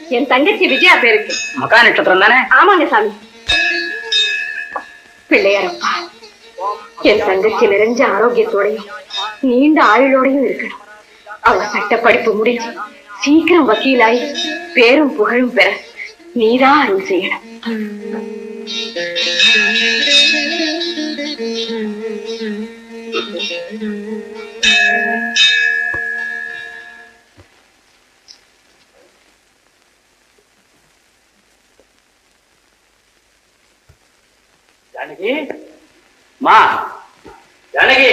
என் தங்கச்சி விஜயா பேருக்கு மகா நட்சத்திரம் தானே ஆமாங்க சாமி பிள்ளையாரப்பா என் தங்கச்சி நிறைஞ்ச ஆரோக்கியத்தோடையும் நீண்ட ஆயுளோடையும் இருக்கணும் அவ சட்ட படிப்பு முடிஞ்சு சீக்கிரம் வக்கீலாய் பேரும் புகழும் பெற நீதான் அருள் செய்யணும் ஜானகி மா ஜானகி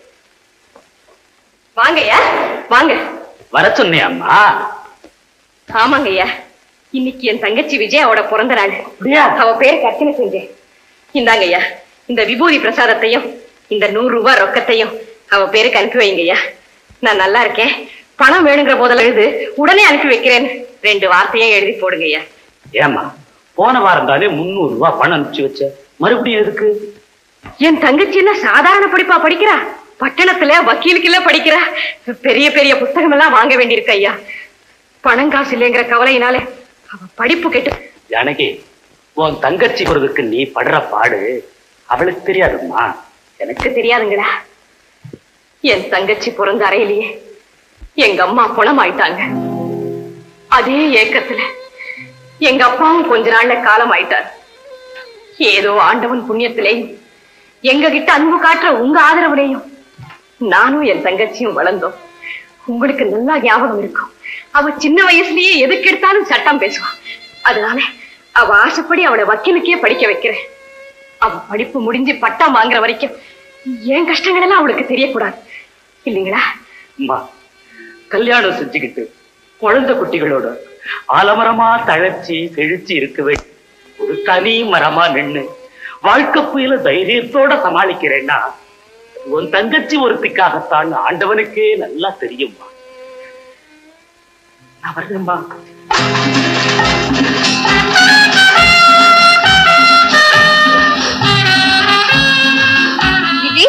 வாங்கய்யா வாங்க வர சொன்னியாம்மா ஆமாங்கய்யா இன்னைக்கு என் தங்கச்சி விஜயாவோட பிறந்த நாள் அப்படியா? அவ பேருக்கு அர்ச்சனை செஞ்சேன் இந்தாங்கய்யா இந்த விபூதி பிரசாதத்தையும் இந்த நூறு ரூபாய் ரொக்கத்தையும் அவ பேருக்கு அனுப்பி வைங்கய்யா நான் நல்லா இருக்கேன் பணம் வேணுங்கிற போதெல்லாம் எழுது உடனே அனுப்பி வைக்கிறேன் ரெண்டு வார்த்தையும் எழுதி போடுங்கய்யா ஏம்மா போன வாரம் தானே முந்நூறு ரூபாய் பணம் அனுப்பிச்சு வச்ச மறுபடியும் எதுக்கு என் தங்கச்சி என்ன சாதாரண படிப்பா படிக்கிறா பட்டணத்துல வக்கீலுக்குள்ள படிக்கிறா பெரிய பெரிய புத்தகம் எல்லாம் வாங்க வேண்டியிருக்கு ஐயா பணம் காசு இல்லைங்கிற கவலையினால அவ படிப்பு கெட்டு ஜானகி உன் தங்கச்சி போறதுக்கு நீ படுற பாடு அவளுக்கு தெரியாதும்மா எனக்கு தெரியாதுங்களா என் தங்கச்சி பிறந்த அறையிலேயே எங்க அம்மா குணமாயிட்டாங்க அதே ஏக்கத்துல எங்க அப்பாவும் கொஞ்ச நாள்ல காலம் ஆயிட்டார் ஏதோ ஆண்டவன் புண்ணியத்திலேயும் எங்க கிட்ட அன்பு காட்டுற உங்க ஆதரவுலையும் நானும் என் தங்கச்சியும் வளர்ந்தோம் உங்களுக்கு நல்லா ஞாபகம் இருக்கும் அவ சின்ன வயசுலயே எதுக்கு எடுத்தாலும் சட்டம் பேசுவா அதனால அவ ஆசைப்படி அவளை வக்கீலுக்கே படிக்க வைக்கிறேன் அவ படிப்பு முடிஞ்சு பட்டம் வாங்குற வரைக்கும் என் கஷ்டங்கள் எல்லாம் அவளுக்கு தெரியக்கூடாது இல்லைங்களா அம்மா கல்யாணம் செஞ்சுக்கிட்டு குழந்தை குட்டிகளோட ஆலமரமா தழைச்சி செழிச்சு இருக்கவே ஒரு தனி மரமா நின்னு வாழ்க்கை புயல தைரியத்தோட சமாளிக்கிறேன்னா உன் தங்கச்சி ஒருத்திக்காகத்தான் ஆண்டவனுக்கே நல்லா தெரியும்மா நான் வருவேம்மா விஜி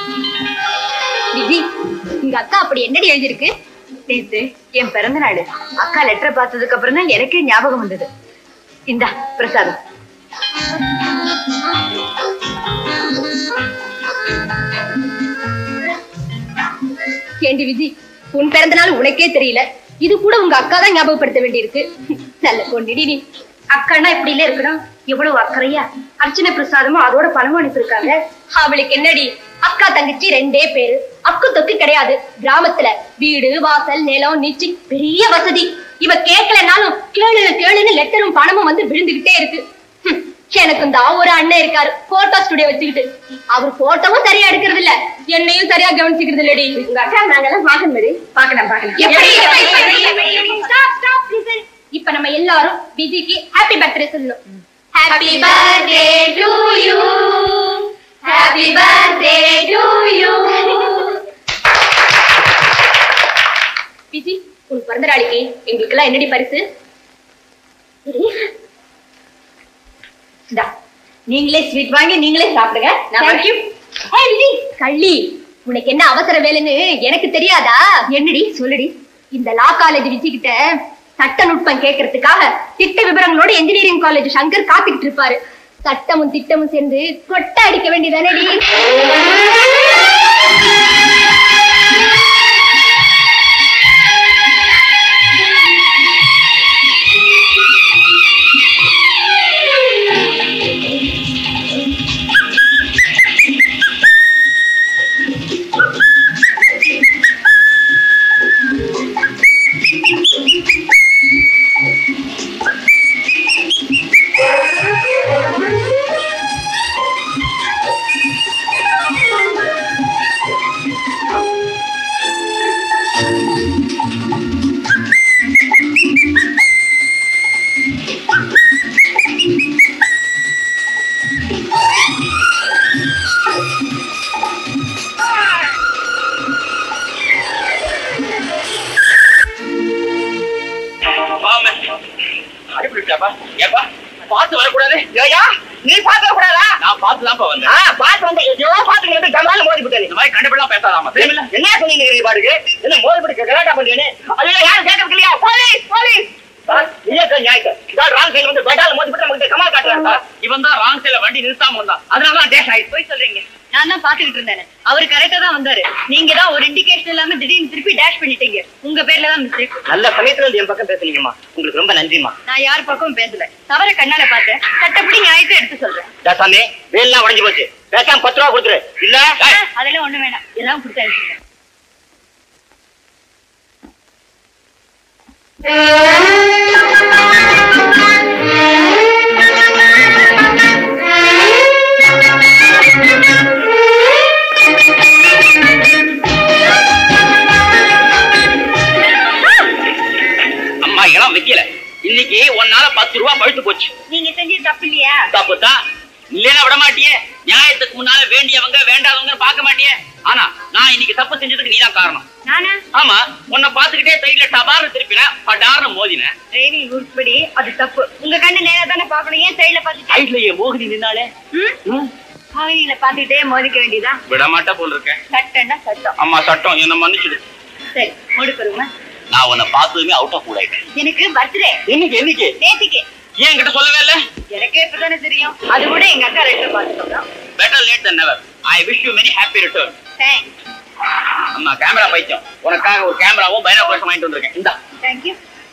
விஜி உங்க அக்கா அப்படி என்னடி எழுதிருக்கு நேத்து என் பிறந்த நாள் அக்கா லெட்டர் பார்த்ததுக்கு அப்புறம் தான் எனக்கே ஞாபகம் வந்தது இந்தா பிரசாதம் ஏண்டி விஜி உன் பிறந்த நாள் உனக்கே தெரியல இது கூட உங்க அக்கா தான் ஞாபகப்படுத்த வேண்டியிருக்கு நல்ல கொண்டிடி நீ அக்கானா இப்படி இல்ல இருக்கணும் எவ்வளவு அக்கறையா அர்ச்சனை பிரசாதமும் அதோட பணமும் அனுப்பியிருக்காங்க அவளுக்கு என்னடி அக்கா தங்கச்சி ரெண்டே பேரு அக்கு தொக்கு கிடையாது கிராமத்துல வீடு வாசல் நிலம் நிச்சி பெரிய வசதி இவ கேட்கலனாலும் கேளு கேளுன்னு லெட்டரும் பணமும் வந்து விழுந்துகிட்டே இருக்கு ஹம், எனக்கு இந்த ஒரு அண்ணன் இருக்காரு போட்டோ ஸ்டுடியோ வச்சுக்கிட்டு அவர் போட்டோவும் சரியா எடுக்கிறது இல்ல என்னையும் சரியா கவனிச்சுக்கிறது இல்லடி உங்க அக்கா நாங்கெல்லாம் பாக்கணும் மாதிரி பாக்கலாம் பாக்கலாம் ஸ்டாப் ஸ்டாப் லிசன் இப்ப நம்ம எல்லாரும் விஜிக்கு ஹாப்பி பர்த்டே சொல்லணும் happy birthday to you happy birthday to you Viji உன் பிறந்த நாளைக்கு எங்களுக்கு எல்லாம் என்னடி பரிசு இந்தா, நீங்களே ஸ்வீட் வாங்கி நீங்களே சாப்பிடுங்க Thank you. ஏய் விஜி கள்ளி உனக்கு என்ன அவசர வேலைன்னு எனக்கு தெரியாதா என்னடி சொல்லுடி இந்த லா காலேஜ் விஜிக்கிட்ட சட்ட நுட்பம் கேட்கறதுக்காக திட்ட விவரங்களோட இன்ஜினியரிங் காலேஜ் சங்கர் காத்துக்கிட்டு இருப்பாரு சட்டமும் திட்டமும் சேர்ந்து கொட்டை அடிக்க வேண்டியதானடி அடிப்பிடிச்சாப்பா ஏப்பா பார்த்து வரக்கூடாது ஐயா நீ பாக்க கூடாதா நான் பார்த்து தான்ப்பா வந்தேன் ஆ பாத்து வந்து எதையோ பாத்து கேட்டு கமால மோதி விட்டேன் இந்த மாதிரி கண்டுபிடிலாம் பேசாதாமா தெரியுமில்ல என்ன சொன்னீங்க நீ பாட்டுக்கு என்ன மோதி விட்டு கலாட்டா பண்ணியானே அதுல யாரும் கேட்கறது இல்லையா போலீஸ் போலீஸ் இல்லையா இல்லாம வந்தான் அதனாலதான் டேஷ் ஆயிடுச்சு போய் சொல்றீங்க நான் தான் பாத்துக்கிட்டு இருந்தேன் அவரு கரெக்டா தான் வந்தாரு நீங்க தான் ஒரு இண்டிகேஷன் இல்லாம திடீர்னு திருப்பி டேஷ் பண்ணிட்டீங்க உங்க பேர்ல தான் மிஸ்டேக் நல்ல சமயத்துல இருந்து என் பக்கம் பேசுனீங்கம்மா உங்களுக்கு ரொம்ப நன்றிம்மா நான் யார் பக்கமும் பேசல தவற கண்ணால பார்த்தேன் சட்டப்படி நியாயத்தை எடுத்து சொல்றேன் தாசாமி வேலாம் உடஞ்சு போச்சு பேசாம பத்து ரூபா கொடுத்துரு இல்ல ஏய், அதெல்லாம் ஒண்ணு வேணாம் எல்லாம் கொடுத்தா எடுத்துக்கிறேன். அம்மா இடம் வைக்கல இன்னைக்கு உன்னால பத்து ரூபா பழுத்து போச்சு நீங்க செஞ்சது தப்பு இல்லையா தப்புதான் இல்லைன்னா விட மாட்டியே நியாயத்துக்கு முன்னால வேண்டியவங்க வேண்டாதவங்க பார்க்க மாட்டியே ஆனா நான் இன்னைக்கு தப்பு செஞ்சதுக்கு நீதான் காரணம் நானா ஆமா உன்னை பாத்துக்கிட்டே சைடுல டபார்னு திருப்பினேன் படார்னு மோதினேன் டிரைவிங் ரூல்ஸ் படி அது தப்பு உங்க கண்ணு நேரா தானே பாக்கணும் ஏன் சைடுல பாத்துட்டு சைடுல என் மோகினி நின்னாலே ஆவியில பாத்துட்டே மோதிக்க வேண்டியதா விட மாட்டா போல இருக்கேன் சட்டம்னா சட்டம் அம்மா சட்டம் என்ன மன்னிச்சிடு சரி முடுக்குறோமா நான் உன்னை பார்த்ததுமே அவுட் ஆஃப் மூட் ஆயிட்டேன் எனக்கு பர்த்டே என்னைக்கு என்னைக்கு நேத்திக்கு ஏன் என்கிட்ட சொல்லவே இல்ல எனக்கே இப்பதானே தெரியும் அது கூட எங்க அக்கா ரெண்டு பாத்துக்கோங்க better late than never I wish you many happy return thanks அம்மா கேமரா பைத்தியம் உனக்காக ஒரு கேமராவும் பைனாகுலர்ஸும் வாங்கிட்டு வந்திருக்கேன் இந்தா தேங்க்யூ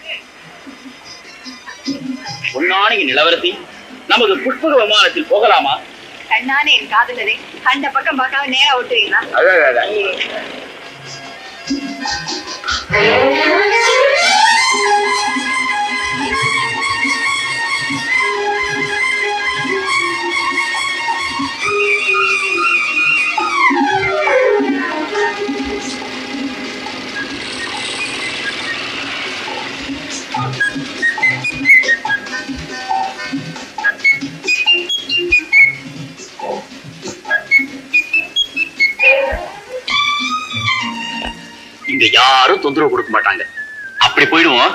பொன்னானிக்கு நிலவரசி நமது புஷ்பக விமானத்தில் போகலாமா கண்ணானே என் காதலரே கண்ட பக்கம் பார்க்காம நேரா ஓட்டுவீங்களா இங்க யாரும் தொந்தரவு கொடுக்க மாட்டாங்க அப்படி போயிடுவோம்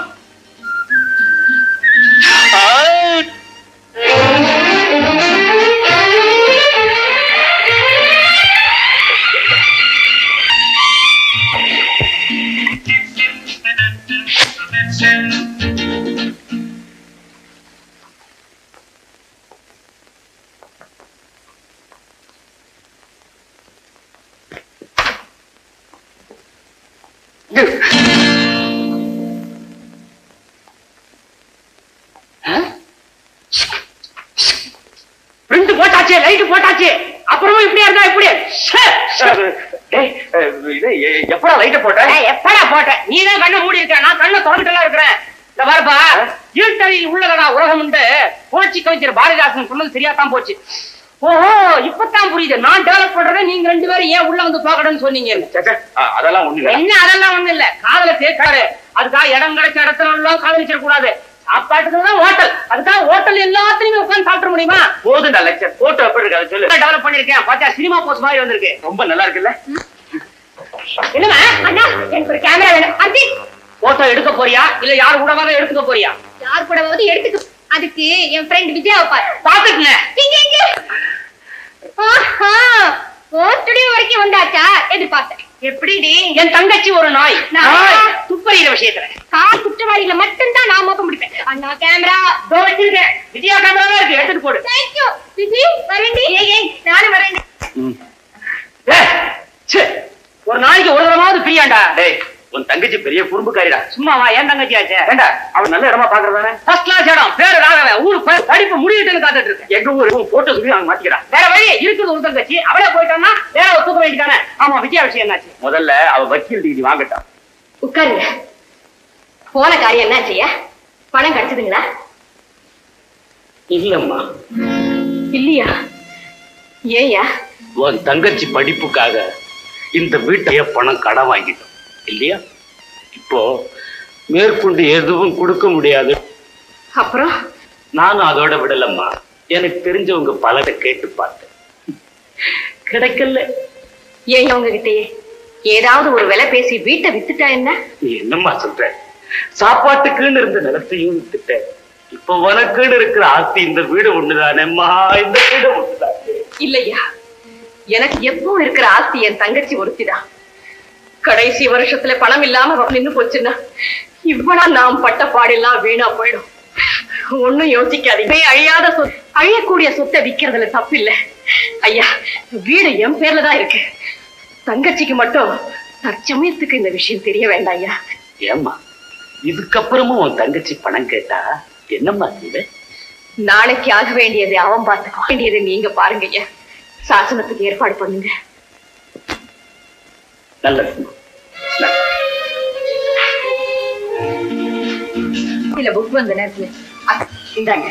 ஆ! பிரிண்ட் போட்டாச்சு லைட் போட்டாச்சு அப்புறமும் இப்படியா இருந்தா இப்படி எப்படா லைட்ட போட்ட எப்படா போட்ட நீ தான் கண்ணை மூடி இருக்க நான் கண்ணை திறந்துட்டு இருக்கிறேன் இந்த பாருப்பா இருட்டறி உள்ளதடா உலகம் உண்டு புரட்சி கவிஞர் பாரதிதாசன் சொன்னது சரியா தான் போச்சு ஓஹோ இப்பதான் புரியுது நான் டெவலப் பண்றதை நீங்க ரெண்டு பேரும் ஏன் உள்ள வந்து பாக்கணும்னு சொன்னீங்க அதெல்லாம் ஒண்ணு இல்ல என்ன அதெல்லாம் ஒண்ணு இல்ல காதல தேக்காரு அதுக்காக இடம் கிடைச்ச இடத்துல எல்லாம் காதலிச்சிட கூடாது சாப்பாட்டுக்கு தான் ஹோட்டல் அதுக்காக ஹோட்டல் எல்லாத்துலயுமே உட்கார்ந்து சாப்பிட முடியுமா போதுண்டா லெக்சர் போட்டோ எப்படி இருக்கு அதை சொல்லு டெவலப் பண்ணிருக்கேன் பார்த்தா சினிமா போஸ்ட் மாதிரி வந்திருக்கு ரொம்ப நல்லா இருக்குல்ல என்னமா அண்ணா எனக்கு ஒரு கேமரா வேணும் அர்ஜித் போட்டோ எடுக்க போறியா இல்ல யார் கூடவாத எடுத்துக்க போறியா யார் கூடவாவது எடுத்துக்க அதுக்கு என் ஃப்ரெண்ட் விஜயாவை பாரு பாத்துட்டேன் இங்க இங்க ஆஹா ஓ ஸ்டுடியோ வரைக்கும் வந்தாச்சா எதிர்பார்த்தேன் எப்படிடி என் தங்கச்சி ஒரு நாய் நாயா? நாய் துப்பறிகிற விஷயத்துல கார் குற்றவாளிகளை மட்டும்தான் நான் மோப்பம் முடிப்பேன் அண்ணா கேமரா இதோ வச்சிருக்கேன் விஜயா கேமரா தான் இருக்கு எடுத்துட்டு போடு தேங்க்யூ விஜி வரேன்டி ஏய் ஏய் நானும் வரேன் ஏய், ச்சே, ஒரு நாளைக்கு ஒரு தடவாவது பிரியாண்டா டேய் உன் தங்கச்சி பெரிய குறும்புக்காரிடா சும்மாவா ஏன் தங்கச்சி ஆச்சே ஏண்டா அவன் நல்ல இடமா பாக்குறதானே ஃபர்ஸ்ட் கிளாஸ் இடம் பேரு ராகவன் ஊரு ப- படிப்பு முடிவிட்டுன்னு காத்துட்டு இருக்கேன் எங்க ஊரு போட்டோ சொல்லி அவங்க மாத்திக்கிறான் வேற வழி இருக்குது ஒரு தங்கச்சி அவளே போயிட்டான்னா வேற ஒரு தூக்க வேண்டியதானே ஆமா விஜயா விஷயம் என்னாச்சு முதல்ல அவ வக்கீல் டிகிரி வாங்கட்டான் உட்காருங்க போன காரியம் என்னாச்சியா பணம் கிடைச்சதுங்களா இல்லம்மா இல்லையா ஏயா உன் தங்கச்சி படிப்புக்காக இந்த வீட்டைய பணம் கடன் வாங்கிட்டோம் இல்லையா இப்போ மேற்கொண்டு எதுவும் கொடுக்க முடியாது அப்புறம் நானும் அதோட விடலம்மா எனக்கு தெரிஞ்சவங்க பலரை கேட்டு பார்த்தேன் கிடைக்கல ஏன் உங்ககிட்டயே ஏதாவது ஒரு விலை பேசி வீட்டை வித்துட்டா என்ன நீ என்னம்மா சொல்ற சாப்பாட்டுக்குன்னு இருந்த நிலத்தையும் வித்துட்டேன் இப்போ உனக்குன்னு இருக்கிற ஆஸ்தி இந்த வீடு ஒண்ணுதானேம்மா இந்த வீடு ஒண்ணுதானே இல்லையா எனக்கு எப்பவும் இருக்கிற ஆஸ்தி என் தங்கச்சி ஒருத்திதான் கடைசி வருஷத்துல பணம் இல்லாம அவ நின்னு போச்சுன்னா இவ்வளவு நாம் பட்ட பாடெல்லாம் வீணா போயிடும் ஒண்ணும் யோசிக்காதீங்க அழியாத சொத்து அழியக்கூடிய சொத்தை விக்கிறதுல தப்பு இல்ல ஐயா வீடு என் பேர்ல தான் இருக்கு தங்கச்சிக்கு மட்டும் தற்சமயத்துக்கு இந்த விஷயம் தெரிய வேண்டாம் ஐயா ஏம்மா இதுக்கப்புறமும் உன் தங்கச்சி பணம் கேட்டா என்னம்மா இது நாளைக்கு ஆக வேண்டியது அவன் பார்த்துக்க வேண்டியது நீங்க பாருங்க ஐயா சாசனத்துக்கு ஏற்பாடு பண்ணுங்க நல்லது நல்லது. இல்ல புக் வந்த நேரத்துல அ, இந்தாங்க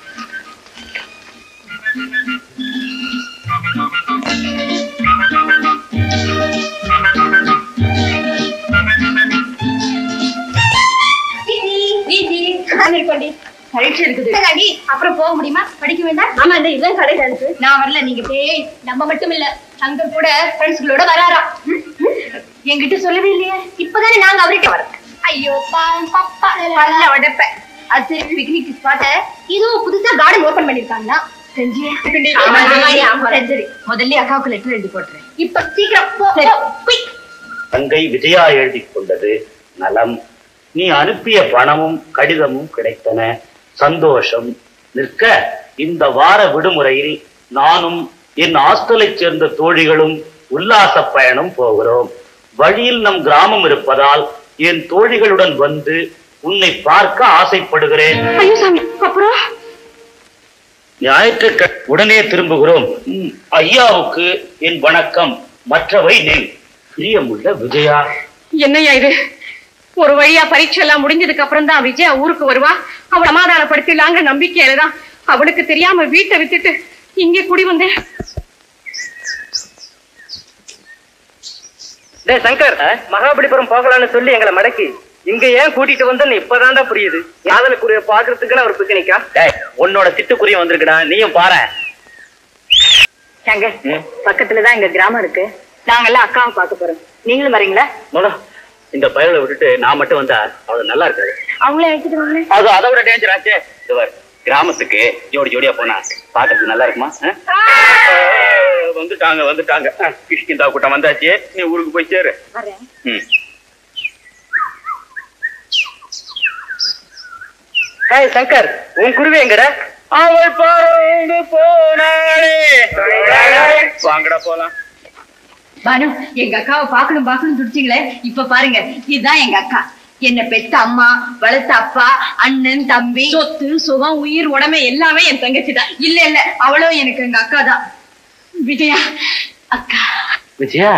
பரீட்சை இருக்குது அப்புறம் போக முடியுமா படிக்க வேண்டாம் ஆமா இந்த இதுதான் கடை இருக்கு நான் வரல நீங்க போய் நம்ம மட்டும் இல்ல அங்க கூட ஃப்ரெண்ட்ஸ்களோட வராராம் என்கிட்ட சொல்லவே இல்லையே இப்பதானே நாங்க அவர்கிட்ட வரோம் ஐயோ பாவம் பாப்பா பல்ல உடைப்பேன் அது சரி பிக்னிக் ஸ்பாட்ட இதுவும் புதுசா கார்டன் ஓபன் பண்ணிருக்காங்களா செஞ்சியா ஆமா, ஆமா, ஆமா. சரி, சரி. முதல்ல அக்காவுக்கு லெட்டர் எழுதி போட்டுறேன் இப்ப சீக்கிரம் போ, போ, quick. தங்கை விஜயா எழுதி கொண்டது நலம் நீ அனுப்பிய பணமும் கடிதமும் கிடைத்தன சந்தோஷம் நிற்க இந்த வார விடுமுறையில் நானும் என் ஹாஸ்டலைச் சேர்ந்த தோழிகளும் உல்லாச பயணம் போகிறோம் வழியில் நம் கிராமம் இருப்பதால் என் தோழிகளுடன் வந்து உன்னை பார்க்க ஆசைப்படுகிறேன் ஐயோ சாமி அப்புறம் ஞாயிற்றுக்கிழமை உடனே திரும்புகிறோம் ம், ஐயாவுக்கு என் வணக்கம் மற்றவை நெல் பிரியமுள்ள விஜயா என்னய்யா இது ஒரு வழியா பரீட்சை எல்லாம் முடிஞ்சதுக்கு அப்புறம் தான் விஜயா ஊருக்கு வருவா அவ சமாதானப்படுத்திடலாங்கிற நம்பிக்கையில தான் அவளுக்கு தெரியாம வீட்டை வித்துட்டு இங்கே குடி வந்தேன் டேய் சங்கர் மகாபலிபுரம் போகலாம்னு சொல்லி எங்களை மடக்கி இங்க ஏன் கூட்டிட்டு வந்தேன்னு இப்பதான்டா புரியுது காதலுக்குரிய பாக்குறதுக்குன்னு அவர் பிக்னிக்கா டேய் உன்னோட சிட்டுக்குருவி வந்திருக்குடா நீயும் பாரு சங்கர் பக்கத்துலதான் எங்க கிராமம் இருக்கு நாங்கெல்லாம் அக்காவை பார்க்க போறோம் நீங்களும் வரீங்களா முதல்ல இந்த பயலை விட்டுட்டு நான் மட்டும் வந்தா அது நல்லா இருக்காது அவங்களே அழைச்சிட்டு வாங்க அது அதை விட டேஞ்சர் ஆச்சே இது பாரு, கிராமத்துக்கு ஜோடி ஜோடியா போனா பாக்கிறதுக்கு நல்லா இருக்குமா ஆ? ஆ, வந்துட்டாங்க வந்துட்டாங்க ஆ, கிஷ்கிந்தா கூட்டம் வந்தாச்சு நீ ஊருக்கு போய் சேரு வரேன் ம். ஹேய் சங்கர் உன் குருவி எங்கடா அவள் பறந்து போனாளே வாங்கடா போலாம் பானு எங்க அக்காவை பார்க்கணும் பார்க்கணும் துடிச்சிங்களே இப்ப பாருங்க இதுதான் எங்க அக்கா என்ன பெத்த அம்மா வளர்த்த அப்பா அண்ணன் தம்பி சொத்து சுகம் உயிர் உடமை எல்லாமே என் தங்கச்சி தான் இல்ல இல்ல அவளும் எனக்கு எங்க அக்கா தான் விஜயா அக்கா விஜயா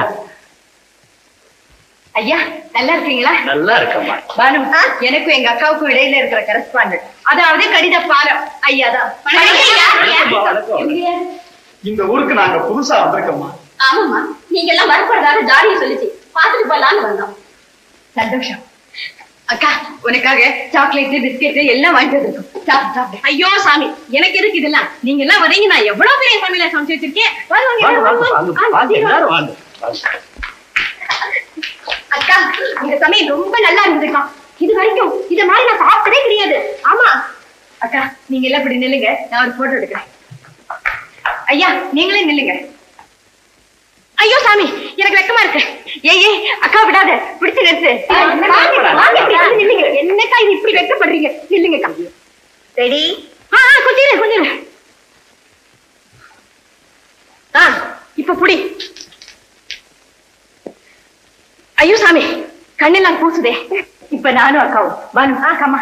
ஐயா நல்லா இருக்கீங்களா நல்லா இருக்கம்மா பானு எனக்கும் எங்க அக்காவுக்கும் இடையில இருக்கிற கரஸ்பாண்டன்ட் அதாவது கடித பாலம் ஐயா தான் எங்கய்யா? இந்த ஊருக்கு நாங்க புதுசா வந்திருக்கோமா ஆமாமா நீங்க எல்லாம் வரப்படுறதாக ஜாடியை சொல்லிச்சு பாத்துட்டு போலான்னு வந்தோம் சந்தோஷம் அக்கா உனக்காக சாக்லேட் பிஸ்கெட் எல்லாம் வாங்கிட்டு வந்திருக்கோம் சாப்பிடு சாப்பிடு ஐயோ சாமி எனக்கு எதுக்கு இதெல்லாம் நீங்க எல்லாம் வரீங்க நான் எவ்வளவு பெரிய சமையல சமைச்சு வச்சிருக்கேன் வாங்க, வாங்க, வாங்க வாங்க வாங்க, வாங்க வாங்க. வாங்க எல்லாரும் வாங்க வாங்க. அக்கா இந்த சமையல் ரொம்ப நல்லா இருந்திருக்கா இது வரைக்கும் இத மாதிரி நான் சாப்பிட்டதே கிடையாது ஆமா அக்கா நீங்க எல்லாம் இப்படி நில்லுங்க நான் ஒரு போட்டோ எடுக்கிறேன் ஐயா நீங்களே நில்லுங்க ஐயோ சாமி எனக்கு வெக்கமா இருக்கு ஏய் ஏய் அக்கா விடாத பிடிச்சு நிறுத்து வாங்க, வாங்க, இப்படி வந்து நில்லுங்க என்னக்கா இது இப்படி வெக்கப்படுறீங்க நில்லுங்கக்கா ரெடி ஆ ஆ, கொஞ்சம் இரு, கொஞ்சம் இரு. ஆ இப்ப புடி ஐயோ சாமி கண்ணெல்லாம் கூசுதே இப்ப நானும் அக்காவும் பானு ஆ கம்மா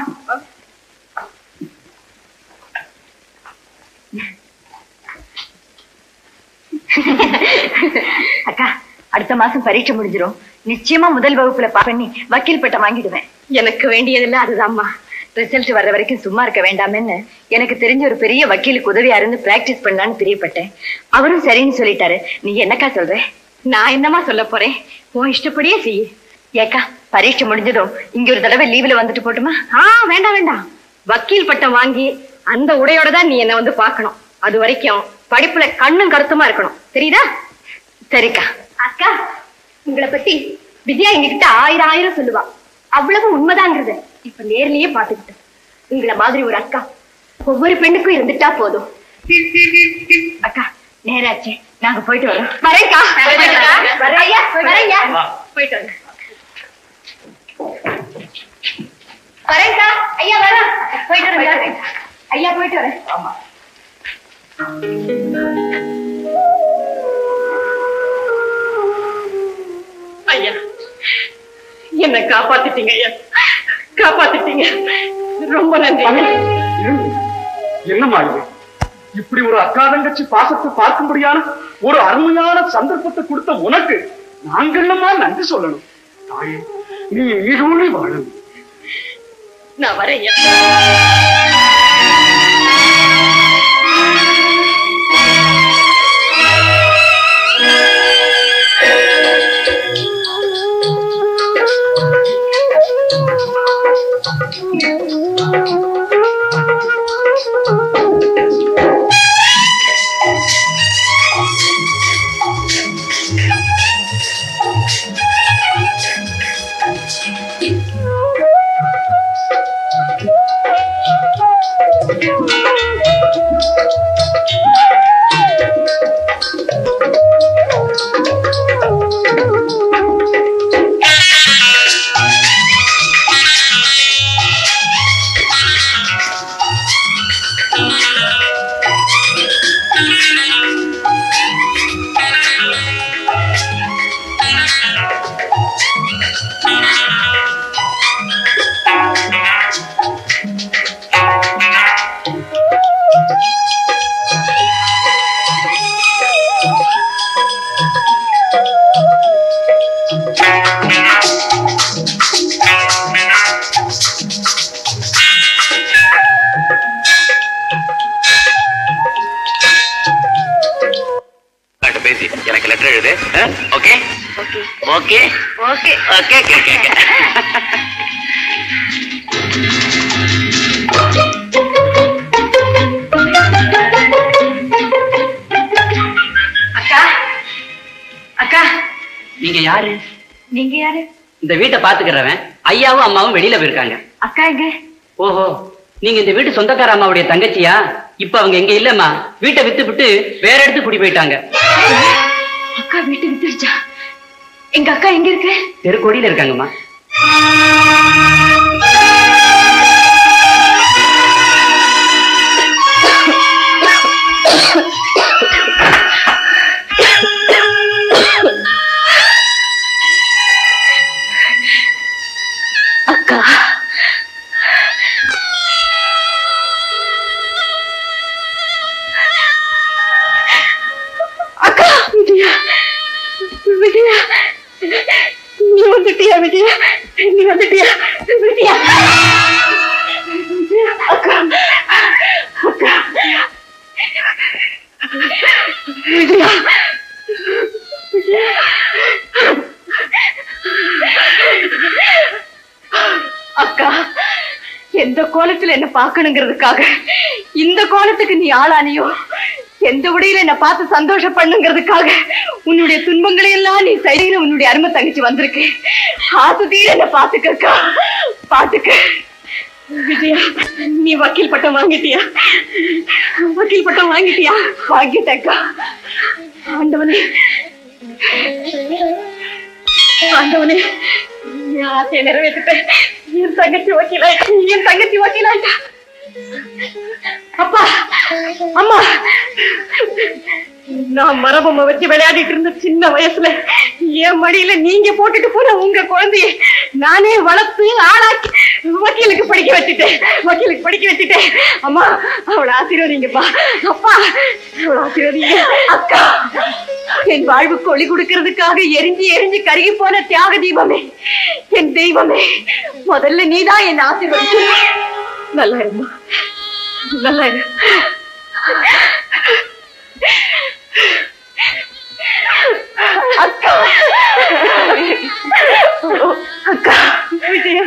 அக்கா அடுத்த மாசம் பரீட்சை முடிஞ்சிரும் நிச்சயமா முதல் வகுப்புல பாஸ் பண்ணி வக்கீல் பட்டம் வாங்கிடுவேன் எனக்கு வேண்டியதெல்லாம் அதுதான்மா ரிசல்ட் வர்ற வரைக்கும் சும்மா இருக்க வேண்டாமேன்னு எனக்கு தெரிஞ்ச ஒரு பெரிய வக்கீலுக்கு உதவியா இருந்து பிராக்டிஸ் பண்ணலான்னு பிரியப்பட்டேன் அவரும் சரின்னு சொல்லிட்டாரு நீ என்னக்கா சொல்ற நான் என்னமா சொல்ல போறேன் உன் இஷ்டப்படியே செய்யு ஏக்கா பரீட்சை முடிஞ்சதும் இங்க ஒரு தடவை லீவ்ல வந்துட்டு போட்டுமா ஆ வேண்டாம் வேண்டாம் வக்கீல் பட்டம் வாங்கி அந்த உடையோட தான் நீ என்ன வந்து பார்க்கணும் அது வரைக்கும் படிப்புல கண்ணும் கருத்துமா இருக்கணும் தெரியுதா சரிக்கா அக்கா உங்களை பத்தி விஜயா எங்ககிட்ட ஆயிரம் ஆயிரம் சொல்லுவா அவ்வளவு உண்மைதாங்கிறது இப்ப நேர்லயே பாத்துக்கிட்டு உங்களை மாதிரி ஒரு அக்கா ஒவ்வொரு பெண்ணுக்கும் இருந்துட்டா போதும் அக்கா நேராச்சு நாங்க போயிட்டு வரோம் வரேன்க்கா வரையா வரேங்க போயிட்டு வரேன் வரேன்க்கா ஐயா வரேன் போயிட்டு வரேன் ஐயா போயிட்டு வரேன் ஐயா என்ன காப்பாத்திட்டீங்க ஐயா காப்பாத்திட்டீங்க ரொம்ப நன்றி என்னம்மா இது இப்படி ஒரு அக்கா தங்கச்சி பாசத்தை பார்க்கும்படியான ஒரு அருமையான சந்தர்ப்பத்தை கொடுத்த உனக்கு நாங்கள்லமா நன்றி சொல்லணும் தாயே நீ நீடோழி வாழணும் நான் வரேன் ஐயா அவர்கிட்ட பேசி எனக்கு லெட்டர் எழுது okay okay okay okay okay okay அக்கா அக்கா நீங்க யாரு நீங்க யாரு இந்த வீட்டை பாத்துக்கிறவன் ஐயாவும் அம்மாவும் வெளியில போயிருக்காங்க அக்கா எங்க ஓஹோ நீங்க இந்த வீட்டு சொந்தக்கார அம்மாவுடைய தங்கச்சியா இப்ப அவங்க எங்க இல்லம்மா வீட்டை வித்துவிட்டு வேற இடத்துக்கு குடி போயிட்டாங்க அக்கா வீட்டு வித்துருச்சா எங்க அக்கா எங்க இருக்கு தெருக்கோடியில இருக்காங்கம்மா அக்கா அக்கா விஜயா விஜயா நீ வந்துட்டியா விஜயா நீ வந்துட்டியா விஜயா அக்கா அக்கா விஜயா அக்கா எந்த கோலத்துல என்ன பார்க்கணுங்கிறதுக்காக இந்த கோலத்துக்கு நீ ஆளானியோ எந்த உடையில என்ன பார்த்து சந்தோஷம் பண்ணுங்கிறதுக்காக உன்னுடைய துன்பங்களை எல்லாம் நீ சரியில உன்னுடைய அருமை தங்கச்சி வந்திருக்கு ஆசை தீர என்ன பாத்துக்கக்கா பாத்துக்க விஜயா நீ வக்கீல் பட்டம் வாங்கிட்டியா வக்கீல் பட்டம் வாங்கிட்டியா வாங்கிட்டேக்கா ஆண்டவனே ஆண்டவனே என் ஆசையை நிறைவேற்றிட்டேன் என் தங்கச்சி வக்கீலா என் தங்கச்சி வக்கீலாயிட்டா அப்பா அம்மா நான் மரபொம்மை வச்சு விளையாடிட்டு இருந்த சின்ன வயசுல என் மடியில நீங்க போட்டுட்டு போன உங்க குழந்தைய நானே வளர்த்து ஆளாக்கி வக்கீலுக்கு படிக்க வச்சுட்டேன் வக்கீலுக்கு படிக்க வச்சுட்டேன் அம்மா அவளை ஆசீர்வதிங்கப்பா அப்பா அவளை ஆசீர்வதிங்க அக்கா என் வாழ்வுக்கு ஒளி கொடுக்கறதுக்காக எரிஞ்சு எரிஞ்சு கருகி போன தியாக தீபமே என் தெய்வமே முதல்ல நீதான் என் ஆசீர்வதிச்சு நல்லா இருமா நல்லா இரு அக்கா அக்கா விஜயா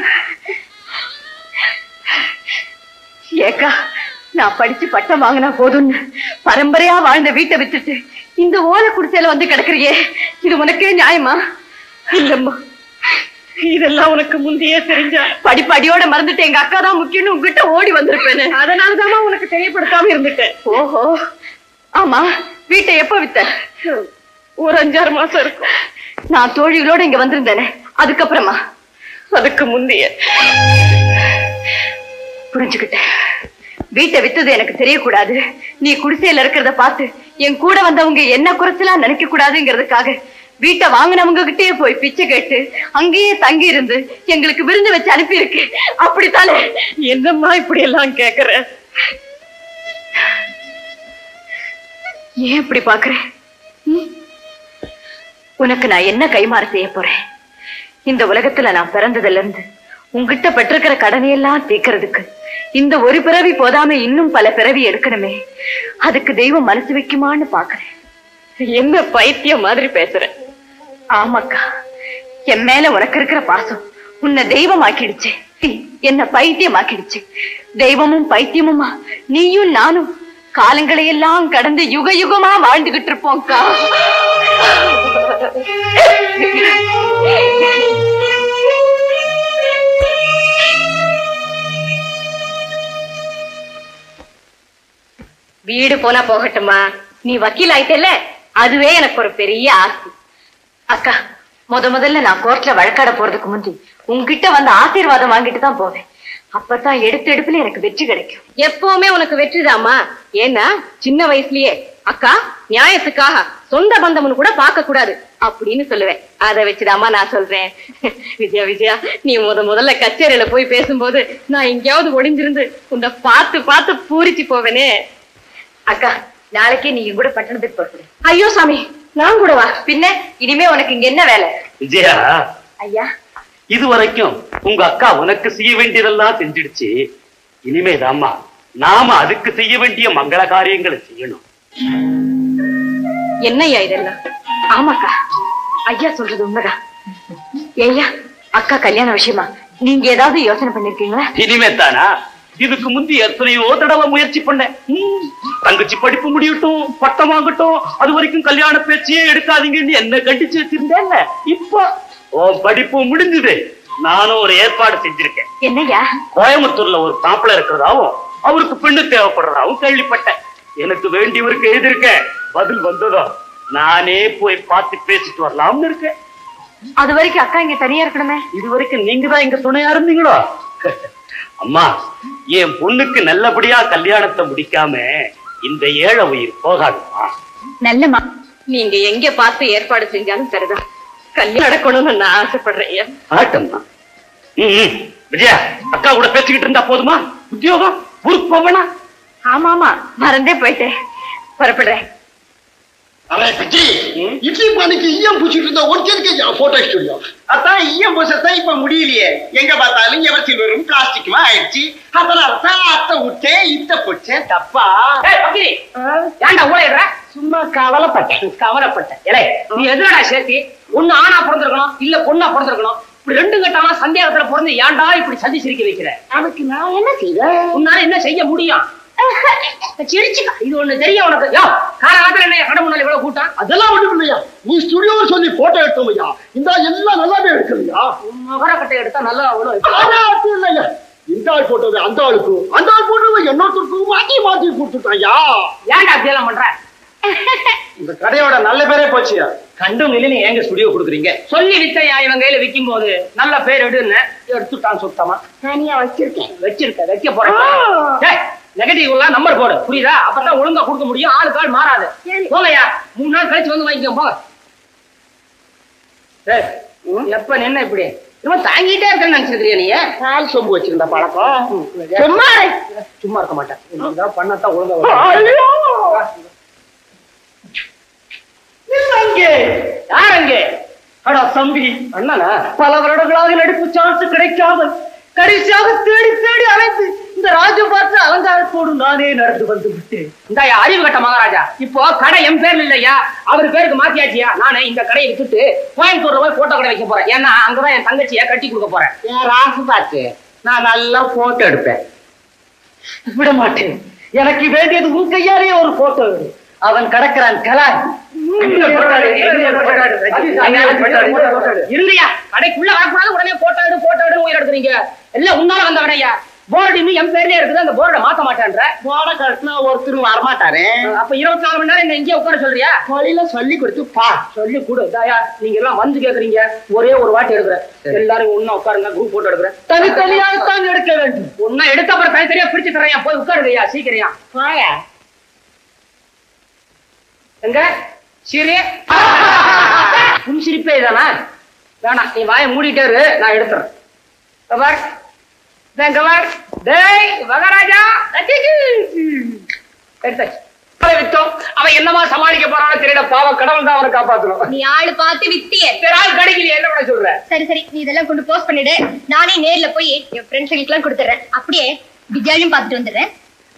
ஏக்கா நான் படிச்சு பட்டம் வாங்கினா போதும்னு பரம்பரையா வாழ்ந்த வீட்டை விட்டுட்டு இந்த ஓலை குடிசையில வந்து கிடக்குறியே இது உனக்கே நியாயமா இல்லம்மா இதெல்லாம் உனக்கு முந்தையே தெரிஞ்சா படிப்பு அடியோட மறந்துட்டு எங்க அக்கா தான் முக்கியம்னு உங்ககிட்ட ஓடி வந்திருப்பேன்னு அதனாலதான் உனக்கு தெரியப்படுத்தாம இருந்துட்டேன் ஓஹோ ஆமா வீட்டை எப்ப வித்த ஒரு அஞ்சாறு மாசம் இருக்கும் நான் தோழிகளோட இங்க வந்திருந்தேனே அதுக்கப்புறமா அதுக்கு முந்தைய புரிஞ்சுக்கிட்டேன் வீட்டை வித்தது எனக்கு தெரியக்கூடாது நீ குடிசையில இருக்கிறத பார்த்து என் கூட வந்தவங்க என்ன குறைச்சலா நினைக்க கூடாதுங்கிறதுக்காக வீட்டை வாங்கினவங்க கிட்டே போய் பிச்சை கேட்டு அங்கேயே தங்கி இருந்து எங்களுக்கு விருந்து வச்சு அனுப்பியிருக்கு அப்படித்தானே என்னம்மா இப்படி எல்லாம் கேக்குற ஏன் இப்படி பாக்குற ம்? உனக்கு நான் என்ன கைமாறு செய்ய போறேன் இந்த உலகத்துல நான் பிறந்ததுல இருந்து உன்கிட்ட பெற்றிருக்கிற கடனையெல்லாம் தீர்க்கறதுக்கு இந்த ஒரு பிறவி போதாம இன்னும் பல பிறவி எடுக்கணுமே அதுக்கு தெய்வம் மனசு வைக்குமான்னு பாக்குறேன் என்ன பைத்தியம் மாதிரி பேசுற ஆமாக்கா என் மேல உனக்கு இருக்கிற பாசம் உன்னை தெய்வம் ஆக்கிடுச்சு என்ன பைத்தியம் ஆக்கிடுச்சு தெய்வமும் பைத்தியமுமா நீயும் நானும் காலங்களை எல்லாம் கடந்து யுக யுகமா வாழ்ந்துகிட்டு இருப்போம்க்கா வீடு போனா போகட்டுமா நீ வக்கீல் ஆயிட்டல அதுவே எனக்கு ஒரு பெரிய ஆசை அக்கா முத முதல்ல நான் கோர்ட்ல வழக்காட போறதுக்கு முந்தி உன்கிட்ட வந்து ஆசீர்வாதம் வாங்கிட்டு தான் போவேன் அப்பதான் எடுத்த எடுப்புல எனக்கு வெற்றி கிடைக்கும் எப்பவுமே உனக்கு வெற்றிதாம்மா ஏன்னா சின்ன வயசுலயே அக்கா நியாயத்துக்காக சொந்த பந்தம்னு கூட பார்க்க கூடாது அப்படின்னு சொல்லுவேன் அதை வச்சுதாம்மா நான் சொல்றேன் விஜயா விஜயா நீ முத முதல்ல கச்சேரியில போய் பேசும்போது நான் எங்கேயாவது ஒளிஞ்சிருந்து உன்னை பார்த்து பார்த்து பூரிச்சு போவேனே அக்கா நாளைக்கே நீ என் கூட பட்டணத்துக்கு போறது ஐயோ சாமி நான் கூட வா பின்ன இனிமே உனக்கு இங்க என்ன வேலை விஜயா ஐயா இதுவரைக்கும் உங்க அக்கா உனக்கு செய்ய வேண்டியதெல்லாம் செஞ்சிடுச்சு இனிமேதாம்மா நாம அதுக்கு செய்ய வேண்டிய மங்கள காரியங்களை செய்யணும் என்னய்யா இதெல்லாம் ஆமாக்கா ஐயா சொல்றது உண்மைதான் ஐயா அக்கா கல்யாண விஷயமா நீங்க ஏதாவது யோசனை பண்ணிருக்கீங்களா இனிமே தானா இதுக்கு முந்தி எத்தனையோ தடவை முயற்சி பண்ணேன் ம், தங்கச்சி படிப்பு முடியட்டும் பட்டம் வாங்கட்டும் அது வரைக்கும் கல்யாண பேச்சையே எடுக்காதீங்கன்னு என்ன கண்டிச்சு வச்சிருந்தேன்ல இப்போ உன் படிப்பு முடிஞ்சது நானும் ஒரு ஏற்பாடு செஞ்சிருக்கேன் என்னய்யா கோயம்புத்தூர்ல ஒரு மாப்பிள்ளை இருக்கிறதாவும் அவருக்கு பெண்ணு தேவைப்படுறதாவும் கேள்விப்பட்டேன் எனக்கு வேண்டியவருக்கு எழுதியிருக்கேன் பதில் வந்ததோ நானே போய் பார்த்து பேசிட்டு வரலாம்னு இருக்கேன் அது வரைக்கும் அக்கா இங்க தனியா இருக்கணுமே இது வரைக்கும் நீங்க தான் எங்க துணையா இருந்தீங்களோ அம்மா என் பொண்ணுக்கு நல்லபடியா கல்யாணத்தை முடிக்காம இந்த ஏழை உயிர் போகாதுமா நல்லம்மா நீங்க எங்க பார்த்து ஏற்பாடு செஞ்சாலும் சரிதான் கல்யாணம் நடக்கணும்னு நான் ஆசைப்படுறேன் ஐயா ஆட்டம்மா ம், ம். விஜயா அக்கா கூட பேசிக்கிட்டு இருந்தா போதுமா உத்தியோகம் ஊருக்கு போவேனா ஆமா ஆமா மறந்தே போயிட்டேன் புறப்படுறேன் அரே பிச்சி இட்லி பானைக்கு ஈயம் பூச்சிட்டு இருந்தா ஒரிஜினலுக்கு என் போட்டோ ஸ்டுடியோ அதான் ஈயம் பூசத்தான் இப்ப முடியலையே எங்க பார்த்தாலும் எவர் சில்வரும் பிளாஸ்டிக்குமா ஆயிடுச்சு அதனால தான் அத்தை விட்டேன் இத்த போச்சேன் தப்பா ஏய், பக்கிரி, ஏன்டா ஊழையிடுற? சும்மா கவலைப்பட்டேன் கவலைப்பட்டேன் ஏலே நீ எதுலடா சேர்த்தி ஒண்ணு ஆணா பிறந்திருக்கணும் இல்ல பொண்ணா பிறந்திருக்கணும் இப்படி ரெண்டு கட்டமா சந்தேகத்துல பிறந்து ஏன்டா இப்படி சதி சிரிக்க வைக்கிற அதுக்கு நான் என்ன செய்வேன் உன்னால என்ன செய்ய முடியும் சிரிச்சுக்கா இது ஒண்ணு தெரியும் உனக்கு யோ காலகாலத்துல என்ன கடை முன்னால இவ்வளவு கூட்டம் அதெல்லாம் ஒண்ணும் இல்லையா நீ ஸ்டுடியோ சொல்லி போட்டோ எடுத்தோமையா இந்த எல்லாம் நல்லாவே எடுக்கலையா மகரக்கட்டை எடுத்தா நல்லா அவ்வளவு ஆனா அது இல்லையா இந்த ஆள் போட்டது அந்த ஆளுக்கும் அந்த ஆள் போட்டது இன்னொருத்தருக்கும் மாத்தி மாத்தி கொடுத்துட்டாயா ஏன்டா அப்படியெல்லாம் பண்ற இந்த கடையோட நல்ல பேரே போச்சியா கண்டும் நிலை எங்க ஸ்டுடியோ கொடுக்குறீங்க சொல்லி வித்தையா இவன் கையில விக்கும் போது நல்ல பேர் எடுன்னு எடுத்துட்டான் சுத்தமா தனியா வச்சிருக்கேன் வச்சிருக்க வைக்க போறேன் நெகட்டிவ் எல்லாம் நம்பர் போடு புரியுதா அப்பதான் ஒழுங்கா கொடுக்க முடியும் ஆளுக்கு ஆள் மாறாது போங்கய்யா மூணு நாள் கழிச்சு வந்து வாங்கிக்கோ போங்க ஏய், எப்ப நின்ன இப்படி இவன் தாங்கிட்டே இருக்கேன்னு நினைச்சிருக்கிறியா நீ கால் சொம்பு வச்சிருந்த பழக்கம் சும்மா இரு. சும்மா இருக்க மாட்டேன் இதான் பண்ணத்தான் ஒழுங்கா வரும். யார் அங்கே அடா தம்பி அண்ணனா பல வருடங்களாக நடிப்பு சான்ஸ் கிடைக்காமல் கடைசியாக தேடி தேடி அலைந்து இந்த ராஜபாற்ற அலங்காரத்தோடு நானே நடந்து வந்து விட்டேன் இந்த அறிவு கட்ட மகாராஜா இப்போ கடை என் பேர்ல இல்லையா அவர் பேருக்கு மாத்தியாச்சியா நானே இந்த கடையை விட்டுட்டு கோயம்புத்தூர்ல போய் போட்டோ கடை வைக்க போறேன் ஏன்னா அங்கதான் என் தங்கச்சியை கட்டி கொடுக்க போறேன் என் ராசு பார்த்து நான் நல்லா போட்டோ எடுப்பேன் விட மாட்டேன் எனக்கு வேண்டியது உன் கையாலேயே ஒரு போட்டோ அவன் கடக்கிறான் கலாய் இருங்கய்யா கடைக்குள்ள வரக்கூடாது உடனே போட்டோ எடு போட்டோ எடு உயிர் எடுக்கிறீங்க எல்லாம் உன்னால வந்த விடையா போர்டு இன்னும் என் பேர்லயே இருக்குது அந்த போர்டை மாத்த மாட்டேன்ற போட கட்டினா ஒருத்தரும் வரமாட்டாரு அப்ப இருபத்தி நாலு மணி நேரம் என்ன இங்கே உட்கார சொல்றியா வழியில சொல்லி கொடுத்து பா சொல்லி கொடு தாயா நீங்க எல்லாம் வந்து கேக்குறீங்க ஒரே ஒரு வாட்டி எடுக்கிறேன் எல்லாரும் ஒண்ணா உட்காருங்க குரூப் போட்டோ எடுக்கிறேன் தனித்தனியாகத்தான் எடுக்க வேண்டும் ஒன்னா எடுத்த அப்புறம் தனித்தனியா பிரிச்சு தரேன் போய் உட்காருங்கய்யா சீக்கிரையா வாயா எங்க சிரி உன் சிரிப்பே இதானா வேணாம் நீ வாயை மூடிட்டே இரு நான் எடுத்துறேன் இங்க பார் இதோ இங்க பார் டேய் மகாராஜா எடுத்தாச்சு அவனை வித்தோம் அவன் என்னமா சமாளிக்க போறான்னு தெரியல பாவம் கடவுள் தான் அவனை காப்பாத்தணும் நீ ஆளு பார்த்து வித்தியே சரி ஆள் கிடைக்கலையே என்ன பண்ண சொல்ற சரி சரி நீ இதெல்லாம் கொண்டு போஸ்ட் பண்ணிடு நானே நேர்ல போய் என் ஃப்ரெண்ட்ஸுங்களுக்கு எல்லாம் கொடுத்துறேன் அப்படியே விஜயாலையும் பார்த்துட்டு வந்துடுறேன்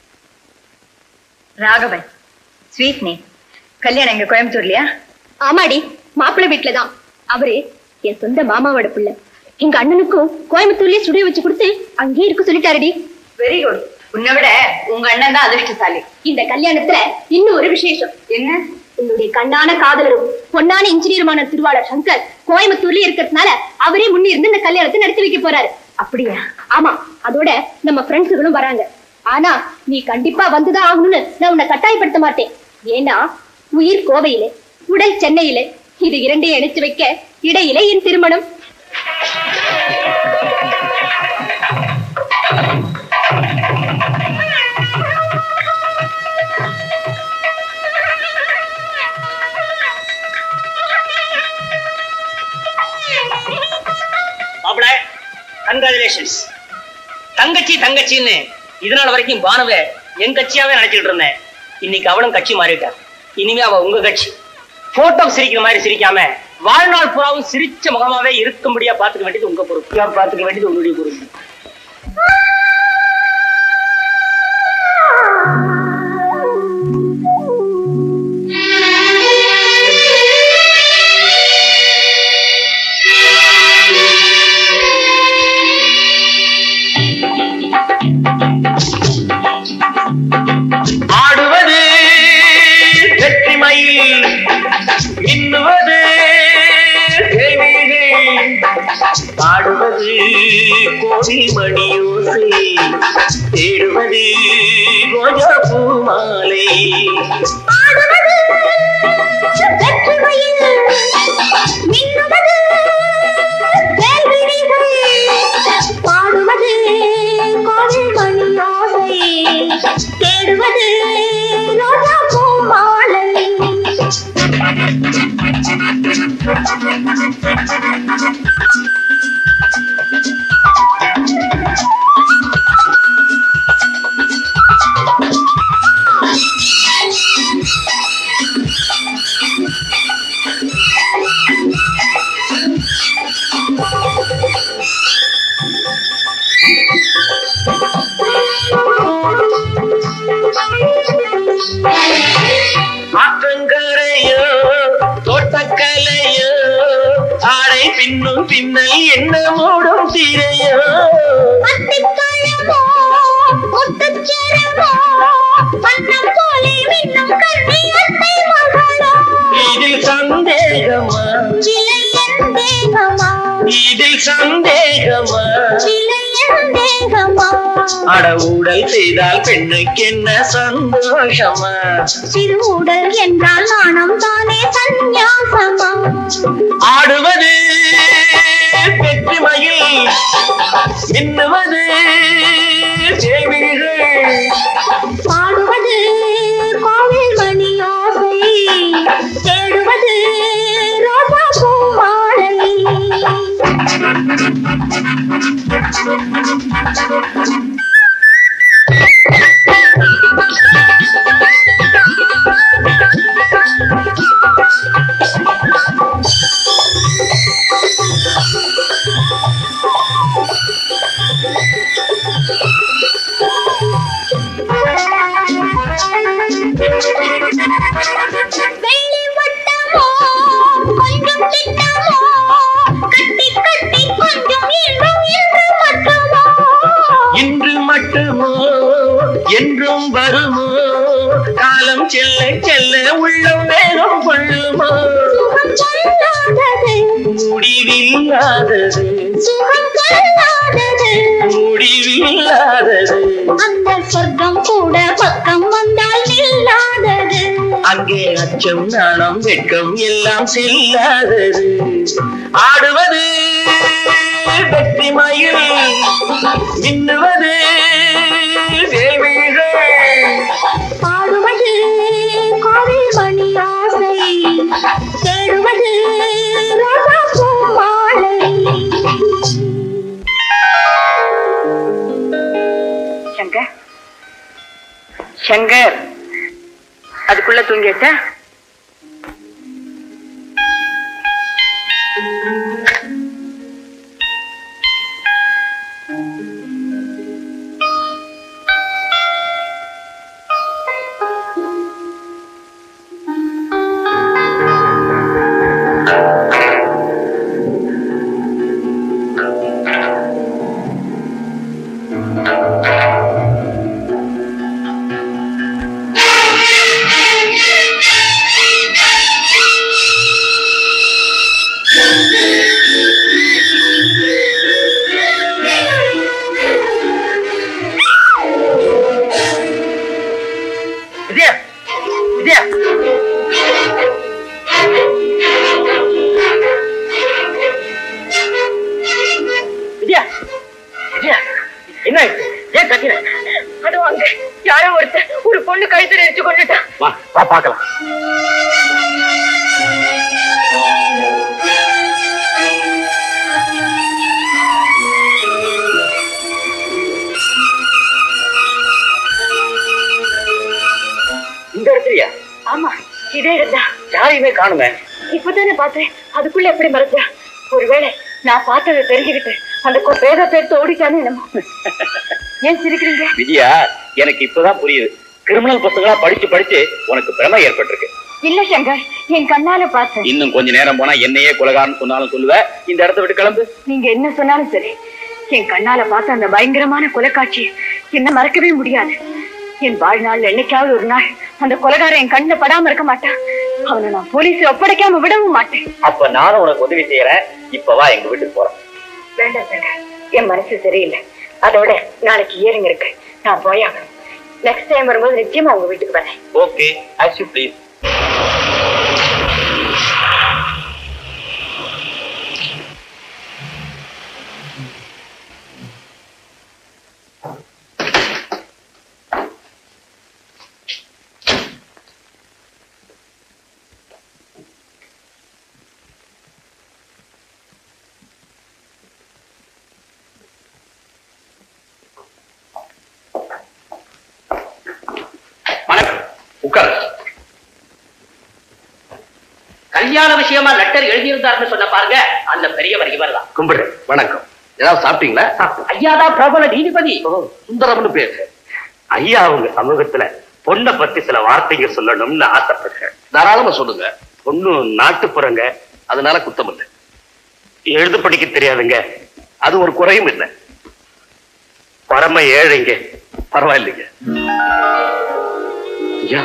ராகவன் ஸ்வீட் நேம் கல்யாணம் எங்க கோயம்புத்தூர்லயா ஆமாடி மாப்பிள்ளை வீட்டுல தான் அவரு என் சொந்த மாமாவோட பிள்ளை எங்க அண்ணனுக்கும் கோயம்புத்தூர்லயே ஸ்டுடியோ வச்சு கொடுத்து அங்கேயே இருக்க சொல்லிட்டாருடி வெரி குட் உன்னை விட உங்க அண்ணன் தான் அதிர்ஷ்டசாலி இந்த கல்யாணத்துல இன்னும் ஒரு விசேஷம் என்ன உன்னுடைய கண்ணான காதலரும் பொன்னான இன்ஜினியருமான திருவாளர் சங்கர் கோயம்புத்தூர்லயே இருக்கிறதுனால அவரே முன்னிருந்து இந்த கல்யாணத்தை நடத்தி வைக்க போறாரு அப்படியா ஆமா அதோட நம்ம ஃப்ரெண்ட்ஸுகளும் வராங்க ஆனா நீ கண்டிப்பா வந்துதான் ஆகணும்னு நான் உன்னை கட்டாயப்படுத்த மாட்டேன் ஏன்னா உயிர் கோவையிலே உடல் சென்னையிலே இது இரண்டையும் இணைச்சு வைக்க இடையிலே என் திருமணம் மாப்பிள கங்க்ராச்சுலேஷன்ஸ் தங்கச்சி தங்கச்சின்னு இதனால வரைக்கும் பானுவை என் கட்சியாவே நினைச்சிட்டு இருந்தேன் இன்னைக்கு அவளும் கட்சி மாறிட்டா இனிமே அவ உங்க கட்சி போட்டோ சிரிக்கிற மாதிரி சிரிக்காம வாழ்நாள் புறாவும் சிரிச்ச முகமாவே இருக்கும்படியா பாத்துக்க வேண்டியது உங்க பொறுப்பு யார் பாத்துக்க வேண்டியது உங்களுடைய பொறுப்பு ஆடுவது வெற்றிமையில் மின்னுவது தேவீகை. பாடுவது கோவில் மணியோசை தேடுவது ரோஜா பூ மாலை பாடுவது கோவில் மணியோசை தேடுவது ரோஜா பூ மாலை ஆற்றங்கரையோ தோட்டக்கலையோ ஆடை பின்னும் பின்னல் என்ன மூடும் திரையோ அத்திப்பழமோ, முத்துச்சரமோ, வண்ணம் போலே மின்னும் கண்ணி அத்தை மகளோ. இதில் சந்தேகமா சிலை என் தேகமா, இதில் சந்தேகமா சிலை என் தேகமா. அட ஊடல் செய்தால் பெண்ணுக்கு என்ன சந்தோஷமா சிறு உடல் என்றால் நாணம் தானே சந்நியாசமா ஆடுவது வெற்றிமையில் மின்னுவது தேவிகள் பாடுவது கோவில் மணியோசை தேடுவது ரோஜா பூ மாலை வெள்ளி வட்டமோ கொஞ்சம் திட்டமோ கட்டி கட்டி கொஞ்சம் இன்னும் இன்று மட்டுமோ இன்று மட்டுமோ என்றும் வருமோ காலம் செல்ல செல்ல உள்ளம் வேகம் கொள்ளுமோ சுகம் கொள்ளாதது முடிவில்லாதது சுகம் கொள்ளாதது முடிவில்லாதது இல்லாதது அந்த சொர்க்கம் கூட பக்கம் வந்தால் நில்லாதது அங்கே அச்சம் நாணம் வெட்கம் எல்லாம் செல்லாதது ஆடுவது வெற்றி மயில் மின்னுவது தேவிகள் பாடுவது கோவில் மணி ஆசை தேடுவது ரோசா பூ மாலை சங்கர் சங்கர் அதுக்குள்ள தூங்கியாச்சா விஜயா விஜயா விஜயா விஜயா என்ன ஆயிடுச்சு ஏன் கத்தின அது அங்க யாரோ ஒருத்தர் ஒரு பொண்ணு கழுத்துல எரிச்சு கொண்டுட்டான் வா வா பார்க்கலாம் இந்த இடத்துலயா ஆமா இதே இருந்தா யாரையுமே காணுமே இப்பதானே பார்த்தேன் அதுக்குள்ள எப்படி மறைச்சா ஒருவேளை நான் பார்த்ததை தெரிஞ்சுக்கிட்டு அந்த கொ- வேதத்தை எடுத்து ஓடிட்டானே என்னமோ ஏன் சிரிக்கிறீங்க விஜயா எனக்கு இப்பதான் புரியுது கிரிமினல் புத்தகங்களா படிச்சு படிச்சு உனக்கு பிரமை ஏற்பட்டிருக்கு இல்ல சங்கர் என் கண்ணால பார்த்தேன் இன்னும் கொஞ்ச நேரம் போனா என்னையே குலகாரன்னு சொன்னாலும் சொல்லுவ இந்த இடத்த விட்டு கிளம்பு நீங்க என்ன சொன்னாலும் சரி என் கண்ணால பார்த்த அந்த பயங்கரமான கொலைக்காட்சி என்ன மறக்கவே முடியாது என் வாழ்நாள் என்னைக்காவது ஒரு நாள் அந்த கொலைகாரன் என் கண்ணுல படாம இருக்க மாட்டான் அவனை நான் போலீஸ் ஒப்படைக்காம விடவும் மாட்டேன் அப்ப நானும் உனக்கு உதவி செய்யறேன் இப்ப வா எங்க வீட்டுக்கு போறோம் வேண்டாம் சங்கர் என் மனசு சரியில்லை அதோட நாளைக்கு இயரிங் இருக்கு நான் போயாகணும் நெக்ஸ்ட் டைம் வரும்போது நிச்சயமா உங்க வீட்டுக்கு வரேன் ஓகே ஆஸ் யூ ப்ளீஸ் வணக்கம் உட்கார் கல்யாண விஷயமா லெட்டர் எழுதியிருந்தாருன்னு சொன்ன பாருங்க அந்த பெரியவர் இவர் தான் கும்பிடு வணக்கம் ஏதாவது சாப்பிட்டீங்களா ஐயாதான் பிரபல நீதிபதி சுந்தரம்னு பேரு ஐயா அவங்க சமூகத்துல பொண்ணை பத்தி சில வார்த்தைங்க சொல்லணும்னு ஆசைப்படுறேன் தாராளமா சொல்லுங்க பொண்ணு நாட்டுப்புறங்க அதனால குத்தம் இல்லை எழுத படிக்க தெரியாதுங்க அது ஒரு குறையும் இல்லை பரம ஏழைங்க பரவாயில்லைங்க ஐயா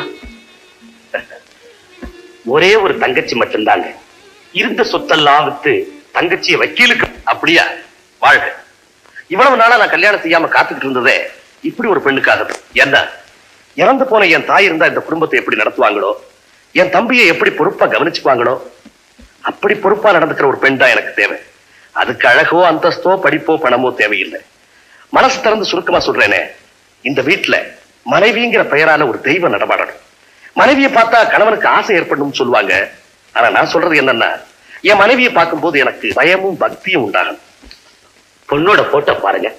ஒரே ஒரு தங்கச்சி மட்டும்தாங்க இருந்த சொத்தெல்லாம் வித்து தங்கச்சிய வக்கீலுக்கு அப்படியா வாழ்க இவ்வளவு நாளா நான் கல்யாணம் செய்யாம காத்துக்கிட்டு இருந்ததே இப்படி ஒரு பெண்ணுக்காக என்ன இறந்து போன என் தாய் இருந்தா இந்த குடும்பத்தை எப்படி நடத்துவாங்களோ என் தம்பியை எப்படி பொறுப்பா கவனிச்சுப்பாங்களோ அப்படி பொறுப்பா நடந்துக்கிற ஒரு பெண் தான் எனக்கு தேவை அதுக்கு அழகோ அந்தஸ்தோ படிப்போ பணமோ தேவையில்லை மனசு திறந்து சுருக்கமா சொல்றேனே இந்த வீட்டுல மனைவிங்கிற பெயரால ஒரு தெய்வம் நடமாடணும் மனைவியை பார்த்தா கணவனுக்கு ஆசை ஏற்படணும்னு சொல்லுவாங்க ஆனா நான் சொல்றது என்னன்னா என் மனைவியை பார்க்கும்போது எனக்கு பயமும் பக்தியும் உண்டாகணும் பொண்ணோட போட்டோ பாருங்க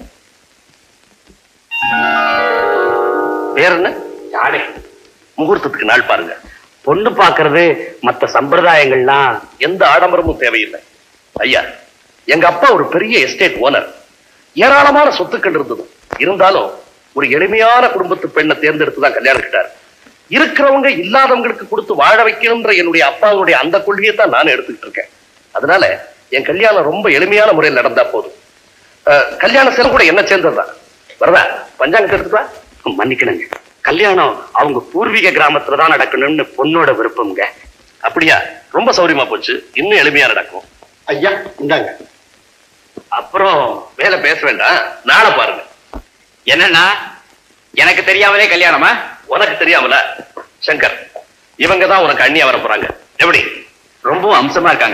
பேர் என்ன யானை முகூர்த்தத்துக்கு நாள் பாருங்க பொண்ணு பாக்குறது மத்த சம்பிரதாயங்கள்லாம் எந்த ஆடம்பரமும் தேவையில்லை ஐயா எங்க அப்பா ஒரு பெரிய எஸ்டேட் ஓனர் ஏராளமான சொத்துக்கள் இருந்தது இருந்தாலும் ஒரு எளிமையான குடும்பத்து பெண்ணை தேர்ந்தெடுத்து தான் கல்யாணம் கிட்டார் இருக்கிறவங்க இல்லாதவங்களுக்கு கொடுத்து வாழ வைக்கணும்ன்ற என்னுடைய அப்பாவுடைய அந்த கொள்கையை தான் நான் எடுத்துக்கிட்டு இருக்கேன் அதனால என் கல்யாணம் ரொம்ப எளிமையான முறையில் நடந்தா போதும் அஹ், கல்யாண செலவு கூட என்ன சேர்ந்ததுதான் வரதா பஞ்சாங்கத்தை எடுத்துக்கா மன்னிக்கணுங்க கல்யாணம் அவங்க பூர்வீக கிராமத்துல தான் நடக்கணும்னு பொண்ணோட விருப்பம்ங்க அப்படியா ரொம்ப சௌரியமா போச்சு இன்னும் எளிமையா நடக்கும் ஐயா இந்தாங்க அப்புறம் வேலை பேச வேண்டாம் நாளை பாருங்க என்னன்னா எனக்கு தெரியாமலே கல்யாணமா உனக்கு தெரியாமல சங்கர் இவங்க தான் உனக்கு அண்ணியா வர போறாங்க எப்படி ரொம்பவும் அம்சமா இருக்காங்க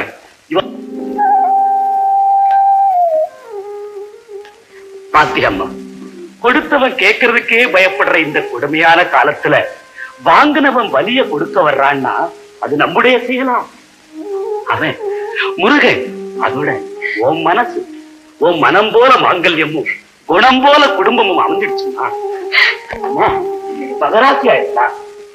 பாத்தியம்மா கொடுத்தவன் கேட்கறதுக்கே பயப்படுற இந்த கொடுமையான காலத்துல வாங்கினவன் வலிய கொடுக்க வர்றான்னா அது நம்முடைய செய்யலாம் அவன் முருகன் அதோட உன் மனசு உன் மனம் போல மாங்கல்யமும் குணம் போல குடும்பமும் அமைஞ்சிடுச்சுன்னா அம்மா, மகராசி ஆயிடுச்சா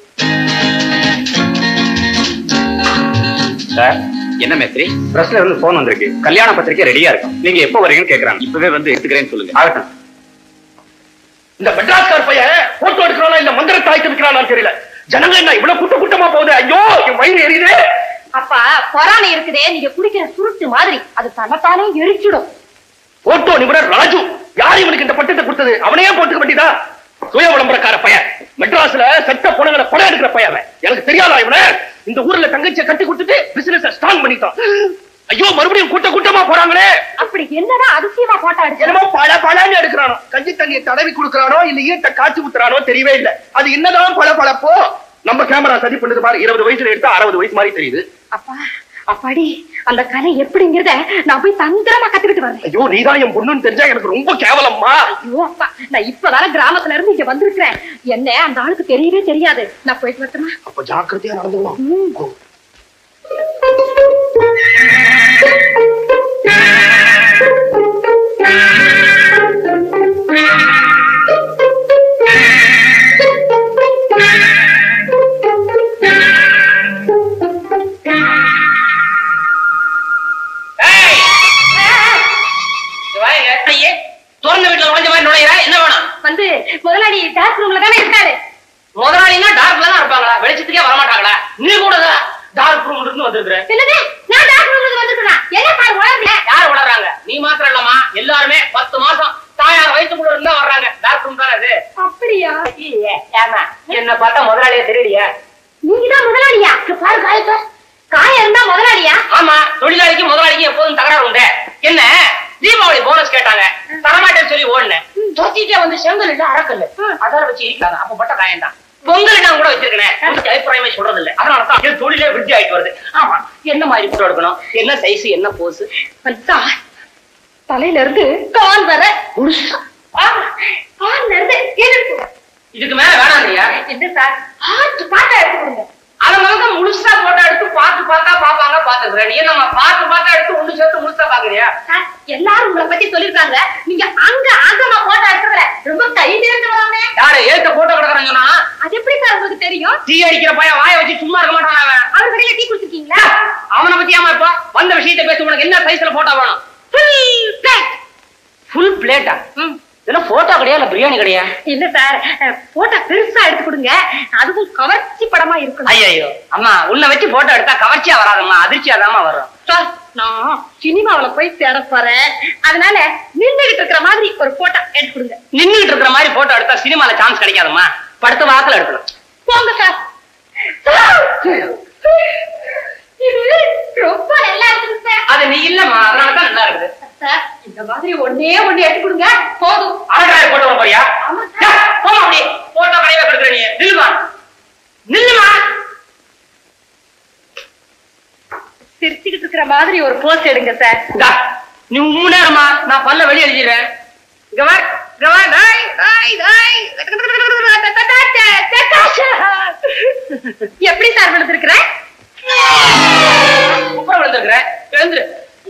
சார் என்ன மேஸ்திரி பிரஸ்ல இருந்து போன் வந்திருக்கு கல்யாண பத்திரிக்கை ரெடியா இருக்கும் நீங்க எப்போ வரீங்கன்னு கேக்குறாங்க இப்பவே வந்து எடுத்துக்கிறேன்னு சொல்லுங்க ஆகட்டும் இந்த மெட்ராஸ்கார் பையன் போட்டோ எடுக்கிறானா இல்ல மந்திர தாய்க்கு இருக்கிறானான்னு தெரியல ஜனங்க என்ன இவ்வளவு கூட்ட கூட்டமா போகுது ஐயோ என் வயிறு எரியுது அப்பா பொறாமை இருக்குதே நீங்க குடிக்கிற சுருட்டு மாதிரி அது தன்னைத்தானே எரிச்சிடும் போட்டோ நிபுணர் ராஜு யார் இவனுக்கு இந்த பட்டத்தை கொடுத்தது அவனையே போட்டுக்க வேண்டியதா சுய விளம்பரக்கார பையன் மெட்ராஸ்ல செத்த பொண்ணுங்களை படம் எடுக்கிற பையன் அவன். எனக்கு தெரியாதா இவனை இந்த ஊர்ல தங்கச்சியை கட்டி கொடுத்துட்டு பிசினஸ் ஸ்ட்ராங் பண்ணிட்டான் ஐயோ மறுபடியும் கூட்ட கூட்டமா போறாங்களே அப்படி என்னதான் அதிசயமா போட்டோ எடுக்க என்னமோ பல பழன்னு எடுக்கிறானோ கஞ்சி தண்ணியை தடவி கொடுக்கறானோ இல்ல ஈட்ட காய்ச்சி ஊத்துறானோ தெரியவே இல்ல அது என்னதான் பல பழப்போ நம்ம கேமரா சரி பண்ணுது பாரு இருபது வயசுல எடுத்தா அறுபது வயசு மாதிரி தெரியுது அப்பா அப்பாடி அந்த கலை எப்படிங்கிறத நான் போய் தந்திரமா கத்துக்கிட்டு வரேன் ஐயோ நீதான் என் பொண்ணுன்னு தெரிஞ்சா எனக்கு ரொம்ப கேவலம்மா ஐயோ அப்பா நான் இப்பதானே கிராமத்துல இருந்து இங்க வந்திருக்கிறேன் என்ன அந்த ஆளுக்கு தெரியவே தெரியாது நான் போயிட்டு வரட்டுமா அப்ப ஜாக்கிரதையா நடந்துக்கணும் திறந்த வீட்டுல நுழைஞ்ச மாதிரி நுழையிற என்ன வேணும் வந்து முதலாளி டார்க் ரூம்ல தானே இருக்காரு முதலாளினா டார்க்ல தான் இருப்பாங்களா வெளிச்சத்துக்கே வரமாட்டாங்களா நீ கூட டார்க் ரூம்ல இருந்து வந்திருக்கிற என்னது நான் டார்க் ரூம்ல வந்திருக்கேன் என்ன சார் உணர்ல யார் வளர்றாங்க நீ மாத்திரம் இல்லம்மா எல்லாருமே பத்து மாசம் தாயார் வயிற்றுக்குள்ள இருந்தா வர்றாங்க டார்க் ரூம் தானே அது அப்படியா ஐயே, ஏம்மா, என்ன பார்த்தா முதலாளியே தெரியலையா நீங்க தான் முதலாளியா இங்க பாரு காயத்த காயம் இருந்தா முதலாளியா ஆமா தொழிலாளிக்கு முதலாளிக்கு எப்போதும் தகராறு உண்டு என்ன தீபாவளி போனஸ் கேட்டாங்க தரமாட்டேன்னு சொல்லி ஓடினேன் தொத்திட்டே வந்து செங்கல் இல்ல அரக்கல் அதால வச்சு இருக்காங்க அப்ப பட்ட காயம் தான் பொங்கல் நான் கூட வச்சிருக்கேன் அபிப்பிராயமே சொல்றது இல்ல அதனால தான் என் தொழிலே விருத்தி ஆயிட்டு வருது ஆமா என்ன மாதிரி போட்டோ எடுக்கணும் என்ன சைஸ் என்ன போஸ் அத்தா தலையில இருந்து கால் வர முழுசா ஆ, கால்ல இருந்து இடுப்பு இதுக்கு மேல வேணாம் இல்லையா என்ன சார் பார்த்து பார்த்தா எடுத்து கொடுங்க அவங்க முழுசா போட்டோ எடுத்து பார்த்து பார்த்தா பாப்பாங்க பாத்துக்கிறேன் நீ நம்ம பார்த்து பார்த்தா எடுத்து ஒண்ணு சேர்த்து முழுசா பாக்குறியா சார் எல்லாரும் உங்களை பத்தி சொல்லிருக்காங்க நீங்க அங்க ஆகமா போட்டோ எடுக்கிறதுல ரொம்ப கை தேர்ந்தவராமே யாரு ஏத்த போட்டோ கிடக்குறாங்க சொன்னா அது எப்படி சார் உங்களுக்கு தெரியும் டீ அடிக்கிற பையன் வாயை வச்சு சும்மா இருக்க மாட்டான் அவன் அவர் கடையில டீ குடிச்சிருக்கீங்களா அவனை பத்தி ஏமா இப்போ வந்த விஷயத்தை பேச உனக்கு என்ன சைஸ்ல போட்டோ வேணும் ஃபுல் பிளேட் ஃபுல் பிளேட்டா இதெல்லாம் போட்டோ கிடையா இல்ல பிரியாணி கிடையா இல்ல சார் போட்டோ பெருசா எடுத்து கொடுங்க அதுவும் கவர்ச்சி படமா இருக்கணும் ஐயோ அம்மா உன்னை வச்சு போட்டோ எடுத்தா கவர்ச்சியா வராதம்மா அதிர்ச்சியா வரும் சார் நான் சினிமாவுல போய் சேர போறேன் அதனால நின்னுகிட்டு இருக்கிற மாதிரி ஒரு போட்டோ எடுத்து கொடுங்க நின்னுட்டு இருக்கிற மாதிரி போட்டோ எடுத்தா சினிமால சான்ஸ் கிடைக்காதம்மா படுத்த வாக்குல எடுக்கணும் போங்க சார் இது ரொம்ப நல்லா இருக்குது சார் அது நீ இல்லம்மா அதனாலதான் நல்லா இருக்குது சார் இந்த மாதிரி ஒண்ணே ஒண்ணு எடுத்து கொடுங்க போதும் அழகாய போட்டோ வர போறியா ஆமா யா, சார் போமா அப்படி போட்டோ கடையில கொடுக்குற நீ நில்லுமா நில்லுமா சிரிச்சுக்கிட்டு இருக்கிற மாதிரி ஒரு போஸ்ட் எடுங்க சார் இந்தா, நீ மூணு நேரமா நான் பல்ல வெளியே எழுதிடுறேன் இங்க வா இங்க வா டாய் டாய் டாய் எப்படி சார் விழுந்திருக்கிறேன் குப்புற விழுந்திருக்கிறேன் எழுந்துரு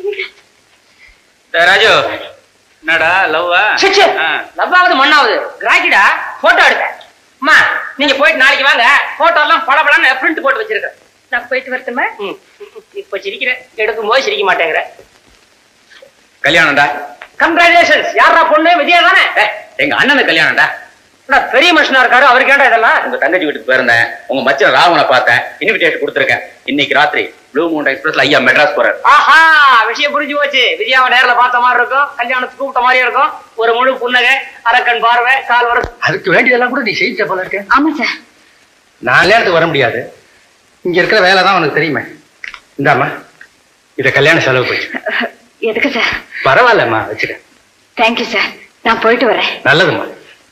ராஜு என்னடா லவ்வா சிச்சு லவ்வாவது மண்ணாவது கிராக்கிடா போட்டோ எடுக்க அம்மா நீங்க போயிட்டு நாளைக்கு வாங்க போட்டோ எல்லாம் பல பலன்னு பிரிண்ட் போட்டு வச்சிருக்கேன் நான் போயிட்டு வரட்டுமா ம், இப்ப சிரிக்கிறேன் எடுக்கும் போது சிரிக்க மாட்டேங்கிற கல்யாணம்டா கங்க்ராச்சுலேஷன்ஸ் யாரா பொண்ணு விஜயா தானே ஏய், எங்க அண்ணனுக்கு கல்யாணம்டா அடா, பெரிய மனுஷனா இருக்காரு அவருக்கு ஏன்டா இதெல்லாம் உங்க தங்கச்சி வீட்டுக்கு போயிருந்தேன் உங்க மச்சன் ராவனை பார்த்தேன் இன்விடேஷன் கொடுத்துருக்கேன் இன்னைக்கு ராத்திரி ப்ளூ மூன் எக்ஸ்பிரஸ்ல ஐயா மெட்ராஸ் போறாரு ஆஹா விஷயம் புரிஞ்சு போச்சு விஜயாவை நேர்ல பார்த்த மாதிரி இருக்கும் கல்யாணத்துக்கு கூப்பிட்ட மாதிரி இருக்கும் ஒரு முழு புன்னகை அரக்கன் பார்வை கால் வர அதுக்கு வேண்டியதெல்லாம் கூட நீ செய்த போல இருக்க ஆமா சார் நான் கல்யாணத்துக்கு வர முடியாது இங்க இருக்கிற வேலை தான் உனக்கு தெரியுமே இந்தாம்மா இத கல்யாண செலவு போச்சு எதுக்கு சார் பரவாயில்லம்மா வச்சுக்க தேங்க்யூ சார் நான் போயிட்டு வரேன் நல்லதும்மா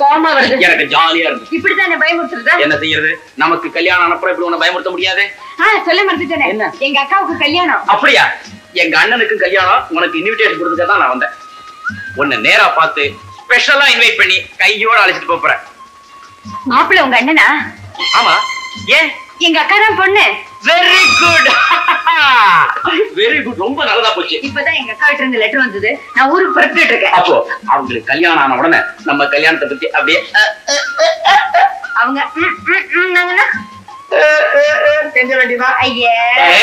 கோவமா வருது எனக்கு ஜாலியா இருக்கு இப்படிதான் என்ன பயமுறுத்துறதா என்ன செய்யறது நமக்கு கல்யாணம் அனுப்புற இப்படி உன்னை பயமுறுத்த முடியாது ஆ, சொல்ல மறந்துட்டேனே எங்க அக்காவுக்கு கல்யாணம் அப்படியா எங்க அண்ணனுக்கு கல்யாணம் உனக்கு இன்விடேஷன் கொடுத்துக்க தான் நான் வந்தேன் உன்னை நேரா பார்த்து ஸ்பெஷலா இன்வைட் பண்ணி கையோட அழைச்சிட்டு போப் போறேன் மாப்பிள்ள உங்க அண்ணனா ஆமா ஏன் எங்க அக்கா தான் பொண்ணு வெரி குட் வெரி குட் ரொம்ப நல்லதா போச்சு இப்பதான் எங்க அக்கா கிட்ட இருந்து லெட்டர் வந்தது நான் ஊருக்கு புறப்பட்டு இருக்கேன் அப்போ அவங்களுக்கு கல்யாணம் ஆன உடனே நம்ம கல்யாணத்தை பத்தி அப்படியே அஹ், அவங்க ம், ம், ம், நாங்கன்னா தெரிஞ்ச வேண்டியதான் ஐயே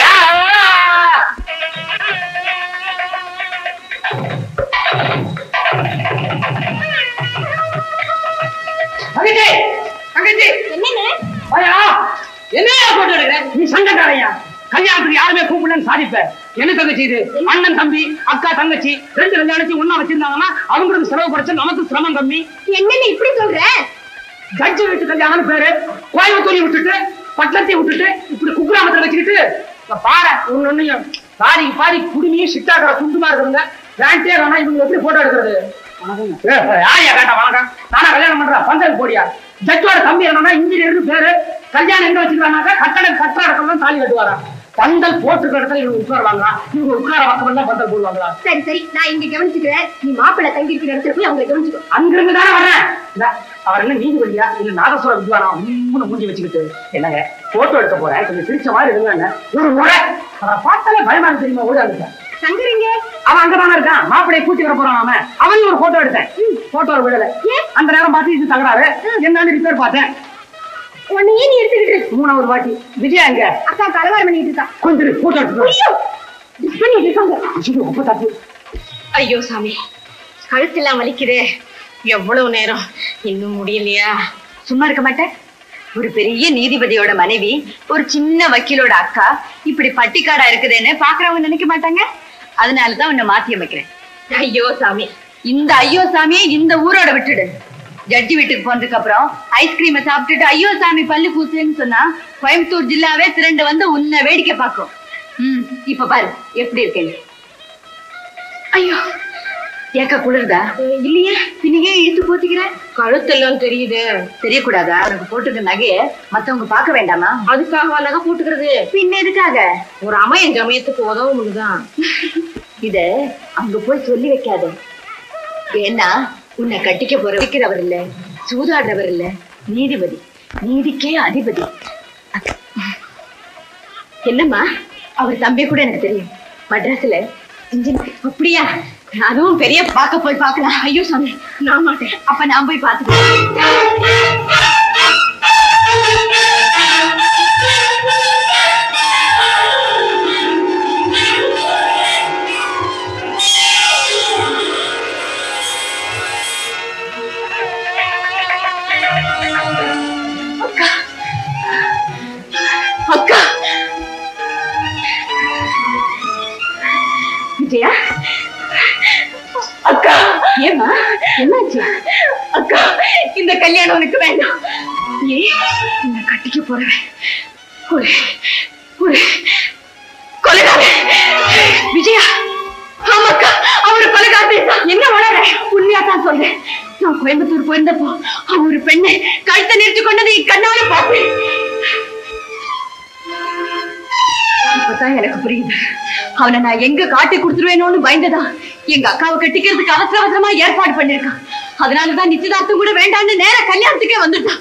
தங்கச்சி தங்கச்சி என்னன்னு ஐயா என்னையா போட்டோ எடுக்கிற நீ சங்கக்காரையா கல்யாணத்துக்கு யாருமே கூப்பிடலன்னு சாதிப்ப என்ன தங்கச்சி இது அண்ணன் தம்பி அக்கா தங்கச்சி ரெண்டு கல்யாணத்தையும் ஒண்ணா வச்சிருந்தாங்கன்னா அவங்களுக்கு செலவு குறைச்சு நமக்கு சிரமம் கம்மி என்னன்னு இப்படி சொல்ற ஜட்ஜி வீட்டு கல்யாணம் பேரு கோயம்புத்தூரை விட்டுட்டு பட்டணத்தை விட்டுட்டு இப்படி குக்கிராமத்துல வச்சுக்கிட்டு இப்ப பாரு ஒன்னொன்னையும் பாதிக்கு பாதி குடுமியும் சிட்டாக்கிற குண்டுமா இருக்குதுங்க பேண்டே வேணா இவங்க எப்படி போட்டோ எடுக்கிறது ஏ, யாரையா கேட்டா வணக்கம் நானா கல்யாணம் பண்றேன் பந்தல் போடியா ஜட்ஜோட தம்பி என்னன்னா இன்ஜினியர்னு பேரு கல்யாணம் எங்க வச்சிருக்காங்க கட்டட கட்டட இடத்துல தாலி கட்டுவாரா பந்தல் போட்டுக்கிற இடத்துல இவங்க உட்காருவாங்களா இவங்க உட்கார பக்கம் தான் பந்தல் போடுவாங்களா சரி சரி நான் இங்க கவனிச்சுக்கிறேன் நீ மாப்பிள்ளை தங்கி இருக்கிற இடத்துல போய் அவங்களை கவனிச்சுக்கோ அங்கிருந்து தானே வரேன் இந்தா, அவர் என்ன நீதிபதியா இல்ல நாதஸ்வர வித்வானா உம்முன்னு மூஞ்சி வச்சுக்கிட்டு என்னங்க போட்டோ எடுக்க போறேன் கொஞ்சம் சிரிச்ச மாதிரி இருங்க ஒரு முறை அவரை பார்த்தாலே பயமா இருக்கு தெரியுமா ஓடாதுங்க சங்கரிங்க அவன் அங்கதானே இருக்கான் மாப்பிளைய கூட்டி வர போறான் அவன் அவனையும் ஒரு போட்டோ எடுத்தேன் போட்டோ விடல அந்த நேரம் பார்த்து இது தகராறு என்னன்னு ரிப்பேர் பார்த்தேன் உன்னையே நீ எடுத்துக்கிட்டு மூணாவது வாட்டி விஜயா எங்க அக்கா கலவாரம் பண்ணிட்டு இருக்கா கொஞ்சம் போட்டோ எடுத்து ஐயோ மிஸ் பண்ணிட்டு இருக்காங்க ரொம்ப தப்பு ஐயோ சாமி கழுத்தெல்லாம் வலிக்குதே எவ்வளவு நேரம் இன்னும் முடியலையா சும்மா இருக்க மாட்டேன் ஒரு பெரிய நீதிபதியோட மனைவி ஒரு சின்ன வக்கீலோட அக்கா இப்படி பட்டிக்காடா இருக்குதுன்னு பாக்குறவங்க நினைக்க மாட்டாங்க அதனாலதான் உன்னை மாத்தி அமைக்கிறேன் ஐயோ சாமி இந்த ஐயோ சாமியை இந்த ஊரோட விட்டுடு ஜட்ஜி வீட்டுக்கு போனதுக்கு அப்புறம் ஐஸ்கிரீமை சாப்பிட்டுட்டு ஐயோ சாமி பல்லு கூசுன்னு சொன்னா கோயம்புத்தூர் ஜில்லாவே திரண்டு வந்து உன்னை வேடிக்கை பார்க்கும் ம் இப்ப பாரு எப்படி இருக்கேன்னு ஐயோ ஏக்க குளிருதா இல்லையே பின்னையே இழுத்து போத்திக்கிற கழுத்தெல்லாம் தெரியுது தெரியக்கூடாதா உனக்கு போட்டுக்க நகைய மத்தவங்க பார்க்க வேண்டாமா அதுக்காக நகை போட்டுக்கிறது பின்ன எதுக்காக ஒரு அமையன் ஜமயத்துக்கு உதவும் இத அங்க போய் சொல்லி வைக்காத ஏன்னா உன்னை கட்டிக்க போற வைக்கிறவர் இல்ல சூதாடுறவர் இல்ல நீதிபதி நீதிக்கே அதிபதி என்னம்மா அவர் தம்பி கூட எனக்கு தெரியும் மட்ராஸ்ல இன்ஜின் அப்படியா அதுவும் பெரிய பார்க்க போய் பார்க்கலாம் ஐயோ சாமி நான் மாட்டேன் அப்ப நான் போய் பார்த்துக்கிறேன் அக்கா விஜயா அக்கா ஏமா என்னாச்சு அக்கா இந்த கல்யாணம் உனக்கு வேண்டாம் ஏன் இந்த கட்டிக்க போறவன் ஒரு ஒரு கொலைகாரன் விஜயா ஆமாக்கா அவரு கொலைகாரன் தான். என்ன வளர உண்மையா தான் சொல்றேன் நான் கோயம்புத்தூர் போயிருந்தப்போ அவன் ஒரு பெண்ணை கழுத்தை நிறுத்தி கொண்டதை என் கண்ணால பார்த்தேன் இப்பதான் எனக்கு புரியுது அவனை நான் எங்க காட்டி கொடுத்துருவேனோன்னு பயந்ததா எங்க அக்காவை கட்டிக்கிறதுக்கு அவசர அவசரமா ஏற்பாடு பண்ணிருக்கான் அதனாலதான் நிச்சயதார்த்தம் கூட வேண்டாம்னு நேரா கல்யாணத்துக்கே வந்துட்டான்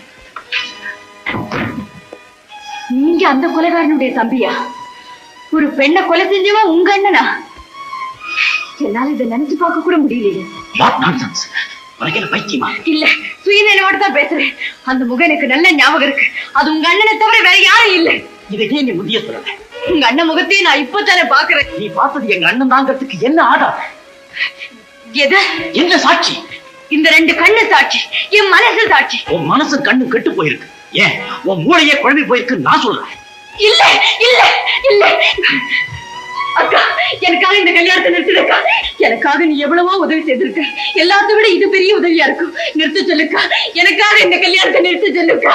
நீங்க அந்த கொலைகாரனுடைய தம்பியா ஒரு பெண்ணை கொலை செஞ்சவன் உங்க அண்ணனா என்னால இதை நினைச்சு பார்க்க கூட முடியலையே வாட் நான்சென்ஸ் உனக்கு என்ன பைத்தியமா இல்ல சுயநினைவோட தான் பேசுறேன் அந்த முகம் எனக்கு நல்ல ஞாபகம் இருக்கு அது உங்க அண்ணனை தவிர வேற யாரும் இல்ல இதை ஏன் நீ முதிய சொல்லல உங்க அண்ணன் முகத்தையும் நான் இப்பதானே பாக்குறேன் நீ பார்த்தது எங்க அண்ணன் தாங்கிறதுக்கு என்ன ஆதாரம் எது என்ன சாட்சி இந்த ரெண்டு கண்ணு சாட்சி என் மனசு சாட்சி உன் மனசு கண்ணு கெட்டு போயிருக்கு ஏன் உன் மூளையே குழம்பி போயிருக்கு நான் சொல்றேன் இல்ல இல்ல இல்ல அக்கா எனக்காக இந்த கல்யாணத்தை நிறுத்திருக்கா எனக்காக நீ எவ்வளவோ உதவி செய்திருக்க எல்லாத்த விட இது பெரிய உதவியா இருக்கும் நிறுத்த சொல்லுக்கா எனக்காக இந்த கல்யாணத்தை நிறுத்த சொல்லுக்கா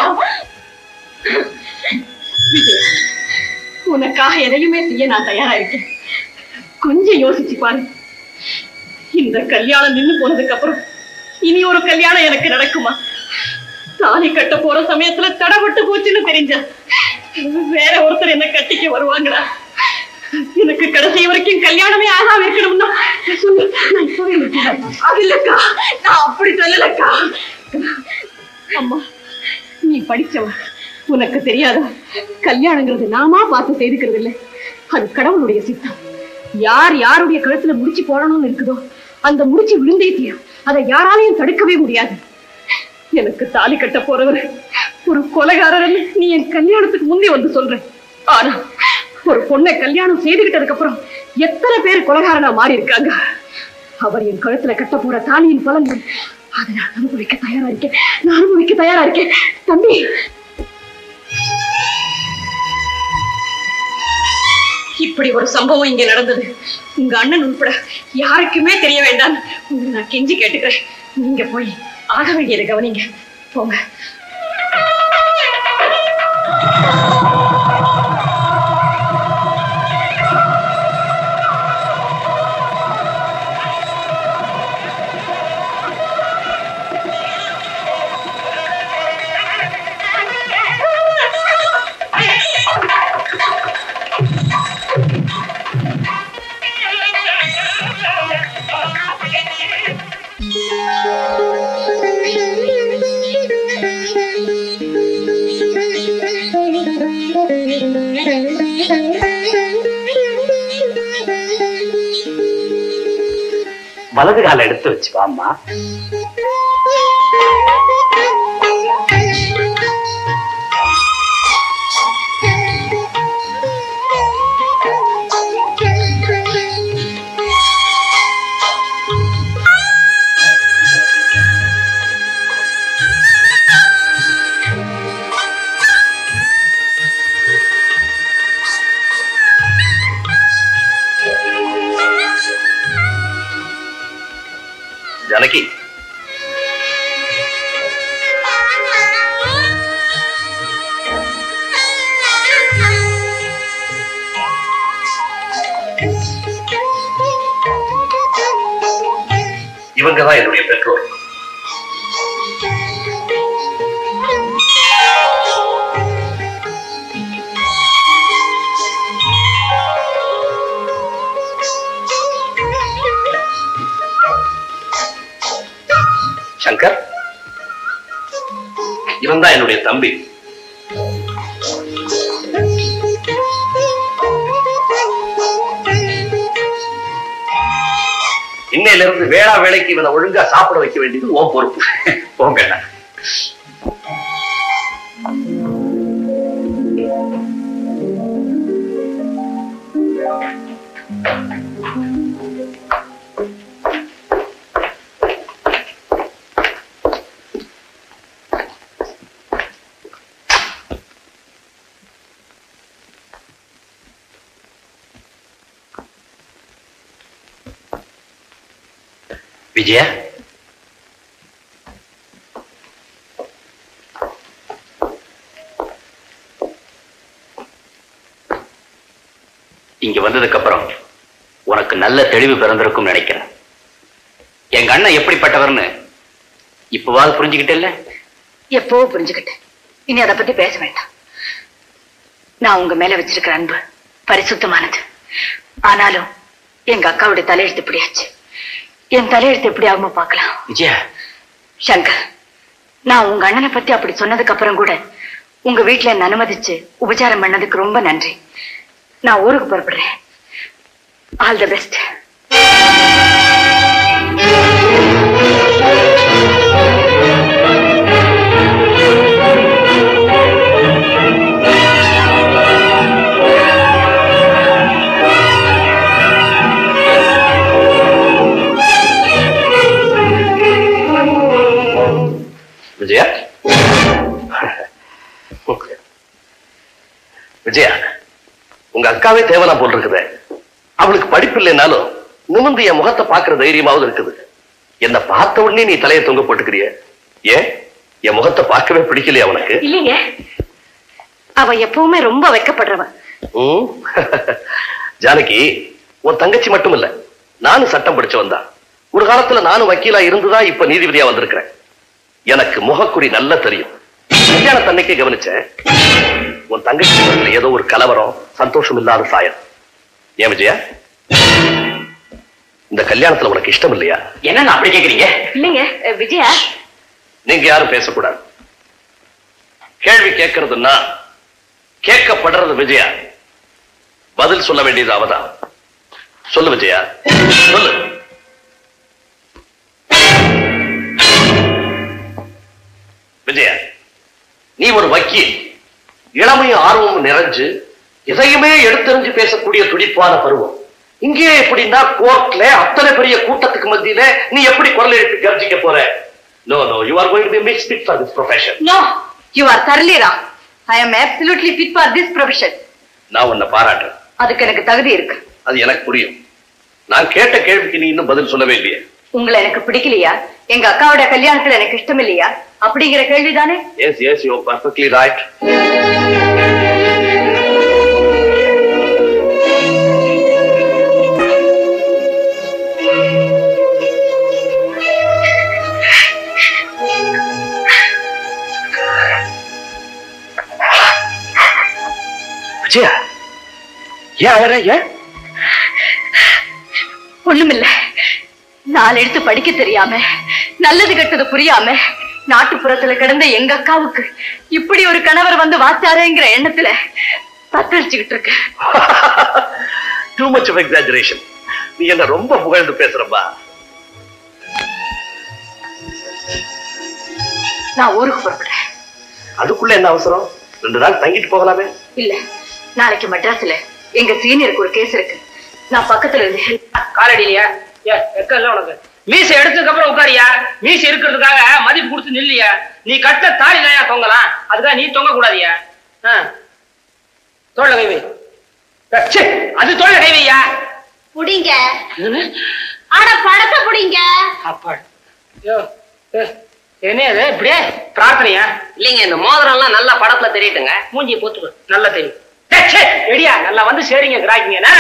விஜய், உனக்காக எதையுமே செய்ய நான் தயாரா இருக்கேன் கொஞ்சம் யோசிச்சு பாரு இந்த கல்யாணம் நின்னு போனதுக்கு அப்புறம் இனி ஒரு கல்யாணம் எனக்கு நடக்குமா தாலி கட்ட போற சமயத்துல தடப்பட்டு போச்சுன்னு தெரிஞ்ச வேற ஒருத்தர் என்ன கட்டிக்க வருவாங்களா எனக்கு கடைசி வரைக்கும் கல்யாணமே ஆகாம இருக்கணும்னா சொல்லு நான் இப்பவே நிக்கிறேன். அது இல்லக்கா நான் அப்படி சொல்லலக்கா அம்மா நீ படிச்சவ உனக்கு தெரியாதா கல்யாணங்கிறது நாமா பார்த்து செய்துக்கிறது இல்லை அது கடவுளுடைய சித்தம் யார் யாருடைய கழுத்துல முடிச்சு போடணும்னு இருக்குதோ அந்த முடிச்சு விழுந்தே தீரும் அதை யாராலையும் தடுக்கவே முடியாது எனக்கு தாலி கட்ட போறவர் ஒரு கொலைகாரர்னு நீ என் கல்யாணத்துக்கு முந்தி வந்து சொல்ற ஆனா ஒரு பொண்ணை கல்யாணம் செய்துகிட்டதுக்கு அப்புறம் எத்தனை பேர் கொலைகாரனா மாறி இருக்காங்க அவர் என் கழுத்துல கட்ட போற தாலியின் பலன்கள் அதை நான் அனுபவிக்க தயாரா இருக்கேன் நான் அனுபவிக்க தயாரா இருக்கேன் தம்பி இப்படி ஒரு சம்பவம் இங்க நடந்தது உங்க அண்ணன் உட்பட யாருக்குமே தெரிய வேண்டாம் உங்களை நான் கெஞ்சி கேட்டுக்கிறேன் நீங்க போய் ஆக வேண்டியதை கவனிங்க போங்க வலது கால எடுத்து வச்சு வாம்மா ஜனகி இவங்க தான் என்னுடைய பெற்றோர் சங்கர் இவன் தான் என்னுடைய தம்பி இன்னையில இருந்து வேளா வேலைக்கு இவனை ஒழுங்கா சாப்பிட வைக்க வேண்டியது ஓ பொறுப்பு போங்க விஜயா இங்க வந்ததுக்கு அப்புறம் உனக்கு நல்ல தெளிவு பிறந்திருக்கும் நினைக்கிறேன் எங்க அண்ணன் எப்படிப்பட்டவர்னு இப்பவாது புரிஞ்சுக்கிட்டே எப்போ புரிஞ்சுக்கிட்டேன் இனி அதை பத்தி பேச வேண்டாம் நான் உங்க மேல வச்சிருக்கிற அன்பு பரிசுத்தமானது ஆனாலும் எங்க அக்காவுடைய தலையெழுத்து இப்படியாச்சு என் தலையெழுத்து எப்படி ஆகுமோ பார்க்கலாம் விஜயா சங்கர் நான் உங்க அண்ணனை பத்தி அப்படி சொன்னதுக்கு அப்புறம் கூட உங்க வீட்டுல என்ன அனுமதிச்சு உபச்சாரம் பண்ணதுக்கு ரொம்ப நன்றி நான் ஊருக்கு புறப்படுறேன் all the best Vijaya Vijaya உங்க அக்காவே தேவனா போல் இருக்குதே அவளுக்கு படிப்பு இல்லைனாலும் நிமிந்து என் முகத்தை பாக்குற தைரியமாவது இருக்குது என்ன பார்த்த உடனே நீ தலையை தொங்க போட்டுக்கிறிய ஏன் என் முகத்தை பார்க்கவே பிடிக்கலையா உனக்கு இல்லைங்க அவ எப்பவுமே ரொம்ப வெக்கப்படுறவன் ம். ஜானகி உன் தங்கச்சி மட்டும் இல்ல நானும் சட்டம் படிச்சவன் தான் ஒரு காலத்துல நானும் வக்கீலா இருந்துதான் இப்ப நீதிபதியா வந்திருக்கிறேன் எனக்கு முகக்குறி நல்லா தெரியும் கல்யாணத்தன்னைக்கு கவனிச்சேன் உன் தங்கச்சி முகத்துல ஏதோ ஒரு கலவரம் சந்தோஷம் இல்லாத சாயம் ஏன் விஜயா இந்த கல்யாணத்துல உனக்கு இஷ்டம் இல்லையா என்னன்னு அப்படி கேக்குறீங்க இல்லைங்க அஹ், விஜயா நீங்க யாரும் பேசக்கூடாது கேள்வி கேட்கறதுன்னா கேட்கப்படுறது விஜயா பதில் சொல்ல வேண்டியது அவதான் சொல்லு விஜயா சொல்லு விஜயா நீ ஒரு வக்கீல் இளமையும் ஆர்வமும் நிறைஞ்சு எதையுமே எடுத்தெறிஞ்சு பேசக்கூடிய துடிப்பான பருவம் இங்கே எப்படின்னா கோர்ட்ல அத்தனை பெரிய கூட்டத்துக்கு மத்தியில நீ எப்படி குரல் எழுப்பி கர்ஜிக்க போற no no you are going to be misfit for this profession no you are thoroughly wrong I am absolutely fit for this profession நான் உன்னை பாராட்டுறேன் அதுக்கு எனக்கு தகுதி இருக்கு அது எனக்கு புரியும் நான் கேட்ட கேள்விக்கு நீ இன்னும் பதில் சொல்லவே இல்லையே உங்களை எனக்கு பிடிக்கலையா எங்க அக்காவோட கல்யாணத்துல எனக்கு இஷ்டம் இல்லையா அப்படிங்கிற கேள்விதானே yes yes you perfectly right Vijaya ஏன் அழற ஏன் ஒண்ணுமில்ல நாலு எடுத்து படிக்க தெரியாம நல்லது கெட்டது புரியாம நாட்டுப்புறத்துல கிடந்த எங்க அக்காவுக்கு இப்படி ஒரு கணவர் வந்து வாச்சாருங்கிற எண்ணத்துல தத்தளிச்சுக்கிட்டு இருக்கு டூ மச் ஆஃப் எக்ஸாஜரேஷன் நீ என்ன ரொம்ப புகழ்ந்து பேசுறப்பா நான் ஊருக்கு புறப்படுறேன் அதுக்குள்ள என்ன அவசரம் ரெண்டு நாள் தங்கிட்டு போகலாமே இல்ல நாளைக்கு மெட்ராஸ்ல எங்க சீனியருக்கு ஒரு கேஸ் இருக்கு நான் பக்கத்துல இருந்து help காலடியிலையா ஏ வெக்கல்ல உனக்கு மீசை எடுத்ததுக்கு அப்புறம் உட்காரியா மீசை இருக்கிறதுக்காக மதிப்பு கொடுத்து நில்லையா நீ கட்ட தாலி தாயா தொங்கலாம் அதுக்காக நீ தொங்க கூடாதியா தோல்ல கை வை அ, ச்சே, அது தோல்ல கை வையா புடிங்க ஆனா படத்தை புடிங்க அப்பா யோ ஏ, என்ன இது இப்படியே பிரார்த்தனையா இல்லைங்க இந்த மோதிரம் எல்லாம் நல்லா படத்துல தெரியட்டுங்க மூஞ்சியை போத்துக்கோ நல்லா தெரியும் ச்சே, ச்சே, ரெடியா நல்லா வந்து சரிங்க கிராக்கிங்க என்ன?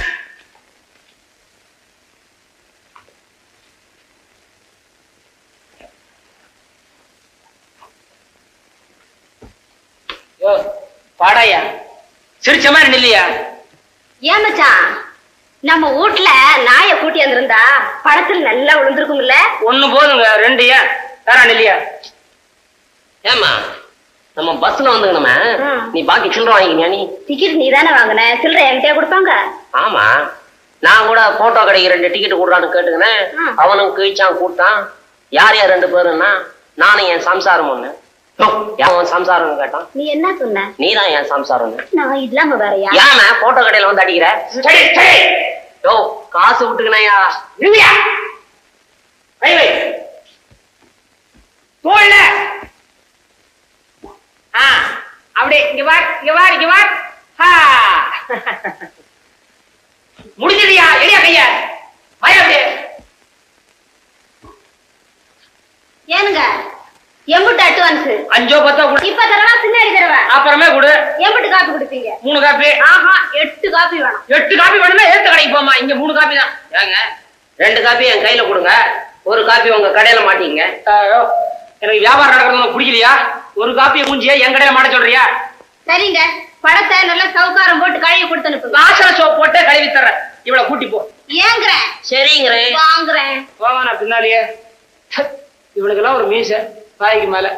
யோ பாடாயா சிரிச்ச மாதிரி நில்லையா ஏன் மச்சான் நம்ம வீட்ல நாய கூட்டி வந்திருந்தா படத்துல நல்லா விழுந்திருக்கும்ல ஒண்ணு போதுங்க ரெண்டு ஏன் வேற நில்லையா ஏமா நம்ம பஸ்ல வந்துக்கணுமே நீ பாக்கி சில்லற வாங்கிக்கியா நீ டிக்கெட் நீ தானே வாங்கின சில்லறை என்கிட்டயே கொடுப்பாங்க ஆமா நான் கூட போட்டோ கடைக்கு ரெண்டு டிக்கெட் கொடுறான்னு கேட்டுக்கினேன் அவனும் கிழிச்சான் கூட்டான் யார் யார் ரெண்டு பேருன்னா நானும் என் சம்சாரம் ஒண்ணு அவன் சம்சாரம் கேட்டான் நீ என்ன சொன்ன நீதான் என் சம்சாரம் நான் இல்லாம வேறயா ஏமா போட்டோ கடையில வந்து அடிக்கிற சரி சரி யோ காசு விட்டுக்கினையா நில்லையா கை வை தோல்ல ஆ அப்படியே இங்க வா இங்க வா இங்க வா ஆ முடிஞ்சதியா எடியா கைய வாயா அப்படியே ஏனுங்க எம்புட்டு அட்வான்ஸ் அஞ்சோ பத்தோ கொடு இப்ப தரவா பின்னாடி தரவா அப்புறமே கொடு எம்புட்டு காப்பி கொடுப்பீங்க மூணு காப்பி ஆஹா எட்டு காப்பி வேணும் எட்டு காப்பி வேணும்னா ஏத்த கடைக்கு போமா இங்க மூணு காப்பி தான் ஏங்க ரெண்டு காப்பி என் கையில கொடுங்க ஒரு காப்பி உங்க கடையில மாட்டீங்க ஐயோ, எனக்கு வியாபாரம் நடக்கிறது உனக்கு பிடிக்கலையா ஒரு காப்பியை மூஞ்சிய என் கடையில மாட்ட சொல்றியா சரிங்க படத்தை நல்லா சவுக்காரம் போட்டு கழுவி கொடுத்து அனுப்புங்க வாசல சோப் போட்டு கழுவி தர்றேன் இவளை கூட்டி போ ஏங்குறேன் சரிங்கிறேன் வாங்குறேன் போவா நான் பின்னாலேயே ச்ச, இவனுக்கெல்லாம் ஒரு மீசை வாய்க்கு மேல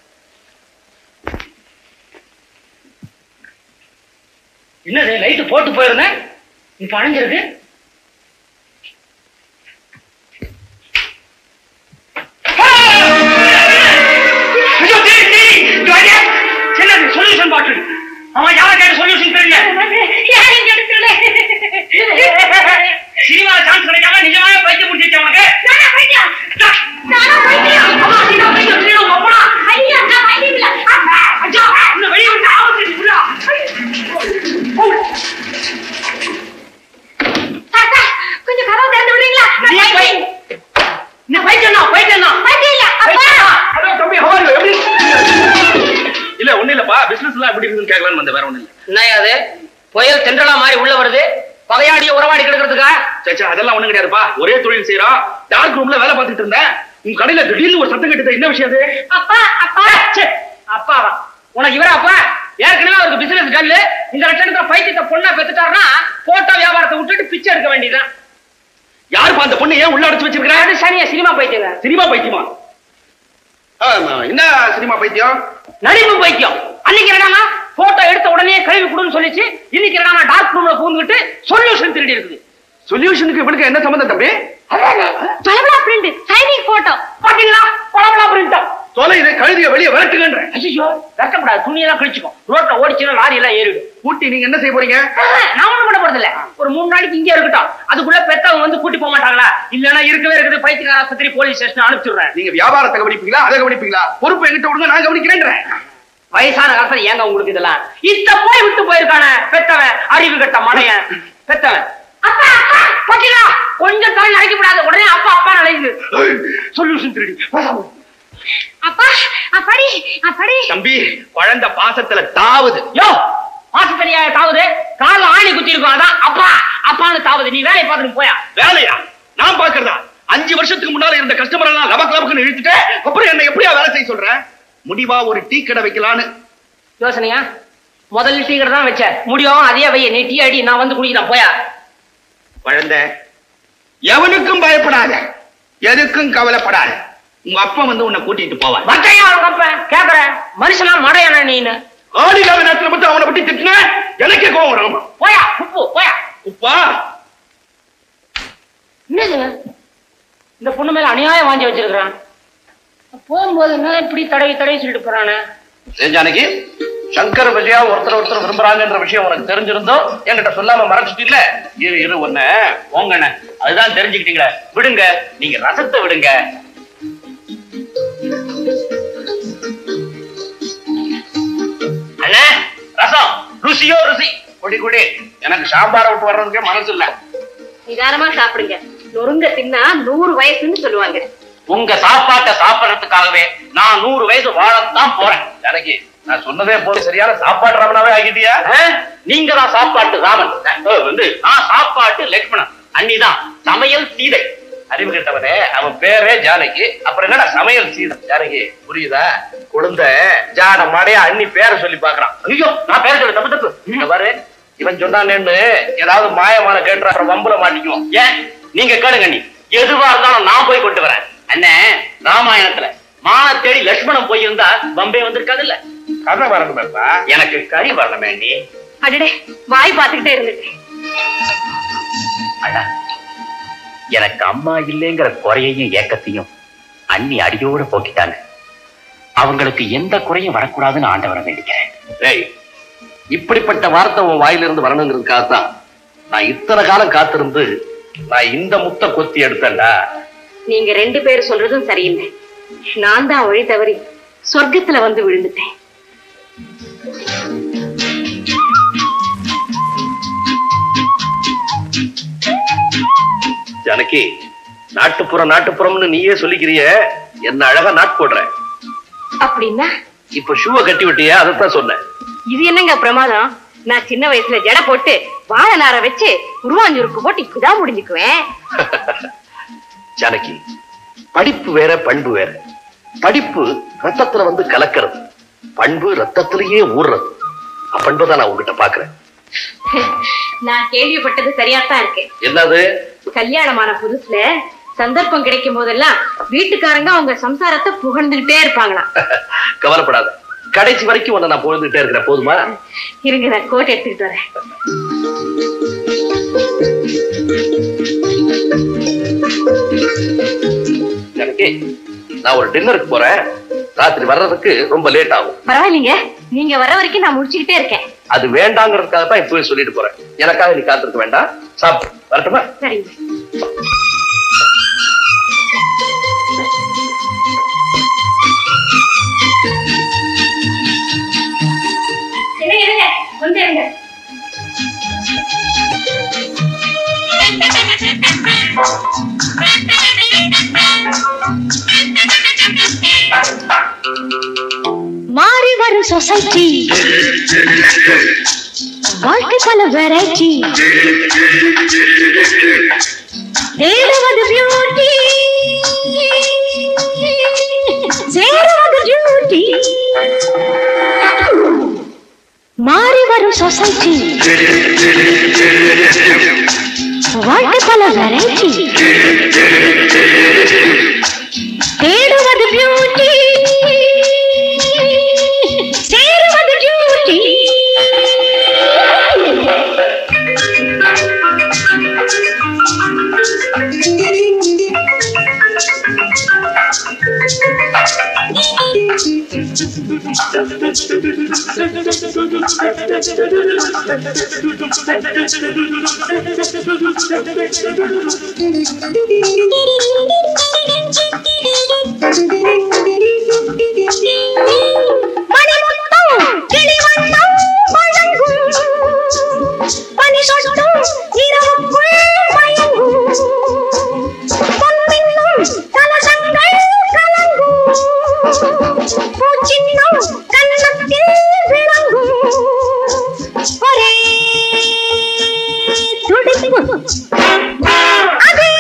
என்னது லைட்டு போட்டு போயிருந்தேன் இப்ப அணைஞ்சிருக்கு ஐயோ, தேடி, தேடி, இங்க வாங்க. என்னது சொல்யூஷன் பாட்டில் அவன் யாரை கேட்ட சொல்யூஷன் தெரியல சினிமால சான்ஸ் கிடைக்காம நிஜமாவே பைத்தியம் முடிச்சிருச்சு அவனுக்கு கொஞ்சம் கதவு திறந்து விடுறீங்களா நீ போய் நீ பைத்தியம்னா பைத்தியம்னா ஹலோ தம்பி how are you? எப்படி இல்ல ஒண்ணு இல்லப்பா பிசினஸ் எல்லாம் எப்படி இருக்குன்னு கேட்கலான்னு வந்தேன் வேற ஒண்ணு இல்ல என்னய்யா அது புயல் தென்றலா மாதிரி உள்ள வருது பகையாடிய உறவாடி கிடக்கிறதுக்கா சச்சா அதெல்லாம் ஒண்ணும் கிடையாதுப்பா ஒரே தொழில் செய்யறோம் டார்க் ரூம்ல வேலை பார்த்துட்டு இருந்தேன் உன் கடையில திடீர்னு ஒரு சத்தம் கேட்டது என்ன விஷயம் அது அப்பா அப்பா ச்சே, அப்பாவா உனக்கு இவரா அப்பா ஏற்கனவே அவருக்கு பிசினஸ் கல்லு இந்த லட்சணத்துல பைத்தியத்தை பொண்ணா பெத்துட்டாருன்னா போட்டோ வியாபாரத்தை விட்டுட்டு பிச்சை எடுக்க வேண்டியதுதான் யாருப்பா அந்த பொண்ணு ஏன் உள்ள அடைச்சு வச்சிருக்கிறேன் அது சனியா சினிமா பைத்தியங்க சினிமா பைத்தியமா ஆமா, என்ன சினிமா பைத்தியம் நடிப்பு பைத்தியம் அன்னைக்கு என்னடா போட்டோ எடுத்த உடனே கழுவி கொடுன்னு சொல்லிச்சு இன்னைக்கு என்னடா டார்க் ரூம்ல பூந்துகிட்டு சொல்யூஷன் திருடி இருக்குது சொல்யூஷனுக்கு இவனுக்கு என்ன சம்பந்தம் தம்பி பளபளா பிரிண்ட் சைனிங் போட்டோ பாத்தீங்களா பளபளா பிரிண்டா தொலை இதை கழுதிய வெளியே விரட்டுங்கன்ற ஐயோ வெட்டப்படாது துணியெல்லாம் கிழிச்சுக்கும் ரோட்ல ஓடிச்சுன்னா லாரி எல்லாம் ஏறிடும் ஊட்டி நீங்க என்ன செய்ய போறீங்க நான் ஒண்ணும் பண்ண போறது இல்ல ஒரு மூணு நாளைக்கு இங்கே இருக்கட்டும் அதுக்குள்ள பெத்தவங்க வந்து கூட்டி போக மாட்டாங்களா இல்லன்னா இருக்கவே இருக்குது பைத்தியக்கார ஆஸ்பத்திரி போலீஸ் ஸ்டேஷன் அனுப்பிச்சுடுறேன் நீங்க வியாபாரத்தை கவனிப்பீங்களா அதை கவனிப்பீங்களா பொறுப்பு என்கிட்ட விடுங்க நான் கவனிக்கிறேன்றேன் வயசான காலத்துல ஏங்க உங்களுக்கு இதெல்லாம் இத்த போய் விட்டு போயிருக்கானே பெத்தவன் அறிவு கட்ட மடையன் பெத்தவன் அப்பா அப்பா பாத்தீங்களா கொஞ்சம் தாய் நினைக்க கூடாது உடனே அப்பா அப்பா நினைக்குது சொல்யூஷன் திருடி பேசாம. அப்பா அப்பாடி அப்பாடி தம்பி குழந்தை பாசத்துல தாவுது யோ ஆஸ்பத்திரியா தாவுது கால்ல ஆணி குத்தி இருக்கும் அதான் அப்பா அப்பான்னு தாவுது நீ வேலையை பார்த்துட்டு போயா வேலையா நான் பாக்குறதா அஞ்சு வருஷத்துக்கு முன்னால இருந்த கஸ்டமர் எல்லாம் லபக் லபக்குன்னு இழுத்துட்டு அப்புறம் என்ன எப்படியா வேலை செய்ய சொல்ற முடிவா ஒரு டீ கடை வைக்கலான்னு யோசனையா முதல்ல டீ கடை தான் வச்ச முடியும் அதே வைய நீ டீ அடி நான் வந்து குடிக்கிறேன் போயா குழந்தை எவனுக்கும் பயப்படாத எதுக்கும் கவலைப்படாத உங்க அப்பா வந்து உன்னை கூட்டிட்டு போவான் மச்சாயா அவங்க அப்ப கேக்குறேன் மனுஷனா மடையானா நீனு ஆடிக்காத நேரத்துல மட்டும் அவனை பத்தி திட்டின எனக்கே கோவம் வரும் போயா உப்பு போயா உப்பா என்னது இந்த பொண்ணு மேல அநியாயம் வாங்கி வச்சிருக்கிறான் போகும்போது என்ன இப்படி தடவி தடவி சொல்லிட்டு போறானே ஏன் ஜானகி சங்கர் விஜயா ஒருத்தர் ஒருத்தர் விரும்புறாங்கன்ற விஷயம் உனக்கு தெரிஞ்சிருந்தோம் என்கிட்ட சொல்லாம மறைச்சிட்டு இல்ல இரு இரு ஒண்ணு போங்கண்ணே அதுதான் தெரிஞ்சுக்கிட்டீங்களே விடுங்க நீங்க ரசத்தை விடுங்க அண்ணே ரசம் ருசியோ ருசி குடி குடி எனக்கு சாம்பாரை விட்டு வர்றதுக்கே மனசு இல்ல நிதானமா சாப்பிடுங்க நொறுங்க தின்னா நூறு வயசுன்னு சொல்லுவாங்க உங்க சாப்பாட்டை சாப்பிடறதுக்காகவே நான் நூறு வயசு வாழத்தான் போறேன் ஜானகி நான் சொன்னதே போது சரியான சாப்பாட்டு ராமனாவே ஆகிட்டியா நீங்க தான் சாப்பாட்டு ராமன் அஹ், வந்து நான் சாப்பாட்டு லட்சுமணன் அன்னிதான் சமையல் சீதை அறிவு கெட்டவனே அவன் பேரே ஜானகி அப்புறம் என்னடா சமையல் சீதை ஜானகி புரியுதா குழந்த ஜான மாடையா அண்ணி பேரை சொல்லி பாக்குறான் ஐயோ நான் பேர சொல்லி தப்பு தப்பு இங்க பாரு இவன் சொன்னானேன்னு ஏதாவது மாயமான கேட்டு அப்புறம் வம்புல மாட்டிக்குவோம் ஏன் நீங்க கேளுங்க நீ எதுவா இருந்தாலும் நான் போய் கொண்டு வரேன் அண்ணே ராமாயணத்துல மான தேடி லட்சுமணன் போயிருந்தா பம்பே வந்திருக்காதுல்ல கதை வரணுமேப்பா எனக்கு கறி வரணுமே நீ அடடே வாய் பார்த்துக்கிட்டே இருந்துட்டு அண்ணா எனக்கு அம்மா இல்லைங்கிற குறையையும் ஏக்கத்தையும் அண்ணி அடியோட போக்கிட்டாங்க அவங்களுக்கு எந்த குறையும் வரக்கூடாதுன்னு ஆண்டவரை வேண்டிக்கிறேன் டேய் இப்படிப்பட்ட வார்த்தை உன் வாயிலிருந்து வரணுங்கிறதுக்காக தான் நான் இத்தனை காலம் காத்திருந்து நான் இந்த முத்த கொத்தி எடுத்தேன்டா நீங்க ரெண்டு பேரும் சொல்றதும் சரியில்லை நான் தான் வழி தவறி சொர்க்கத்துல வந்து விழுந்துட்டேன் ஜானகி நாட்டுப்புறம் நாட்டுப்புறம்னு நீயே சொல்லிக்கிறிய என்ன அழகா நாட்டு போடுற அப்படின்னா இப்ப ஷூவை கட்டி விட்டியா அதைத்தான் சொன்னேன் இது என்னங்க பிரமாதம் நான் சின்ன வயசுல ஜடை போட்டு வாழை நாரை வச்சு உருவாஞ்சுருக்கு போட்டு இப்படிதான் முடிஞ்சுக்குவேன் ஜானகி படிப்பு வேற பண்பு வேற படிப்பு ரத்தத்துல வந்து கலக்கிறது பண்பு ரத்தத்திலேயே ஊறுறது அப்பண்புதான் நான் உங்ககிட்ட பாக்குறேன் நான் கேள்விப்பட்டது சரியாத்தான் இருக்கு என்னது கல்யாணமான புதுசுல சந்தர்ப்பம் கிடைக்கும் போதெல்லாம் வீட்டுக்காரங்க அவங்க சம்சாரத்தை புகழ்ந்துகிட்டே இருப்பாங்களாம் கவலைப்படாத கடைசி வரைக்கும் உன்னை நான் பொழுதுகிட்டே இருக்கிறேன் போதுமா இருங்க நான் கோட் எடுத்துக்கிட்டு வரேன் ஜானகி நான் ஒரு டின்னருக்கு போறேன் ராத்திரி வர்றதுக்கு ரொம்ப லேட் ஆகும் பரவாயில்லைங்க நீங்க வர வரைக்கும் நான் முடிச்சுக்கிட்டே இருக்கேன் அது வேண்டாங்கிறதுக்காக தான் இப்பவே சொல்லிட்டு போறேன் எனக்காக நீ காத்திருக்க வேண்டாம் சாப்பிட்டு வரட்டுமா சரிங்க இருங்க, இருங்க, கொஞ்சம் இருங்க. மாறி வரும் சொசைட்டி வாழ்க்கை பல வெரைட்டி தேடுவது பியூட்டி வரும் சொசைட்டி வாழ்க்கை பல வெரைட்டி தேடுவது பியூட்டி சேருவது டியூட்டி மணிமுத்தம் கிளிவண்ணம் வழங்கும் பனி சொட்டும் இரவுக்குள் மயங்கும் பொன்மின்னும் கலசங்கள் கலங்கும் பூச்சின்னும் கன்னத்தில் விளங்கும் ஒரே துடிப்பு அதே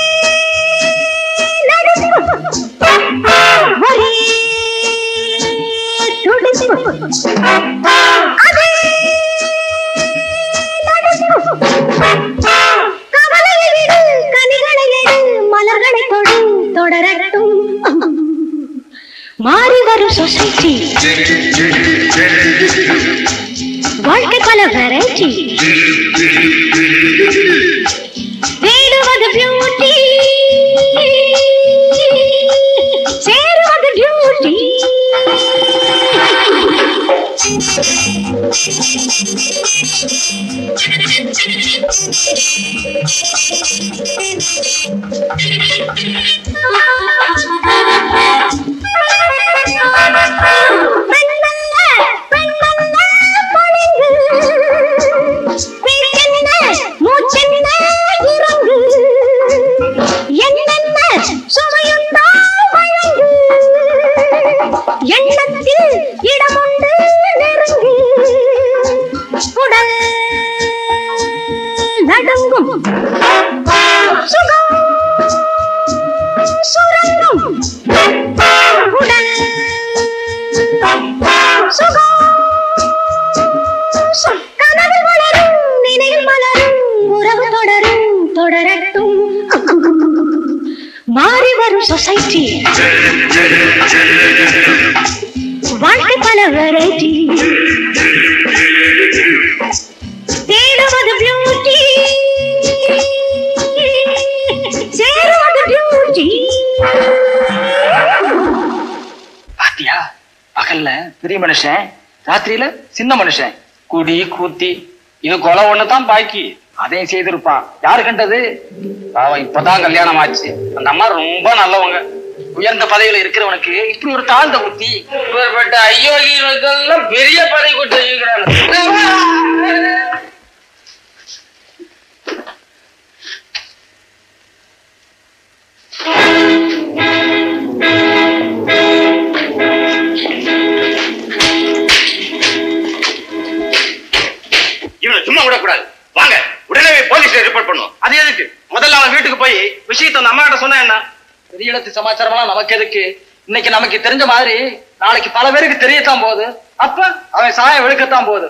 நடிப்பு ஒரே துடிப்பு அதே கவலையை விடு கனிகளை எடு மலர்களை தொடு தொடரட்டும் மாறி வரும் சொசைட்டி வாழ்க்கை பல வெரைட்டி தேடுவது பியூட்டி சேருவது டியூட்டி பெண்ணல்ல, பெண்ணல்ல, பொழிவு. பேச்சென்ன, மூச்சென்ன, இறங்கு. என்னென்ன சுவையுண்டோ வழங்கு. எண்ணத்தில் இடமுண்டு நெருங்கு. உடல் நடுங்கும் சுகம் சுரங்கும் உடல் சுகம் சு- கனவு வளரும் நினைவு மலரும் உறவு தொடரும் தொடரட்டும் மாறி வரும் சொசைட்டி வாழ்க்கை பல வெரைட்டி தேடுவது பியூட்டி சேருவது டியூட்டி பாத்தியா பகல்ல பெரிய மனுஷன் ராத்திரியில சின்ன மனுஷன் குடி கூத்தி இது கொலை ஒண்ணுதான் பாக்கி அதையும் செய்திருப்பான் யாரு கண்டது அவன் இப்பதான் கல்யாணம் ஆச்சு அந்த அம்மா ரொம்ப நல்லவங்க உயர்ந்த பதவியில இருக்கிறவனுக்கு இப்படி ஒரு தாழ்ந்த புத்தி இவர்பட்ட ஐயோகிகளுக்கெல்லாம் பெரிய பதவி கொடுத்து வச்சிருக்கிறாங்க இவனை சும்மா விடக்கூடாது வாங்க உடனே போலீஸ்ல ரிப்போர்ட் பண்ணுவோம் அது எதுக்கு முதல்ல அவன் வீட்டுக்கு போய் விஷயத்தை அந்த அம்மா கிட்ட சொன்னா என்ன பெரிய இடத்து சமாச்சாரம்லாம் நமக்கு எதுக்கு இன்னைக்கு நமக்கு தெரிஞ்ச மாதிரி நாளைக்கு பல பேருக்கு தெரியத்தான் போகுது அப்ப அவன் சாயம் வெளுக்கத்தான் போகுது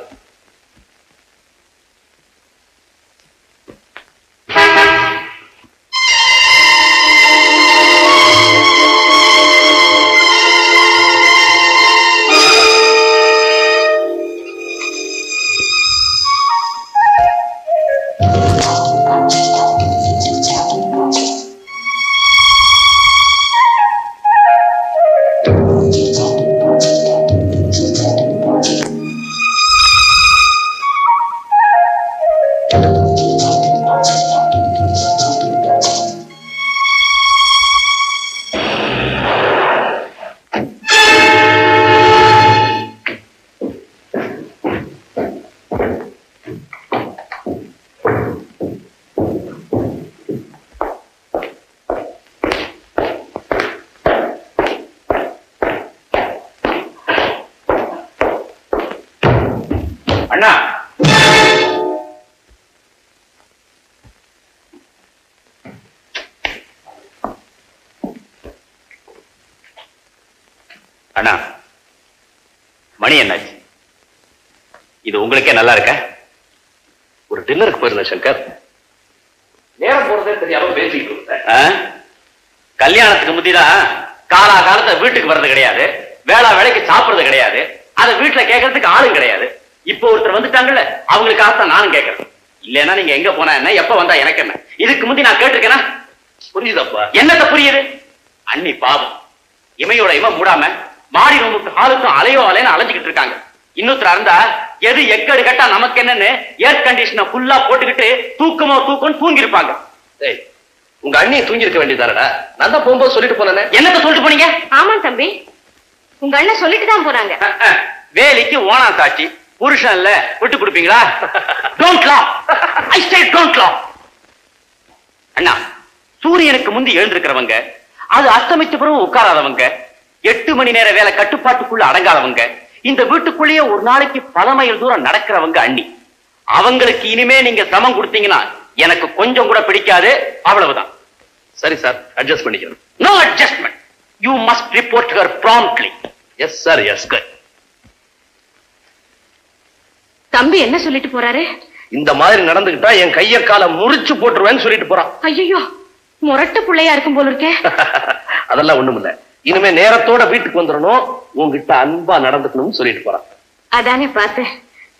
அண்ணா அண்ணா மணி என்னாச்சு இது உங்களுக்கே நல்லா இருக்க ஒரு டின்னருக்கு போயிருந்தேன் சங்கர் நேரம் போறதே தெரியாம பேசிட்டு இருந்தேன் ஆ? கல்யாணத்துக்கு முந்திதான் காலா காலத்தை வீட்டுக்கு வர்றது கிடையாது வேளா வேலைக்கு சாப்பிடுறது கிடையாது அதை வீட்டுல கேட்கறதுக்கு ஆளும் கிடையாது இப்போ ஒருத்தர் வந்துட்டாங்கல்ல அவங்களுக்காகத்தான் நானும் கேட்கறேன் இல்லைன்னா நீங்க எங்க போனா என்ன எப்ப வந்தா எனக்கு என்ன இதுக்கு முந்தி நான் கேட்டிருக்கேனா புரியுதப்பா என்னத்த புரியுது அண்ணி பாவம் இமையோட இம மூடாம மாடி ரூமுக்கு ஹாலுக்கும் அலையோ அலைன்னு அலைஞ்சுக்கிட்டு இருக்காங்க இன்னொருத்தர் இருந்தா எது எக்கடு கட்டா நமக்கு என்னன்னு ஏர் கண்டிஷனை ஃபுல்லா போட்டுக்கிட்டு தூக்கமோ தூக்கம் தூங்கி இருப்பாங்க உங்க அண்ணியை தூங்கி இருக்க வேண்டியதானடா நான் தான் போகும்போது சொல்லிட்டு போனேன் என்னத்த சொல்லிட்டு போனீங்க ஆமா தம்பி உங்க அண்ணன் சொல்லிட்டு தான் போனாங்க வேலைக்கு ஓனா சாட்சி புருஷன் இல்ல விட்டு கொடுப்பீங்களா don't laugh I stay don't laugh அண்ணா சூரியனுக்கு முந்தி எழுந்திருக்கிறவங்க அது அஸ்தமிச்ச பிறகு உட்காராதவங்க எட்டு மணி நேர வேலை கட்டுப்பாட்டுக்குள்ள அடங்காதவங்க இந்த வீட்டுக்குள்ளேயே ஒரு நாளைக்கு பல மைல் தூரம் நடக்கிறவங்க அண்ணி அவங்களுக்கு இனிமே நீங்க சமம் கொடுத்தீங்கன்னா எனக்கு கொஞ்சம் கூட பிடிக்காது அவ்வளவுதான் சரி சார் அட்ஜஸ்ட் பண்ணிக்கிறேன் no adjustment you must report her promptly yes sir yes good தம்பி என்ன சொல்லிட்டு போறாரு இந்த மாதிரி நடந்துகிட்டா என் கைய காலை முறிச்சு போட்டுருவேன்னு சொல்லிட்டு போறான் ஐயோ முரட்டு பிள்ளையா இருக்கும் போல இருக்கே அதெல்லாம் ஒண்ணுமில்ல இனிமே நேரத்தோட வீட்டுக்கு வந்துடணும் உன்கிட்ட அன்பா நடந்துக்கணும்னு சொல்லிட்டு போறான் அதானே பார்த்தேன்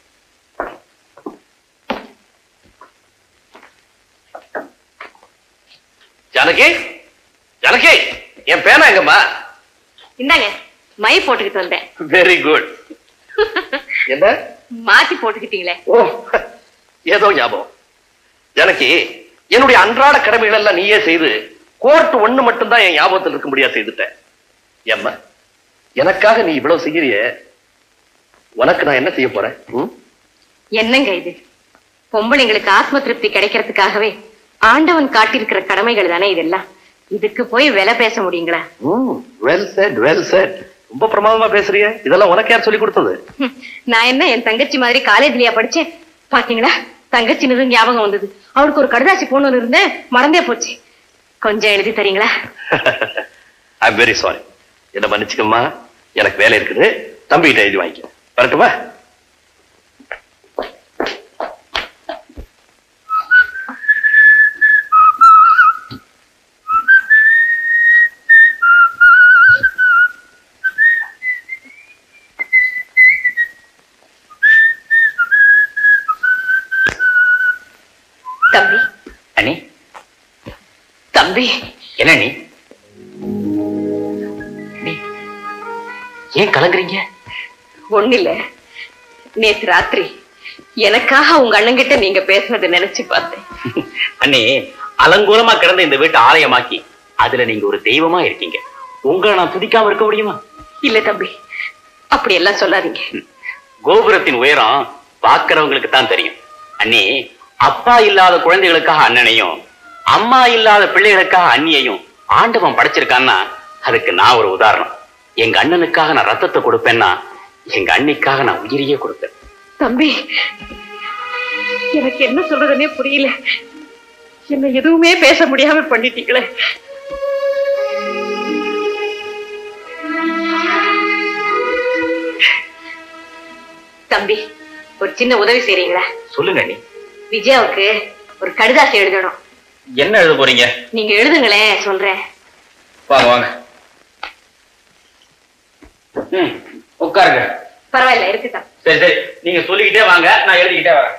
ஜானகி ஜானகி என் பேனா எங்கம்மா இந்தாங்க மை போட்டுக்கிட்டு வந்தேன் வெரி குட் என்ன மாத்தி போட்டுக்கிட்டீங்களே ஓ ஏதோ ஞாபகம் ஜானகி என்னுடைய அன்றாட கடமைகள் எல்லாம் நீயே செய்து கோர்ட் ஒண்ணு மட்டும்தான் என் ஞாபகத்தில் இருக்க முடியாது செய்துட்டேன் ஏம்மா எனக்காக நீ இவ்வளவு செய்யறியே உனக்கு நான் என்ன செய்ய போறேன் ம்? என்னங்க இது பொம்பளைங்களுக்கு ஆத்ம திருப்தி கிடைக்கிறதுக்காகவே ஆண்டவன் காட்டியிருக்கிற கடமைகள் தானே இதெல்லாம் இதுக்கு போய் விலை பேச முடியுங்களா வெல் செட் வெல் செட் ரொம்ப பிரமாதமா பேசுறிய இதெல்லாம் உனக்கு யார் சொல்லி கொடுத்தது ஹம், நான் என்ன என் தங்கச்சி மாதிரி காலேஜ்லயா படிச்சேன் பாத்தீங்களா தங்கச்சினது ஞாபகம் வந்தது அவளுக்கு ஒரு கடுதாசி போன இருந்தேன் மறந்தே போச்சு கொஞ்சம் எழுதி தரீங்களா ஐ வெரி சாரி என்ன மன்னிச்சுக்கம்மா எனக்கு வேலை இருக்குது தம்பிகிட்ட எழுதி வாங்கிக்க வரட்டுமா தம்பி அண்ணி தம்பி என்ன நீ ஏன் கலங்குறீங்க ஒண்ணு இல்ல நேத்து ராத்திரி எனக்காக உங்க அண்ணங்கிட்ட நீங்க பேசுனதை நினைச்சு பார்த்தேன் அண்ணே அலங்கோலமா கிடந்த இந்த வீட்டை ஆலயமாக்கி அதுல நீங்க ஒரு தெய்வமா இருக்கீங்க உங்களை நான் துதிக்காம இருக்க முடியுமா இல்ல தம்பி அப்படி எல்லாம் சொல்லாதீங்க கோபுரத்தின் உயரம் பார்க்கிறவங்களுக்கு தான் தெரியும் அண்ணே அப்பா இல்லாத குழந்தைகளுக்காக அண்ணனையும் அம்மா இல்லாத பிள்ளைகளுக்காக அண்ணியையும் ஆண்டவன் படைச்சிருக்கான்னா அதுக்கு நான் ஒரு உதாரணம் எங்க அண்ணனுக்காக நான் ரத்தத்தை கொடுப்பேன்னா எங்க அண்ணிக்காக நான் உயிரையே கொடுப்பேன் தம்பி எனக்கு என்ன சொல்றதுன்னே புரியல என்ன எதுவுமே பேச முடியாம பண்ணிட்டீங்களே தம்பி ஒரு சின்ன உதவி செய்றீங்களா சொல்லுங்க அண்ணி விஜயாவுக்கு ஒரு கடிதாசி எழுதணும் என்ன எழுத போறீங்க நீங்க எழுதுங்களேன் சொல்றேன் வாங்க வாங்க ம், உட்காருங்க பரவாயில்ல இருக்குதான் சரி சரி நீங்க சொல்லிக்கிட்டே வாங்க நான் எழுதிக்கிட்டே வரேன்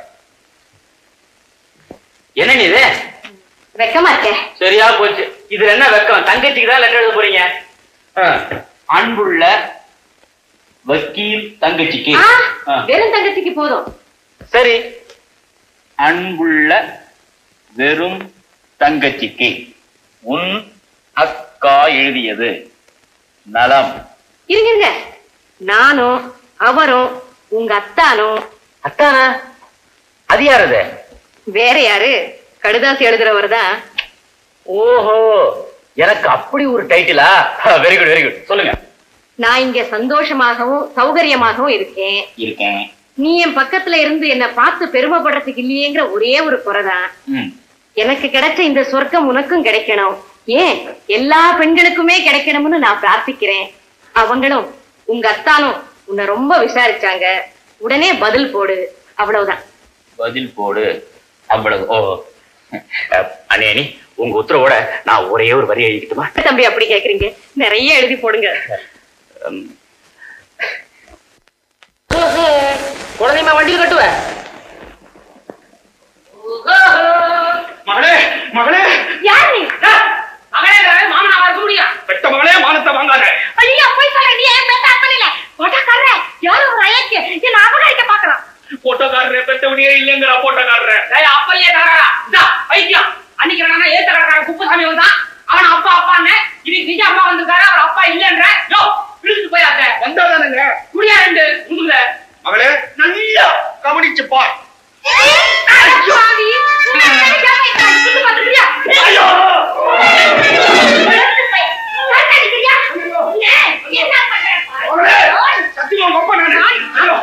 என்ன நீ இது வெக்கமா இருக்கேன் சரியா போச்சு இதுல என்ன வெக்கம் தங்கச்சிக்கு தான் லெட்டர் எழுத போறீங்க ஆ, அன்புள்ள வக்கீல் தங்கச்சிக்கு ஆ, ஆ, வெறும் தங்கச்சிக்கு போதும் சரி அன்புள்ள வெறும் தங்கச்சிக்கு உன் அக்கா எழுதியது நலம் இருங்க இருங்க நானும் அவரும் உங்க அத்தானும் அத்தானா அது யாரது வேற யாரு கடுதாசி எழுதுறவர் தான் ஓஹோ எனக்கு அப்படி ஒரு டைட்டிலா வெரி குட் வெரி குட் சொல்லுங்க நான் இங்க சந்தோஷமாகவும் சௌகரியமாகவும் இருக்கேன் இருக்கேன் நீ என் பக்கத்துல இருந்து என்ன பார்த்து பெருமைப்படுறதுக்கு இல்லையேங்கிற ஒரே ஒரு குறைதான் ம். எனக்கு கிடைச்ச இந்த சொர்க்கம் உனக்கும் கிடைக்கணும் ஏன் எல்லா பெண்களுக்குமே கிடைக்கணும்னு நான் பிரார்த்திக்கிறேன் அவங்களும் உங்க அத்தானும் உன்னை ரொம்ப விசாரிச்சாங்க உடனே பதில் போடு அவ்வளவுதான் பதில் போடு அவ்வளவு ஓ அஹ், அண்ணே அண்ணி உங்க உத்தரவோட நான் ஒரே ஒரு வரி எழுதிக்கிட்டுமா தம்பி அப்படி கேக்குறீங்க நிறைய எழுதி போடுங்க உம், குழந்தைமா வண்டியில் கட்டுவ மகளே மகளே யார் நீ மகளே மாமனா இருக்க முடியும் பெத்த மகளே மானத்தை வாங்காத ஐயா போய் சொல்ற நீ ஏன் பெத்த அப்பனில போட்டக்காரர யாரோ ஒரு அயக்கு என்ன அபகரிக்க பாக்கலாம் போட்டோக்காரரே பெத்தவனியே இல்லைங்கிறா போட்டோக்காரரே ஏய் அப்பையே தரடா இதா வைத்தியம் அன்னைக்கு நான் ஏத்த கடக்கார குப்புசாமி வந்தான் அவன் அப்பா அப்பான்னு இன்னைக்கு நிஜ அம்மா வந்திருக்காரு அவர் அப்பா இல்லன்ற யோ இழுத்துட்டு போயாத்த வந்தாதானுங்க குடியா ரெண்டு முதுகுல மகளே நல்லா கவனிச்சு பார் சுவாமி சுத்து பாத்துக்கிறியா ஐயோ என்ன மகளே பண்ற சத்தியமா உங்க அப்பா நானு ஐயோ.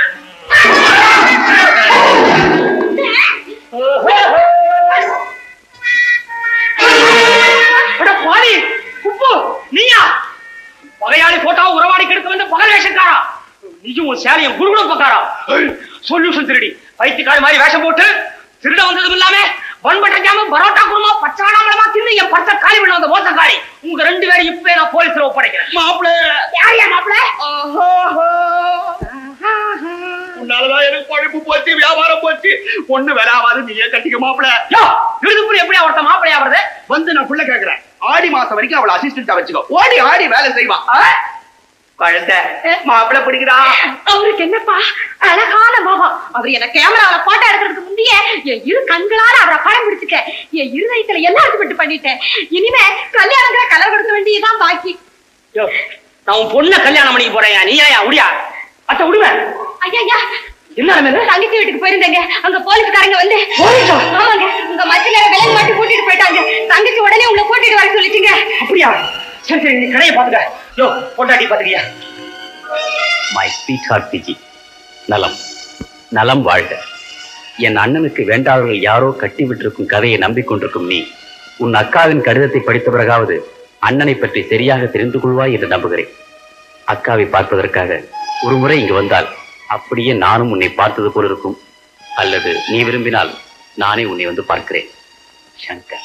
அட பாவி குப்பு நீயா பகையாளி போட்டா உறவாடி கெடுக்க வந்த பகல் வேஷக்காரா நீயும் உன் சேலையும் குடுகுடு பக்காரா சொல்யூஷன் திருடி பைத்தியக்காரி மாதிரி வேஷம் போட்டு திருட வந்ததும் இல்லாம வன்பட்டாம பரோட்டா குருமா பச்சாடாமலமா தின்னு என் பச்சை காலி பண்ண வந்த மோசக்காரி உங்க ரெண்டு பேரும் இப்பவே நான் போலீஸ்ல ஒப்படைக்கிறேன் மாப்பிளே யார் யா மாப்பிள உன்னாலதான் எனக்கு பழப்பு போச்சு வியாபாரம் போச்சு ஒண்ணு விளாவாது நீயே கட்டிக்க மாப்பிள யோ விருதுப்புரி எப்படி ஒருத்த மாப்பிளையா வருது வந்து நான் புள்ள கேக்குறேன் ஆடி மாசம் வரைக்கும் அவளை அசிஸ்டன்டா வச்சுக்கோ ஓடி ஆடி வேலை செய்வா கழுத்த மாப்பிளை பிடிக்கிறா அவருக்கு என்னப்பா அழகான முகம் அவர் என்ன கேமரால போட்டோ எடுக்கிறதுக்கு முந்தைய என் இரு கண்களால அவரை படம் பிடிச்சிக்க என் இருதயத்துல எல்லாருக்கும் விட்டு பண்ணிட்டேன் இனிமே கல்யாணங்கிற கலர் கொடுக்க வேண்டியதுதான் பாக்கி யோ நான் உன் பொண்ணை கல்யாணம் பண்ணிக்க போறேன் நீ ஏன் உடியா அத்த விடுவேன் ஐயா என்ன நடந்தது? தங்கச்சி வீட்டுக்கு போயிருந்தேங்க அங்க போலீஸ்காரங்க வந்து போலீஸா? ஆமாங்க உங்க மத்தியில விலங்கு மாட்டி கூட்டிட்டு போயிட்டாங்க தங்கச்சி உடனே உங்களை கூட்டிட்டு வர சொல்லிச்சுங்க அப்படியா சரி சரி நீ கடையை பாத்துக்க யோ பொண்டாட்டி பாத்துக்கியா மை ஸ்வீட் ஹார்ட் பிஜி நலம் நலம் வாழ்க என் அண்ணனுக்கு வேண்டாதவர்கள் யாரோ கட்டி விட்டிருக்கும் கதையை நம்பிக்கொண்டிருக்கும் நீ உன் அக்காவின் கடிதத்தை படித்த பிறகாவது அண்ணனை பற்றி சரியாக தெரிந்து கொள்வாய் என்று நம்புகிறேன் அக்காவை பார்ப்பதற்காக ஒரு முறை இங்கு வந்தால் அப்படியே நானும் உன்னை பார்த்தது போல இருக்கும் அல்லது நீ விரும்பினால் நானே உன்னை வந்து பார்க்கிறேன் சங்கர்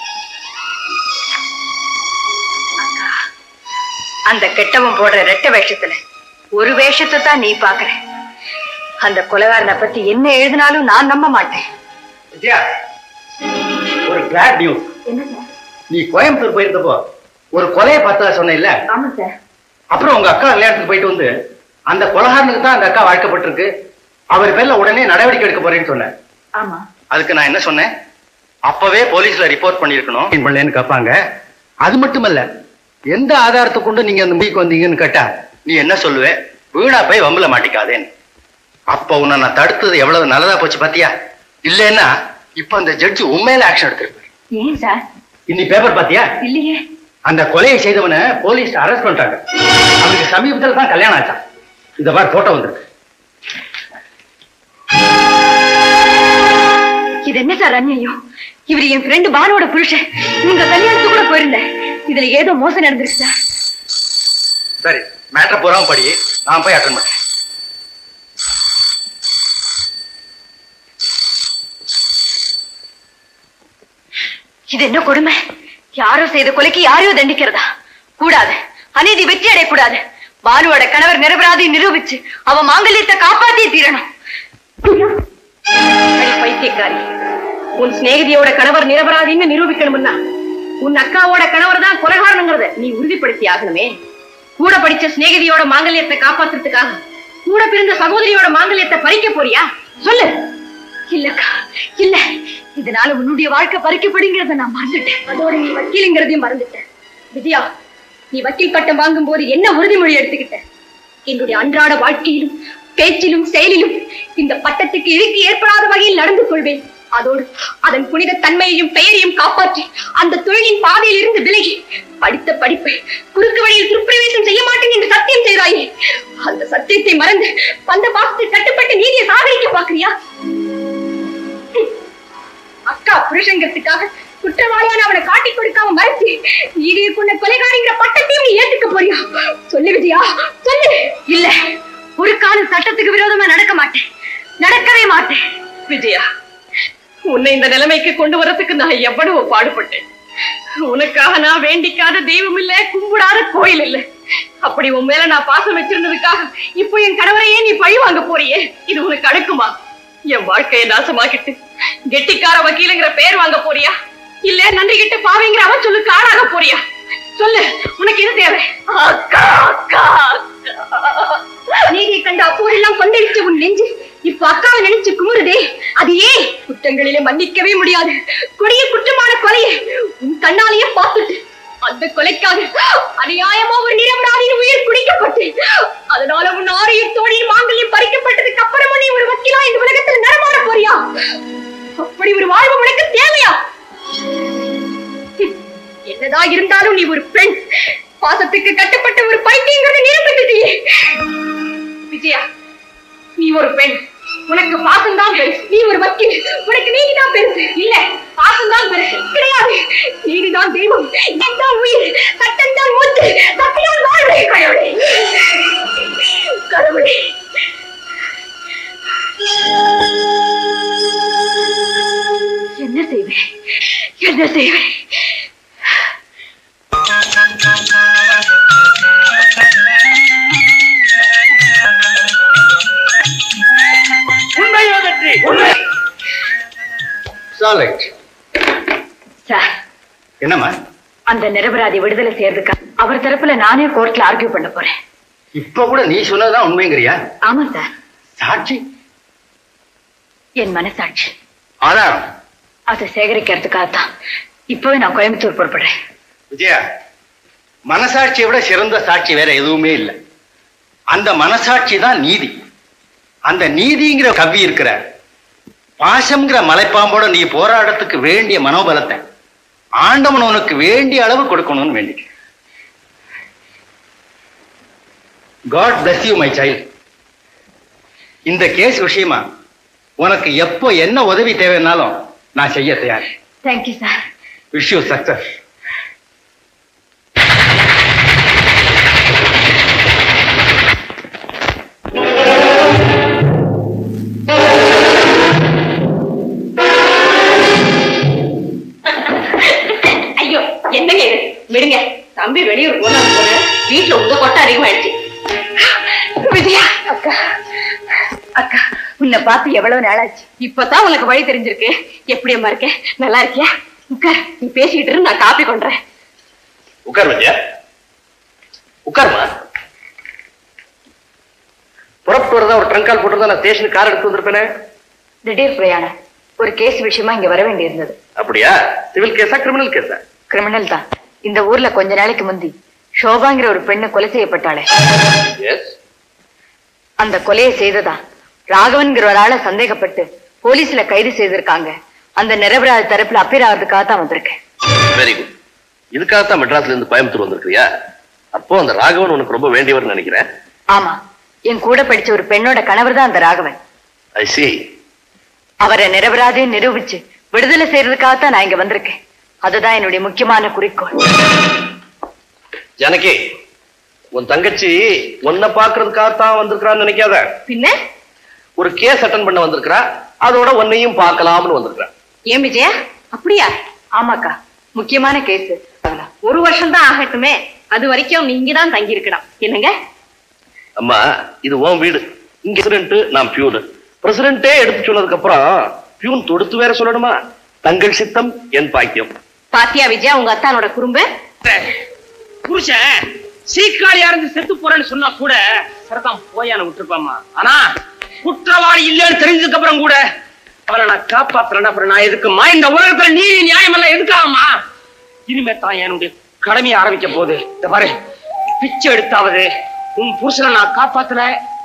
அந்த கெட்டவன் போடுற ரெட்ட வேஷத்துல ஒரு வேஷத்தை தான் நீ பாக்குற அந்த கொலைகாரனை பத்தி என்ன எழுதினாலும் நான் நம்ப மாட்டேன் விஜயா ஒரு கிளாட் நியூஸ் நீ கோயம்புத்தூர் போயிருந்தப்போ ஒரு கொலையை பார்த்தா சொன்ன இல்ல ஆமா சார் அப்புறம் உங்க அக்கா கல்யாணத்துக்கு போயிட்டு வந்து அந்த கொலகாரனுக்கு தான் அந்த அக்கா வாழ்க்கப்பட்டிருக்கு அவர் பேர்ல உடனே நடவடிக்கை எடுக்க போறேன்னு சொன்னேன் ஆமா அதுக்கு நான் என்ன சொன்னேன் அப்பவே போலீஸ்ல ரிப்போர்ட் பண்ணிருக்கணும் பண்ணலன்னு கேட்பாங்க அது மட்டுமல்ல எந்த ஆதாரத்தை கொண்டு நீங்க அந்த முடிக்கு வந்தீங்கன்னு கேட்டா நீ என்ன சொல்லுவே வீணா போய் வம்புல மாட்டிக்காதேன்னு அப்ப உன்னை நான் தடுத்தது எவ்வளவு நல்லதா போச்சு பாத்தியா இல்லைன்னா இப்ப அந்த ஜட்ஜி உண்மையில ஆக்ஷன் எடுத்திருப்பாரு ஏன் சார் இன்னி பேப்பர் பாத்தியா இல்லையே அந்த கொலையை செய்தவனை போலீஸ் அரெஸ்ட் பண்ணிட்டாங்க அவனுக்கு சமீபத்தில் தான் கல்யாணம் ஆச்சான் இந்த மாதிரி போட்டோ வந்திருக்கு இது என்ன சார் அநியாயம் இவர் என் ஃப்ரெண்டு பானோட புருஷன் உங்க கல்யாணத்துக்கு கூட போயிருந்தேன் இதுல ஏதோ மோசம் நடந்துருக்கு சார் சரி மேட்டர் பூராவும் படி நான் போய் அட்டன் பண்ணேன் இது என்ன கொடுமை யாரோ செய்த கொலைக்கு யாரையோ தண்டிக்கிறதா கூடாது அநீதி வெற்றி அடையக்கூடாது பானுவோட கணவர் நிரபராதி நிரூபிச்சு அவ மாங்கல்யத்தை காப்பாத்தியே தீரணும் அடி பைத்தியக்காரி உன் சிநேகிதியோட கணவர் நிரபராதின்னு நிரூபிக்கணும்னா உன் அக்காவோட கணவர் தான் கொலைகாரனுங்கிறத நீ உறுதிப்படுத்தி ஆகணுமே கூட படிச்ச சிநேகிதியோட மாங்கல்யத்தை காப்பாத்துறதுக்காக கூட பிறந்த சகோதரியோட மாங்கல்யத்தை பறிக்க போறியா சொல்லு இல்லக்கா இல்ல இதனால உன்னுடைய வாழ்க்கை பறிக்கப்படுங்கிறத நான் மறந்துட்டேன் அதோட நீ வக்கீலுங்கிறதையும் மறந்துட்டேன் வித்யா நீ வக்கீல் பட்டம் வாங்கும் போது என்ன உறுதிமொழி எடுத்துக்கிட்ட என்னுடைய அன்றாட வாழ்க்கையிலும் பேச்சிலும் செயலிலும் இந்த பட்டத்துக்கு இழுக்கு ஏற்படாத வகையில் நடந்து கொள்வேன் அதோடு அதன் புனித தன்மையையும் பெயரையும் காப்பாற்றி அந்த தொழிலின் பாதையில் இருந்து விலகி படித்த படிப்பை குறுக்கு வழியில் துர்ப்பிரவேசம் செய்ய மாட்டேன் என்று சத்தியம் செய்தாயே அந்த சத்தியத்தை மறந்து வந்த பாசத்தை கட்டுப்பட்டு நீதியை சாகரிக்க பாக்குறியா அக்கா புருஷங்கிறதுக்காக குற்றவாளியான அவனை காட்டி கொடுக்காம மறைச்சு நீதியை கொண்ட கொலைகாரிங்கிற பட்டத்தையும் நீ ஏத்துக்க போறியா சொல்லு விஜயா சொல்லு இல்ல ஒரு காலம் சட்டத்துக்கு விரோதமா நடக்க மாட்டேன் நடக்கவே மாட்டேன் விஜயா உன்னை இந்த நிலைமைக்கு கொண்டு வரதுக்கு நான் எவ்வளவு பாடுபட்டேன் உனக்காக நான் வேண்டிக்காத தெய்வம் இல்ல கும்பிடாத கோயில் இல்ல அப்படி உன் மேல நான் பாசம் வச்சிருந்ததுக்காக இப்போ என் கணவரையே நீ பழி வாங்க போறியே இது உனக்கு அடுக்குமா என் வாழ்க்கையை நாசமாக்கிட்டு கெட்டிக்கார வக்கீலுங்கிற பேர் வாங்க போறியா இல்ல நன்றி கிட்ட பாவிங்கிற அவன் சொல்லுக்கு ஆளாக போறியா சொல்லு உனக்கு இது தேவை அக்கா அக்கா நீதியை கண்ட அப்போதெல்லாம் கொந்தளிச்ச உன் நெஞ்சு இப்ப அக்காவை நினைச்சு குமுறுதே அது ஏன் குற்றங்களிலே மன்னிக்கவே முடியாது கொடிய குற்றமான கொலையை உன் கண்ணாலேயே பார்த்துட்டு அந்த கொலைக்காக அநியாயமா ஒரு நிரபராதியின் உயிர் குடிக்கப்பட்டு அதனால உன் ஆரையும் தோழியின் மாங்கல்யம் பறிக்கப்பட்டதுக்கு அப்புறமா நீ ஒரு வக்கீலா இந்த உலகத்தில் நடமாட போறியா அப்படி ஒரு வாழ்வு உனக்கு தேவையா என்னதான் இருந்தாலும் நீ ஒரு பெண் பாசத்துக்கு கட்டுப்பட்ட ஒரு பைத்தியங்கிறத நிரூபித்துட்டியே விஜயா நீ ஒரு பெண் உனக்கு பாசம் தான் பெருசு நீ ஒரு வக்கீல் உனக்கு நீதிதான் பெருசு இல்ல பாசம் தான் பெருசு கிடையாது நீதிதான் தெய்வம் இதுதான் உயிர் சட்டம் தான் மூச்சு சத்தியம் வாழ்வு கடவுளே கடவுளே என்ன செய்வேன் என்ன செய்வேன் உண்மையோ வெற்றி உண்மை சாலைட் சார் என்னம்மா அந்த நிரபராதி விடுதலை செய்யறதுக்கு அவர் தரப்புல நானே கோர்ட்ல ஆர்கியூ பண்ண போறேன் இப்ப கூட நீ சொன்னதுதான் உண்மைங்கிறியா ஆமா சார் சாட்சி என் மனசாட்சி ஆதாரம் அதை சேகரிக்கிறதுக்காக தான் இப்பவே நான் கோயம்புத்தூர் புறப்படுறேன் விஜயா மனசாட்சியை விட சிறந்த சாட்சி வேற எதுவுமே இல்லை அந்த மனசாட்சி தான் நீதி அந்த நீதிங்கிற கவி இருக்கிற பாசம்ங்கிற மலைப்பாம்போட நீ போராடத்துக்கு வேண்டிய மனோபலத்தை ஆண்டவன் உனக்கு வேண்டிய அளவு கொடுக்கணும்னு வேண்டி God bless you my child இந்த கேஸ் விஷயமா உனக்கு எப்போ என்ன உதவி தேவைன்னாலும் நான் செய்ய தயார் thank you sir wish you success ஐயோ என்னங்க இது விடுங்க தம்பி வெளியூர் போனா போன வீட்டுல உங்க கொட்டை அதிகமாயிடுச்சு விஜயா அக்கா அக்கா உன்னை பார்த்து எவ்வளவு நாளாச்சு இப்பதான் உனக்கு வழி தெரிஞ்சிருக்கு எப்படி அம்மா இருக்க நல்லா இருக்கியா உட்கார் நீ பேசிக்கிட்டு இரு நான் காப்பி கொண்டுறேன் உட்கார் விஜயா உட்காருமா புறப்பட்டு வரதா ஒரு ட்ரங்க் கால் போட்டிருந்தா நான் ஸ்டேஷனுக்கு கார் எடுத்து வந்திருப்பேனே திடீர் பிரயாணம் ஒரு கேஸ் விஷயமா இங்க வர வேண்டியிருந்தது அப்படியா சிவில் கேஸா கிரிமினல் கேஸா கிரிமினல் தான் இந்த ஊர்ல கொஞ்ச நாளைக்கு முந்தி ஷோபாங்கிற ஒரு பெண்ணு கொலை செய்யப்பட்டாளே எஸ் அந்த கொலையை செய்ததா ராகவன்கிற ஒரு ஆளை சந்தேகப்பட்டு போலீஸ்ல கைது செய்திருக்காங்க அந்த நிரபராதி தரப்புல அப்பீர் ஆகிறதுக்காக தான் வந்திருக்கேன் வெரி குட் இதுக்காகத்தான் மெட்ராஸ்ல இருந்து கோயம்புத்தூர் வந்திருக்கிறியா அப்போ அந்த ராகவன் உனக்கு ரொம்ப வேண்டியவர் நினைக்கிறேன் ஆமா என் கூட படிச்ச ஒரு பெண்ணோட கணவர் தான் அந்த ராகவன் ஐ சி அவரை நிரபராதியை நிரூபிச்சு விடுதலை செய்யறதுக்காக தான் நான் இங்க வந்திருக்கேன் அதுதான் என்னுடைய முக்கியமான குறிக்கோள் ஜானகி உன் தங்கச்சி உன்னை பாக்குறதுக்காகத்தான் வந்திருக்கான்னு நினைக்காத பின்ன ஒரு கேஸ் அட்டன் பண்ண வந்திருக்கிறா அதோட உன்னையும் பார்க்கலாம்னு வந்திருக்கிறா ஏன் விஜயா அப்படியா ஆமாக்கா முக்கியமான கேஸ் ஒரு வருஷம் தான் ஆகட்டுமே அது வரைக்கும் நீங்க தான் தங்கி இருக்கணும் என்னங்க அம்மா இது உன் வீடு இங்க பிரசிடண்ட் நான் பியூன் பிரசிடண்டே எடுத்து சொன்னதுக்கு அப்புறம் பியூன் தொடுத்து வேற சொல்லணுமா தங்கள் சித்தம் என் பாக்கியம் பாத்தியா விஜயா உங்க அத்தானோட குறும்பு புருஷன் சீக்காளியா இருந்து செத்து போறேன்னு சொன்னா கூட சரிதான் போயான விட்டுருப்பாமா ஆனா குற்றவாளி இல்லைன்னு தெரிஞ்சதுக்கு அப்புறம் கூட அவரை நான் காப்பாத்துறேன் அப்புறம் நான் எதுக்குமா இந்த உலகத்துல நீதி நியாயம் எல்லாம் எதுக்காகமா இனிமே தான் என்னுடைய கடமையை ஆரம்பிக்க போகுது இந்த பாரு பிச்சை எடுத்தாவது உன் புருஷனை நான் காப்பாத்துற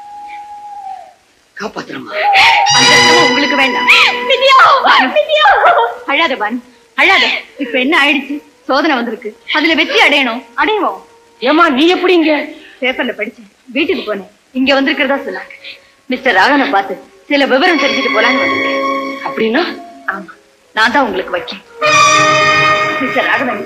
காப்பாத்துறேம்மா அந்த கஷ்டமும் உங்களுக்கு வேண்டாம் வித்யா வித்யா அழாத பான் அழாத இப்ப என்ன ஆயிடுச்சு சோதனை வந்திருக்கு அதுல வெற்றி அடையணும் அடைவோம் ஏமா நீ எப்படி இங்க பேப்பர்ல படிச்சேன் வீட்டுக்கு போனேன் இங்க வந்திருக்கிறதா சொன்னாங்க மிஸ்டர் ராகவனை பார்த்து சில விவரம் தெரிஞ்சுட்டு போலான்னு வந்திருக்கேன் அப்படின்னா ஆமா நான் தான் உங்களுக்கு வைக்கேன் மிஸ்டர் ராகவன்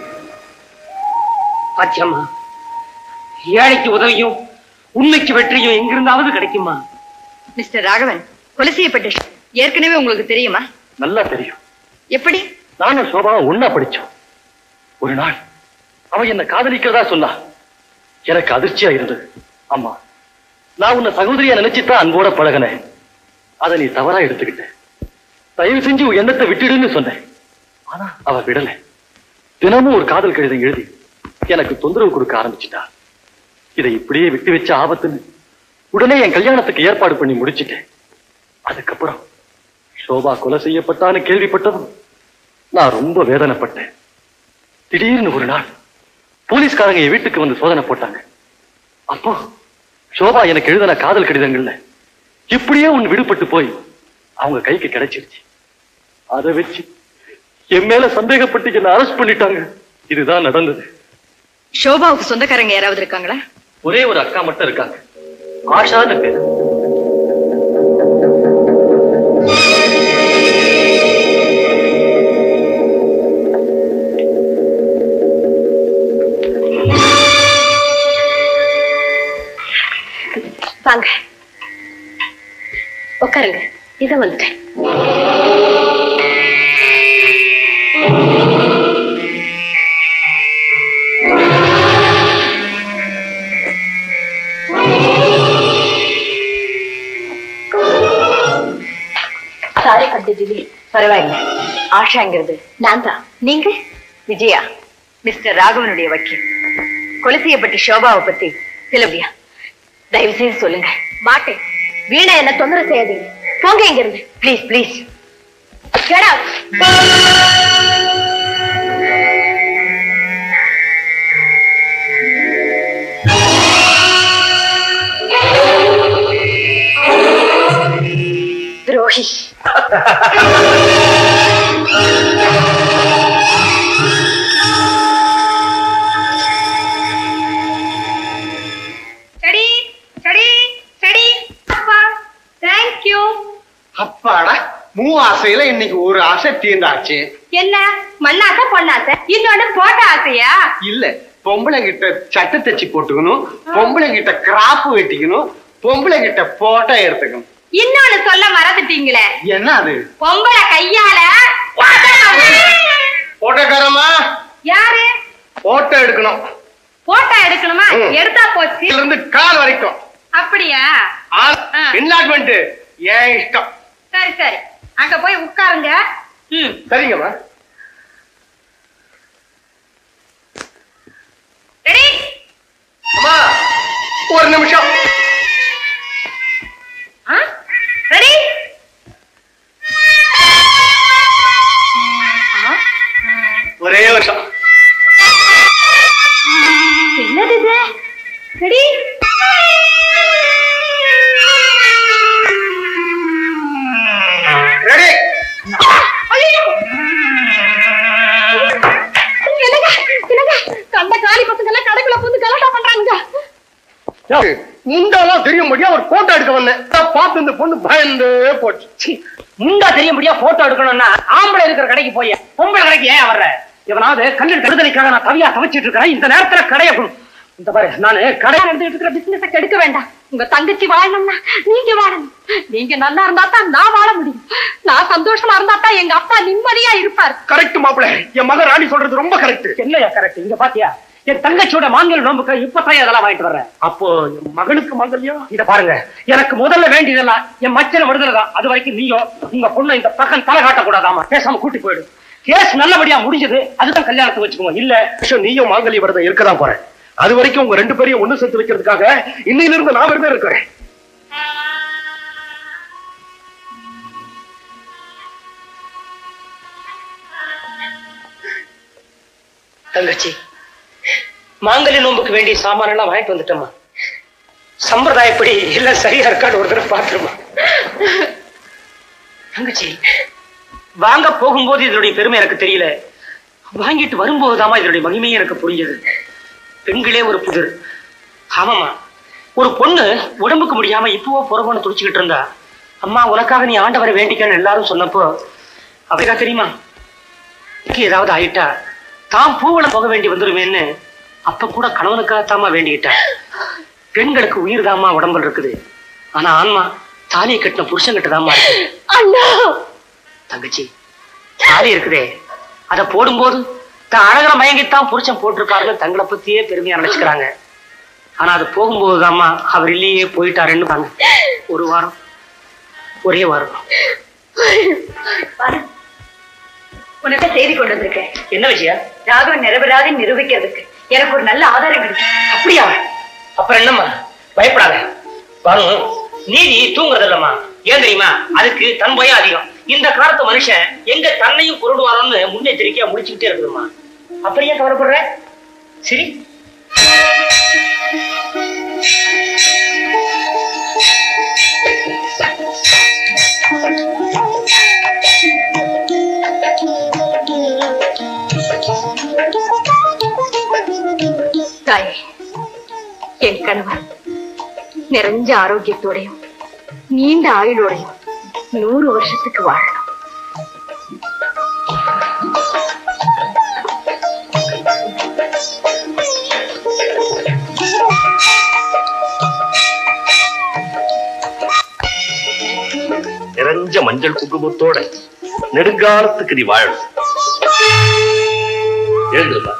பாத்தியம்மா ஏழைக்கு உதவியும் உண்மைக்கு வெற்றியும் எங்கிருந்தாவது கிடைக்குமா மிஸ்டர் ராகவன் கொலை செய்யப்பட்ட ஷ்- ஏற்கனவே உங்களுக்கு தெரியுமா நல்லா தெரியும் எப்படி நானும் சோபாவும் ஒன்னா படிச்சோம் ஒரு நாள் அவ என்ன காதலிக்கிறதா சொன்னா எனக்கு அதிர்ச்சியா இருந்தது அம்மா நான் உன்னை சகோதரியா நினைச்சுதான் அன்போட பழகினேன் அதை நீ தவறா எடுத்துக்கிட்ட தயவு செஞ்சு உன் எண்ணத்தை விட்டுடுன்னு சொன்னேன் ஆனா அவ விடல தினமும் ஒரு காதல் கடிதம் எழுதி எனக்கு தொந்தரவு கொடுக்க ஆரம்பிச்சிட்டா இதை இப்படியே விட்டு வச்ச ஆபத்துன்னு உடனே என் கல்யாணத்துக்கு ஏற்பாடு பண்ணி முடிச்சிட்டேன் அதுக்கப்புறம் சோபா கொலை செய்யப்பட்டான்னு கேள்விப்பட்டதும் நான் ரொம்ப வேதனைப்பட்டேன் திடீர்னு ஒரு நாள் போலீஸ்காரங்க என் வீட்டுக்கு வந்து சோதனை போட்டாங்க அப்போ சோபா எனக்கு எழுதின காதல் கடிதங்கள்ல இப்படியே ஒண்ணு விடுபட்டு போய் அவங்க கைக்கு கிடைச்சிருச்சு அதை வச்சு என் மேல சந்தேகப்பட்டு என்ன அரெஸ்ட் பண்ணிட்டாங்க இதுதான் நடந்தது ஷோபாவுக்கு சொந்தக்காரங்க யாராவது இருக்காங்களா ஒரே ஒரு அக்கா மட்டும் இருக்காங்க ஆஷான்னு பேரு வாங்க உட்காருங்க இத வந்துட்டேன் சாரி கண்டிஜிலி பரவாயில்ல ஆஷாங்கிறது நான் தான் நீங்க விஜயா மிஸ்டர் ராகவனுடைய வக்கீல் கொலை செய்யப்பட்ட ஷோபாவை பத்தி சிலபியா தயவு செய்து சொல்லுங்க மாட்டேன் வீணா என்ன தொந்தரவு செய்யாதீங்க போங்க இங்க இருந்து ப்ளீஸ் ப்ளீஸ் Get out. துரோகி சடி சடி சடி அப்பா தேங்க் யூ அப்பாடா மூ ஆசையில இன்னைக்கு ஒரு ஆசை தீர்ந்தாச்சு என்ன மண்ணாசை பொண்ணாசை இன்னொன்னு போட்ட ஆசையா இல்ல பொம்பளை கிட்ட சட்டை தச்சு போட்டுக்கணும் பொம்பளை கிட்ட கிராப் வெட்டிக்கணும் பொம்பளை கிட்ட போட்டோ எடுத்துக்கணும் இன்னொன்னு சொல்ல மறந்துட்டீங்களே என்ன அது பொம்பளை கையால போட்டோக்காரமா யாரு போட்டோ எடுக்கணும் போட்டோ எடுக்கணுமா ம். எடுத்தா போச்சு இதுல இருந்து கால் வரைக்கும் அப்படியா என்லாட்மெண்ட் ஏன் இஷ்டம் சரி சரி அங்க போய் உட்காருங்க ம் சரிங்கம்மா ரெடி அம்மா ஒரு நிமிஷம் ரெடி ஒரே வருஷம் என்னது இது ரெடி ரெடி என்னங்க என்னங்க கண்ட காலி பசங்க எல்லாம் கடைக்குள்ள புந்து கலாட்டா பண்றாங்க முண்டாலாம் தெரியும்படியா ஒரு போட்டோ எடுக்க வந்தேன் அதான் பார்த்து இந்த பொண்ணு பயந்து போச்சு முண்டா தெரியும்படியா போட்டோ எடுக்கணும்னா ஆம்பளை இருக்கிற கடைக்கு போய் பொம்பளை கடைக்கு ஏன் வர்ற இவனாவது கல்லில் கருதலைக்காக நான் கவியா தவிச்சிட்டு இருக்கிறேன் இந்த நேரத்துல கடைய இந்த பாரு நானு கடை நடந்துட்டு இருக்கிற பிசினஸ கெடுக்க வேண்டாம் உங்க தங்கச்சி வாழணும்னா நீங்க வாழணும் நீங்க நல்லா இருந்தா தான் நான் வாழ முடியும் நான் சந்தோஷமா இருந்தா தான் எங்க அப்பா நிம்மதியா இருப்பார் கரெக்ட் மாப்பிள என் மகன் ராணி சொல்றது ரொம்ப கரெக்ட் என்னையா கரெக்ட் இங்க பாத்தியா என் தங்கச்சியோட மாங்கல் நோம்புக்கு இப்பதான் இதெல்லாம் வாங்கிட்டு வர்றேன் அப்போ என் மகனுக்கு மங்கல்யம் இத பாருங்க எனக்கு முதல்ல வேண்டியதெல்லாம் என் மச்சனை விடுதலை தான் அது வரைக்கும் நீயோ உங்க பொண்ணை இந்த பக்கம் தலை காட்டக்கூடாதாமா பேசாம கூட்டி போயிடு கேஸ் நல்லபடியா முடிஞ்சது அதுதான் கல்யாணத்தை வச்சுக்குவோம் இல்ல விஷயம் நீயும் மாங்கல்ய விரதம் இருக்கதான் போறேன் அது வரைக்கும் உங்க ரெண்டு பேரையும் ஒண்ணு சேர்த்து வைக்கிறதுக்காக இன்னையில இருந்து நான் விரதம் இருக்கிறேன் தங்கச்சி மாங்கல்ய நோம்புக்கு வேண்டிய சாமான எல்லாம் வாங்கிட்டு வந்துட்டோமா சம்பிரதாயப்படி எல்லாம் சரியா இருக்கான்னு ஒரு தடவை பாத்துருமா தங்கச்சி வாங்க போகும்போது இதனுடைய பெருமை எனக்கு தெரியல வாங்கிட்டு வரும்போதுதாம்மா இதனுடைய மகிமையும் எனக்கு புரிஞ்சது பெண்களே ஒரு புதிர் ஆமாமா ஒரு பொண்ணு உடம்புக்கு முடியாம இப்பவோ புறப்போன துடிச்சுக்கிட்டு இருந்தா அம்மா உனக்காக நீ ஆண்டவரை வேண்டிக்கன்னு எல்லாரும் சொன்னப்போ அப்படிக்கா தெரியுமா எனக்கு ஏதாவது ஆயிட்டா தாம் பூவளம் போக வேண்டி வந்துருவேன்னு அப்ப கூட கணவனுக்காகத்தாம்மா வேண்டிக்கிட்டா பெண்களுக்கு உயிர் தாம்மா உடம்புல இருக்குது ஆனா ஆன்மா தாலியை கட்டின புருஷன் கிட்ட தான் இருக்கு அண்ணா தங்கச்சி தாலி இருக்குதே அத போடும்போது தான் அழகர மயங்கித்தான் புருஷன் போட்டிருப்பாருன்னு தங்களை பத்தியே பெருமையா நினைச்சுக்கிறாங்க ஆனா அது போகும்போது அவர் இல்லையே போயிட்டாருன்னு பாங்க ஒரு வாரம் ஒரே வாரம் உனக்கு செய்தி கொண்டு வந்திருக்கேன் என்ன விஷயம் ராகவன் நிரபராதி நிரூபிக்கிறதுக்கு எனக்கு ஒரு நல்ல ஆதாரம் கிடைக்கும் அப்படியா அப்புறம் என்னம்மா பயப்படாத வரும் நீதி தூங்குறது இல்லம்மா ஏன் தெரியுமா அதுக்கு தன் பயம் அதிகம் இந்த காலத்து மனுஷன் எங்க தன்னையும் பொருடுவாரோன்னு முன்னெச்சரிக்கையா முடிச்சுக்கிட்டே இருக்குதும்மா அப்படியே கவலைப்படுற சரி தாயே என் கணவர் நிறைஞ்ச ஆரோக்கியத்தோடையும் நீண்ட ஆயுளோடையும் நூறு வருஷத்துக்கு வாழணும் நிறைஞ்ச மஞ்சள் குங்குமத்தோட நெடுங்காலத்துக்கு நீ வாழணும் எழுந்துருமா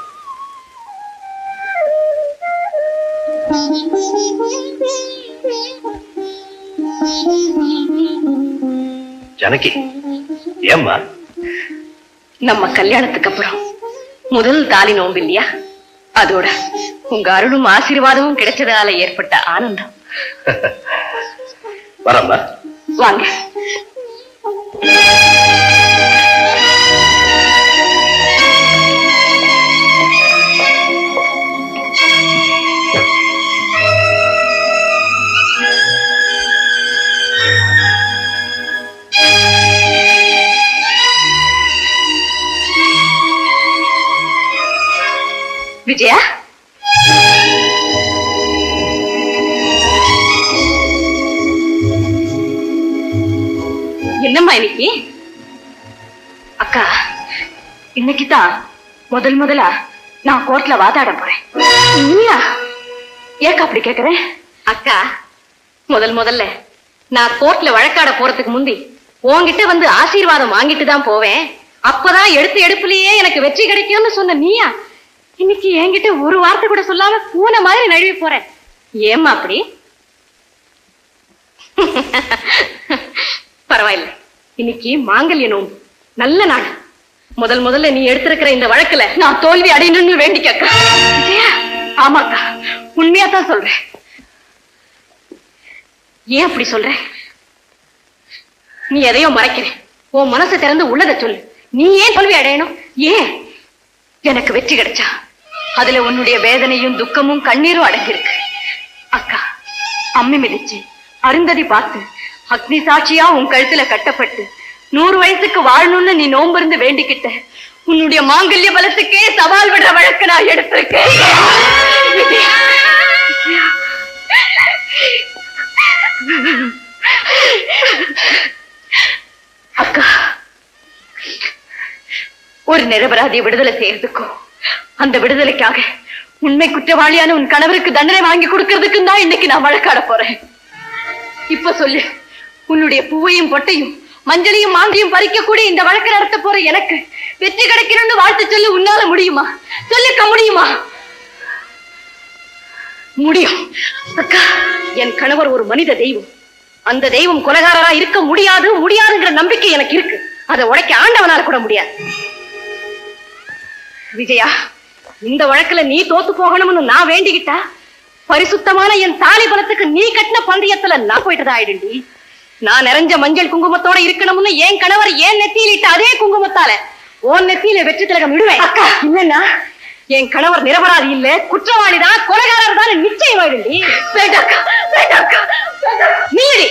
ஜனகி ஏம்மா நம்ம கல்யாணத்துக்கு அப்புறம் முதல் தாலி நோம்பு இல்லையா அதோட உங்க அருளும் ஆசீர்வாதமும் கிடைச்சதால ஏற்பட்ட ஆனந்தம் வரம்மா வாங்க விஜயா என்னம்மா இன்னைக்கு அக்கா இன்னைக்கு தான் முதல் முதலா நான் கோர்ட்ல வாதாட போறேன் நீயா ஏக்கா அப்படி கேக்குறேன் அக்கா முதல் முதல்ல நான் கோர்ட்ல வழக்காட போறதுக்கு முந்தி உன்கிட்ட வந்து ஆசீர்வாதம் வாங்கிட்டு தான் போவேன் அப்பதான் எடுத்த எடுப்புலயே எனக்கு வெற்றி கிடைக்கும்னு சொன்ன நீயா இன்னைக்கு என்கிட்ட ஒரு வார்த்தை கூட சொல்லாம பூனை மாதிரி நழுவி போறேன் ஏம்மா அப்படி பரவாயில்ல இன்னைக்கு மாங்கல்ய நோம்பு நல்ல நாள் முதல் முதல்ல நீ எடுத்திருக்கிற இந்த வழக்குல நான் தோல்வி அடையணும்னு வேண்டிக்கக்கா விஜயா, ஆமாக்கா உண்மையா தான் சொல்றேன் ஏன் அப்படி சொல்ற நீ எதையோ மறைக்கிற உன் மனசை திறந்து உள்ளதை சொல்லு நீ ஏன் தோல்வி அடையணும் ஏன் எனக்கு வெற்றி கிடைச்சா அதுல உன்னுடைய வேதனையும் துக்கமும் கண்ணீரும் அடங்கியிருக்கு அக்கா அம்மி மிதிச்சு அருந்ததி பார்த்து அக்னி சாட்சியா உன் கழுத்துல கட்டப்பட்டு நூறு வயசுக்கு வாழணும்னு நீ நோம்பிருந்து வேண்டிக்கிட்ட உன்னுடைய மாங்கல்ய பலத்துக்கே சவால் விடுற வழக்கு நான் எடுத்திருக்கேன் விஜயா, விஜயா. அக்கா ஒரு நிரபராதியை விடுதலை செய்யறதுக்கும் அந்த விடுதலைக்காக உண்மை குற்றவாளியான உன் கணவருக்கு தண்டனை வாங்கி கொடுக்கறதுக்கும் தான் இன்னைக்கு நான் வழக்காட போறேன் இப்ப சொல்லு உன்னுடைய பூவையும் பொட்டையும் மஞ்சளையும் மாங்கையும் பறிக்க கூட இந்த வழக்கு நடத்த போற எனக்கு வெற்றி கிடைக்கணும்னு வாழ்த்து சொல்லு உன்னால முடியுமா சொல்லிக்க முடியுமா முடியும் அக்கா என் கணவர் ஒரு மனித தெய்வம் அந்த தெய்வம் கொலகாரரா இருக்க முடியாது முடியாதுங்கிற நம்பிக்கை எனக்கு இருக்கு அதை உடைக்க ஆண்டவனால கூட முடியாது விஜயா இந்த வழக்குல நீ தோத்து போகணும்னு நான் வேண்டிக்கிட்டா பரிசுத்தமான என் தாலி பலத்துக்கு நீ கட்டின பந்தயத்துல நான் போயிட்டதா ஆயிடுண்டி நான் நிறைஞ்ச மஞ்சள் குங்குமத்தோட இருக்கணும்னு என் கணவர் ஏன் நெத்தியில் இட்ட அதே குங்குமத்தால உன் நெத்தியில வெற்றி திலகம் விடுவேன் அக்கா இல்லன்னா என் கணவர் நிரபராதி இல்ல குற்றவாளி தான் கொலைகாரர் தான் நிச்சயம் ஆயிடுண்டி வேண்டாக்கா வேண்டாக்கா நீடி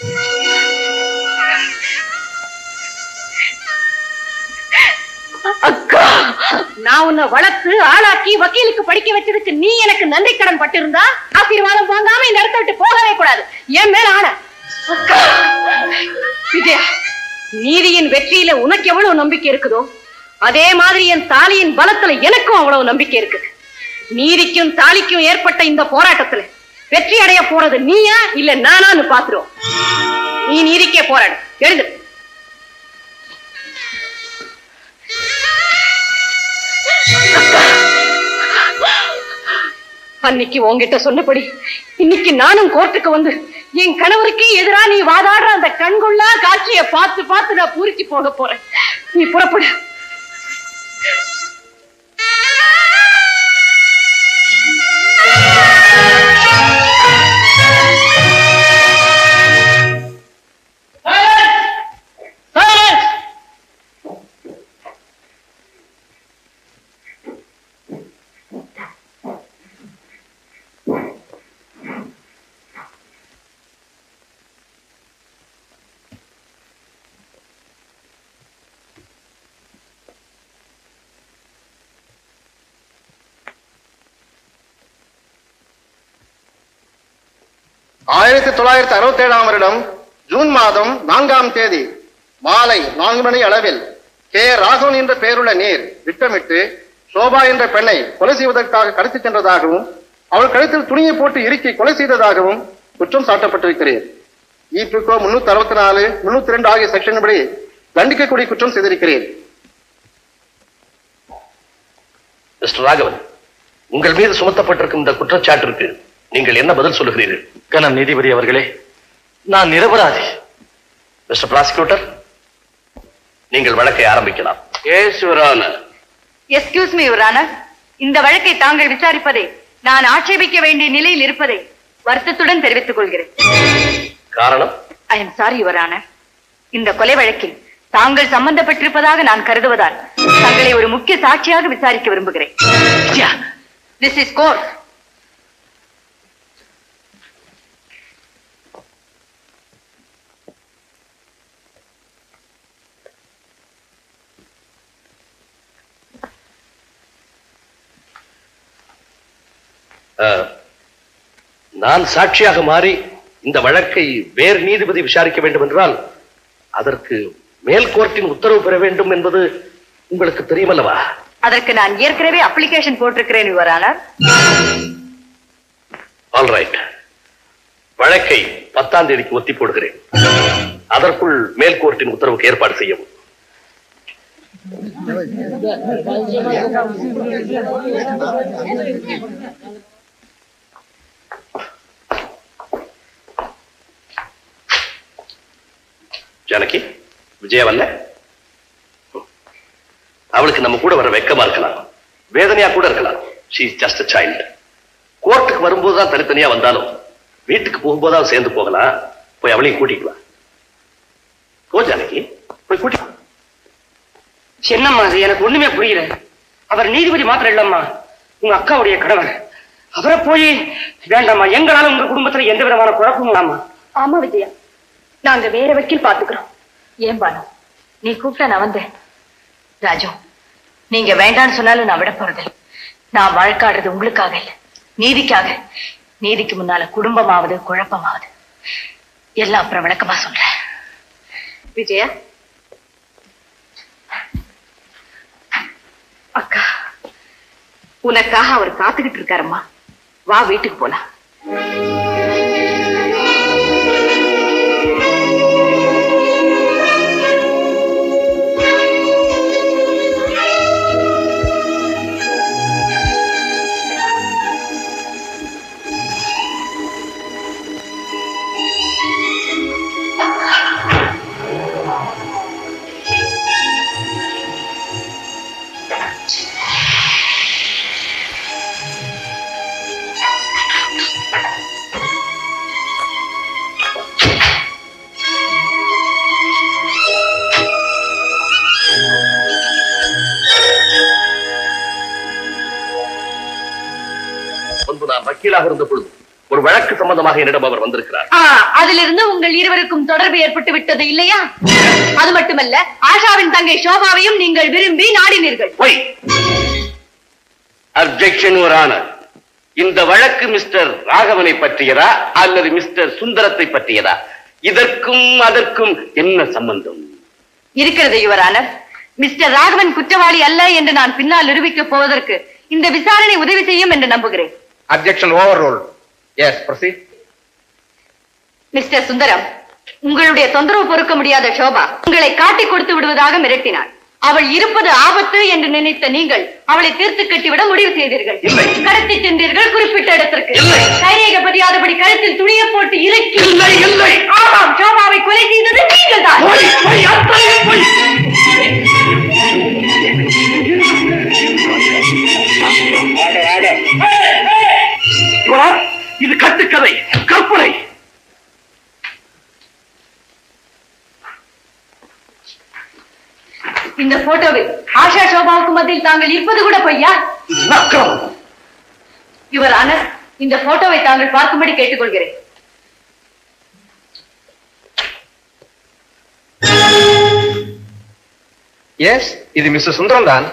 அக்கா நான் உன்னை வளர்த்து ஆளாக்கி வக்கீலுக்கு படிக்க வச்சதுக்கு நீ எனக்கு நன்றி கடன் பட்டிருந்தா ஆசீர்வாதம் வாங்காம இந்த இடத்த விட்டு போகவே கூடாது என் மேல ஆன அக்கா விஜயா நீதியின் வெற்றியில உனக்கு எவ்வளவு நம்பிக்கை இருக்குதோ அதே மாதிரி என் தாலியின் பலத்துல எனக்கும் அவ்வளவு நம்பிக்கை இருக்குது நீதிக்கும் தாலிக்கும் ஏற்பட்ட இந்த போராட்டத்துல வெற்றி அடைய போறது நீயா இல்ல நானான்னு பாத்துருவோம் நீ நீதிக்கே போராடு எழுது அன்னைக்கு உன்கிட்ட சொன்னபடி இன்னைக்கு நானும் கோர்ட்டுக்கு வந்து என் கணவருக்கே எதிரா நீ வாதாடுற அந்த கண்கொள்ளா காட்சியை பார்த்து பார்த்து நான் பூரிச்சு போக போறேன் நீ புறப்படு ஆயிரத்தி தொள்ளாயிரத்தி அறுபத்தி ஏழாம் வருடம் ஜூன் மாதம் நான்காம் தேதி மாலை நான்கு மணி அளவில் கே ராகவன் என்ற பெயருள்ள நீர் திட்டமிட்டு சோபா என்ற பெண்ணை கொலை செய்வதற்காக கடத்திச் சென்றதாகவும் அவள் கழுத்தில் துணியை போட்டு இறுக்கி கொலை செய்ததாகவும் குற்றம் சாட்டப்பட்டிருக்கிறேன் இபிகோ முன்னூத்தி அறுபத்தி நாலு முன்னூத்தி ரெண்டு ஆகிய செக்ஷன் படி தண்டிக்கக்கூடிய குற்றம் செய்திருக்கிறேன் மிஸ்டர் ராகவன் உங்கள் மீது சுமத்தப்பட்டிருக்கும் இந்த குற்றச்சாட்டிற்கு நீங்கள் என்ன பதில் சொல்லுகிறீர்கள் கனம் நீதிபதி அவர்களே நான் நிரபராதி மிஸ்டர் ப்ராசிக்யூட்டர் நீங்கள் வழக்கை ஆரம்பிக்கலாம் ஏசுவரான எஸ்கியூஸ் மீ யுவரானர் இந்த வழக்கை தாங்கள் விசாரிப்பதை நான் ஆட்சேபிக்க வேண்டிய நிலையில் இருப்பதை வருத்தத்துடன் தெரிவித்துக் கொள்கிறேன் காரணம் ஐ எம் சாரி யுவரானர் இந்த கொலை வழக்கில் தாங்கள் சம்பந்தப்பட்டிருப்பதாக நான் கருதுவதால் தங்களை ஒரு முக்கிய சாட்சியாக விசாரிக்க விரும்புகிறேன் திஸ் இஸ் கோர்ட் அஹ், நான் சாட்சியாக மாறி இந்த வழக்கை வேறு நீதிபதி விசாரிக்க வேண்டும் என்றால் அதற்கு மேல் கோர்ட்டின் உத்தரவு பெற வேண்டும் என்பது உங்களுக்கு தெரியுமல்லவா அதற்கு நான் ஏற்கனவே அப்ளிகேஷன் போட்டிருக்கிறேன் யுவரானர் ஆல் ரைட் வழக்கை பத்தாம் தேதிக்கு ஒத்தி போடுகிறேன் அதற்குள் மேல் கோர்ட்டின் உத்தரவுக்கு ஏற்பாடு செய்யவும் ஜானகி விஜயா வரல அவளுக்கு நம்ம கூட வர வெக்கமா இருக்கலாம் வேதனையா கூட இருக்கலாம் ஷீ ஜஸ்ட் சைல்டு கோர்ட்டுக்கு வரும்போது தான் தனித்தனியா வந்தாலும் வீட்டுக்கு போகும்போது அவன் சேர்ந்து போகலாம் போய் அவளையும் கூட்டிட்டு வா போ ஜானகி போய் கூட்டி என்னம்மா அது எனக்கு ஒண்ணுமே புரியல அவர் நீதிபதி மாத்திரம் இல்லம்மா உங்க அக்காவுடைய கணவர் அவரை போய் வேண்டாம்மா எங்களால உங்க குடும்பத்துல எந்த விதமான குழப்பமும் இல்லாமா ஆமா விஜயா நாங்க வேற வக்கீல் பாத்துக்கிறோம் ஏன் பானு நீ கூப்பிட்டா நான் வந்தேன் ராஜு நீங்க வேண்டான்னு சொன்னாலும் நான் விட போறதில்லை நான் வழக்காடுறது உங்களுக்காக இல்ல நீதிக்காக நீதிக்கு முன்னால குடும்பமாவது குழப்பமாவது எல்லாம் அப்புறம் விளக்கமா சொல்றேன் விஜயா அக்கா உனக்காக அவர் காத்துக்கிட்டு இருக்காரம்மா வா வீட்டுக்கு போலாம் முன்பு நான் வக்கீலாக இருந்த பொழுது ஒரு வழக்கு சம்பந்தமாக என்னிடம் அவர் வந்திருக்கிறார் ஆ, அதிலிருந்து உங்கள் இருவருக்கும் தொடர்பு ஏற்பட்டு விட்டது இல்லையா அது மட்டுமல்ல ஆஷாவின் தங்கை சோபாவையும் நீங்கள் விரும்பி நாடினீர்கள் போய் அப்ஜெக்ஷன் ஒரு ஆனர் இந்த வழக்கு மிஸ்டர் ராகவனை பற்றியதா அல்லது மிஸ்டர் சுந்தரத்தை பற்றியதா இதற்கும் அதற்கும் என்ன சம்பந்தம் இருக்கிறது யுவரானர் மிஸ்டர் ராகவன் குற்றவாளி அல்ல என்று நான் பின்னால் நிரூபிக்கப் போவதற்கு இந்த விசாரணை உதவி செய்யும் என்று நம்புகிறேன் objection overrule yes proceed mister Sundaram உங்களுடைய தொந்தரவு பொறுக்க முடியாத சோபா உங்களை காட்டி கொடுத்து விடுவதாக மிரட்டினாள் அவள் இருப்பது ஆபத்து என்று நினைத்த நீங்கள் அவளை தீர்த்து கட்டிவிட முடிவு செய்தீர்கள் கடத்தி சென்றீர்கள் குறிப்பிட்ட இடத்திற்கு கைரேக பதியாதபடி கழுத்தில் துணியை போட்டு இறக்கி இல்லை, இல்லை. ஆமாம் சோபாவை கொலை செய்தது நீங்கள் தான் பொய், பொய், அத்தனை பொய். இவரா? இது கட்டுக்கதை கற்பனை இந்த போட்டோவில் ஆஷா சோபாவுக்கு மத்தியில் தாங்கள் இருப்பது கூட பொய்யா நக்கம் யுவர் ஆனர் இந்த போட்டோவை தாங்கள் பார்க்கும்படி கேட்டுக்கொள்கிறேன் எஸ் இது மிஸ்டர் சுந்தரம் தான்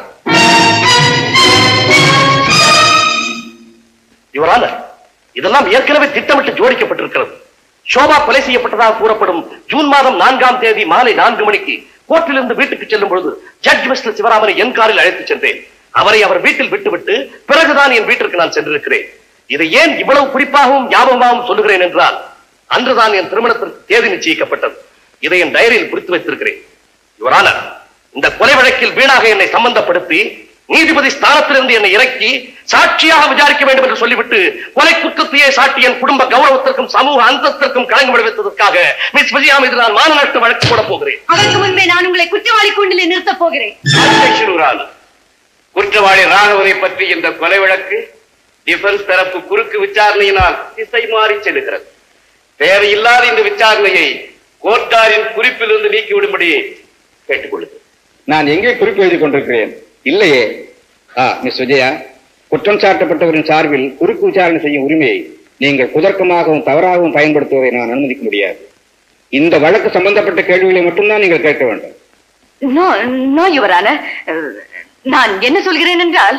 இவரால இதெல்லாம் ஏற்கனவே திட்டமிட்டு ஜோடிக்கப்பட்டிருக்கிறது ஷோபா கொலை செய்யப்பட்டதாக கூறப்படும் ஜூன் மாதம் நான்காம் தேதி மாலை நான்கு மணிக்கு கோர்ட்டிலிருந்து வீட்டுக்கு செல்லும் பொழுது ஜட்ஜ் மிஸ்டர் சிவராமனை என் காரில் அழைத்துச் சென்றேன் அவரை அவர் வீட்டில் விட்டுவிட்டு பிறகுதான் என் வீட்டிற்கு நான் சென்றிருக்கிறேன் இதை ஏன் இவ்வளவு குறிப்பாகவும் ஞாபகமாகவும் சொல்லுகிறேன் என்றால் அன்றுதான் என் திருமணத்திற்கு தேதி நிச்சயிக்கப்பட்டது இதை என் டைரியில் குறித்து வைத்திருக்கிறேன் யுவரான இந்த கொலை வழக்கில் வீணாக என்னை சம்பந்தப்படுத்தி நீதிபதி ஸ்தானத்திலிருந்து என்னை இறக்கி சாட்சியாக விசாரிக்க வேண்டும் என்று சொல்லிவிட்டு கொலை குற்றத்தையே சாட்டி என் குடும்ப கௌரவத்திற்கும் சமூக அந்தஸ்திற்கும் களங்கம் விளைவித்ததற்காக மிஸ் விஜயா மீது நான் மான நஷ்ட வழக்கு போட போகிறேன் அதற்கு முன்பே நான் உங்களை குற்றவாளி கூண்டிலே நிறுத்தப் போகிறேன் Objection, Your Honor. குற்றவாளி ராகவனை பற்றி இந்த கொலை வழக்கு டிஃபென்ஸ் தரப்பு குறுக்கு விசாரணையினால் திசை மாறி செல்லுகிறது தேவையில்லாத இந்த விசாரணையை கோர்ட்டாரின் குறிப்பிலிருந்து நீக்கிவிடும்படி கேட்டுக்கொள்ளுது நான் எங்கே குறிப்பு எழுதி கொண்டிருக்கிறேன் இல்லையே ஆ மிஸ் விஜயா குற்றம் சாட்டப்பட்டவரின் சார்பில் குறுக்கு விசாரணை செய்யும் உரிமையை நீங்கள் குதர்க்கமாகவும் தவறாகவும் பயன்படுத்துவதை நான் அனுமதிக்க முடியாது இந்த வழக்கு சம்பந்தப்பட்ட கேள்விகளை மட்டும்தான் நீங்கள் கேட்க வேண்டும் நோ நோ யுவரான நான் என்ன சொல்கிறேன் என்றால்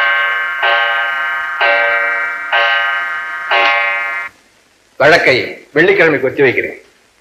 வழக்கை வெள்ளிக்கிழமைக்கு ஒத்தி வைக்கிறேன்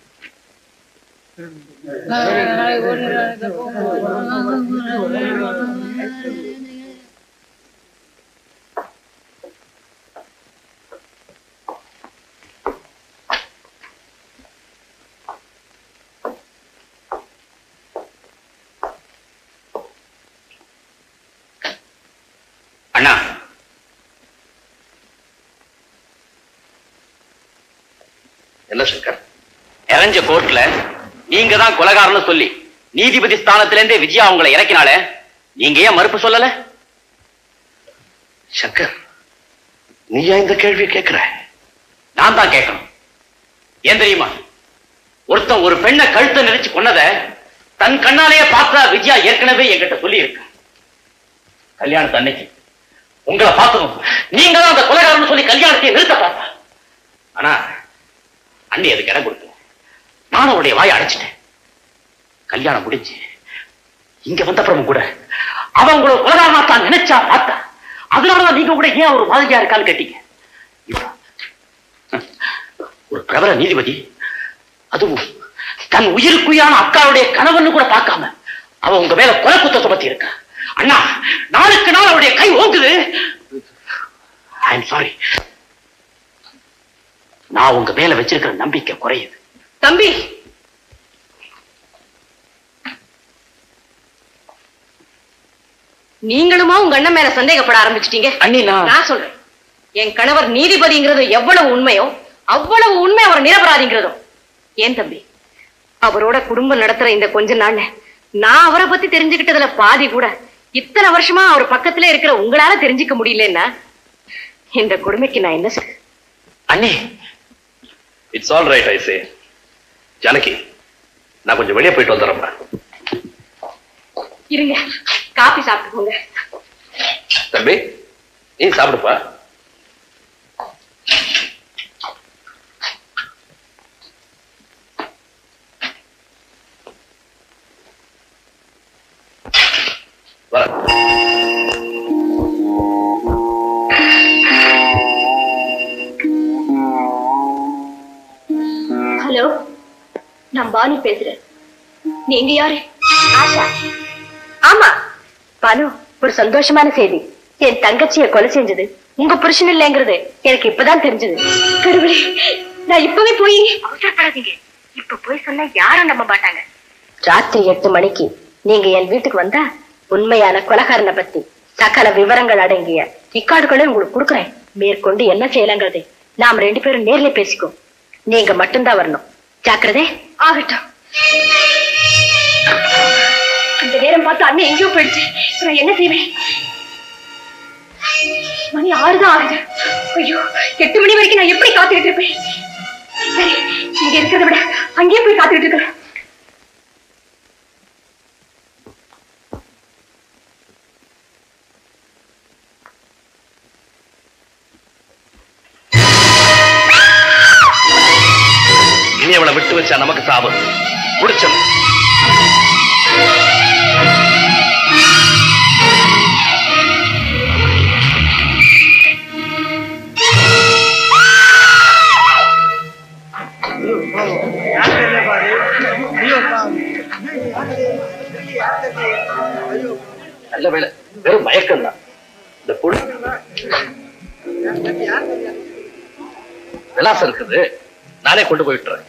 அண்ணா என்ன சங்கர் இறஞ்ச கோர்ட்ல நீங்க தான் கொலகாரன்னு சொல்லி நீதிபதி ஸ்தானத்திலிருந்தே விஜயா உங்களை இறக்கினாலே நீங்க ஏன் மறுப்பு சொல்லல சங்கர் நீ ஏன் இந்த கேள்வியை கேட்கிற நான் தான் கேட்கணும் ஏன் தெரியுமா ஒருத்தன் ஒரு பெண்ணை கழுத்தை நெரிச்சு கொன்னத தன் கண்ணாலேயே பார்த்தா விஜயா ஏற்கனவே என்கிட்ட சொல்லி இருக்கு கல்யாணத்து அன்னைக்கு உங்களை பார்த்ததும் நீங்க தான் அந்த கொலைகாரன்னு சொல்லி கல்யாணத்தை நிறுத்த பார்த்தா ஆனா அண்ணி அதுக்கு இடம் கொடுத்து நானும் அவருடைய வாயை அடைச்சிட்டேன் கல்யாணம் முடிஞ்சு இங்க வந்த அப்புறமும் கூட அவன் உங்களை கொலகாரனா தான் நினைச்சா பார்த்தா அதனாலதான் நீங்க கூட ஏன் ஒரு மாதிரியா இருக்கான்னு கேட்டீங்க இப்ப, ஒரு பிரபல நீதிபதி அதுவும் தன் உயிருக்குயான அக்காவுடைய கணவன்னு கூட பார்க்காம அவ உங்க மேல கொலை குத்த சுமத்தி இருக்கா அண்ணா நாளுக்கு நாள் அவருடைய கை ஓங்குது ஐ எம் சாரி நான் உங்க மேல வச்சிருக்கிற நம்பிக்கை குறையுது தம்பி நீங்களுமா உங்க அண்ணன் மேல சந்தேகப்பட ஆரம்பிச்சிட்டீங்க அண்ணி நான் நான் சொல்றேன் என் கணவர் நீதிபதிங்கிறது எவ்வளவு உண்மையோ அவ்வளவு உண்மை அவர் நிரபராதிங்கிறதும் ஏன் தம்பி அவரோட குடும்பம் நடத்துற இந்த கொஞ்ச நாள்ல நான் அவரை பத்தி தெரிஞ்சுக்கிட்டதுல பாதி கூட இத்தனை வருஷமா அவர் பக்கத்துல இருக்கிற உங்களால தெரிஞ்சுக்க முடியலன்னா இந்த கொடுமைக்கு நான் என்ன செய்ய அண்ணே it's all right I say Janaki நான் கொஞ்சம் வெளியே போயிட்டு வந்துடுறேன் இருங்க காபி சாப்பிட்டுக்கோங்க தம்பி நீ சாப்பிடுப்பா வர ஹலோ நான் பானு பேசுறேன் நீங்க யாரு ஆஷா ஆமா பானு ஒரு சந்தோஷமான செய்தி என் தங்கச்சிய கொலை செஞ்சது உங்க புருஷன் இல்லைங்கிறது எனக்கு இப்பதான் தெரிஞ்சது கடவுளே நான் இப்பவே போய் அவசரப்படாதீங்க இப்ப போய் சொன்னா யாரும் நம்ப மாட்டாங்க ராத்திரி எட்டு மணிக்கு நீங்க என் வீட்டுக்கு வந்தா உண்மையான கொலகாரனை பத்தி சகல விவரங்கள் அடங்கிய ரெக்கார்டுகளை உங்களுக்கு கொடுக்குறேன் மேற்கொண்டு என்ன செய்யலாங்கிறது நாம் ரெண்டு பேரும் நேர்ல பேசிக்கோ நீங்க மட்டும்தான் வரணும் ஜாக்கிரதை ஆகட்டும் இந்த நேரம் பார்த்து அண்ணன் எங்கேயோ போயிடுச்சு இப்ப நான் என்ன செய்வேன் மணி ஆறுதான் ஆகுது ஐயோ எட்டு மணி வரைக்கும் நான் எப்படி காத்துக்கிட்டு இருப்பேன் சரி இங்க இருக்கிறத விட அங்கேயே போய் காத்துக்கிட்டு இருக்கிறேன் இனி அவளை விட்டு வச்சா நமக்கு சாபம் முடிச்சது நல்ல வேலை வெறும் மயக்கம் தான் இந்த பொண்ணு விலாசம் இருக்குது நானே கொண்டு போய் விட்டுறேன்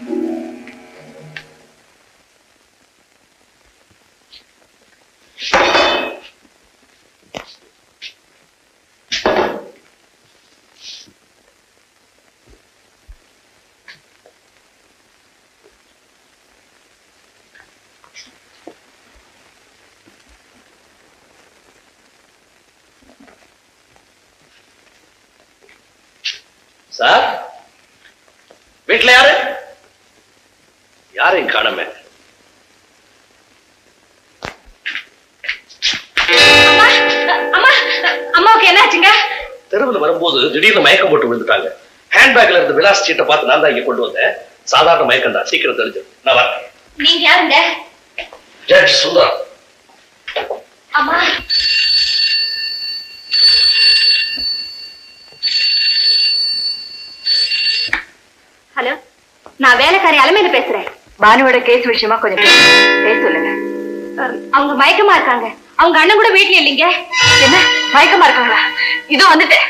சார் வீட்டுல யாரு யாரையும் காணமே அம்மா அம்மாவுக்கு என்ன ஆச்சுங்க தெருவில் வரும்போது திடீர்னு மயக்கம் போட்டு விழுந்துட்டாங்க ஹேண்ட்பேக்ல இருந்து விலாஸ் சீட்டை பார்த்து நான் தான் இங்க கொண்டு வந்தேன் சாதாரண மயக்கம் தான் சீக்கிரம் தெரிஞ்சு நான் வரேன் நீங்க யாருங்க ஜட்ஜ் சுந்தரம் அம்மா ஹலோ நான் வேலைக்காரி அலமையில பேசுறேன் பானுவோட கேஸ் விஷயமா கொஞ்சம் பேச சொல்லுங்க அஹ், அவங்க மயக்கமா இருக்காங்க அவங்க அண்ணன் கூட வீட்ல இல்லைங்க என்ன மயக்கமா இருக்காங்களா இதோ வந்துட்டேன்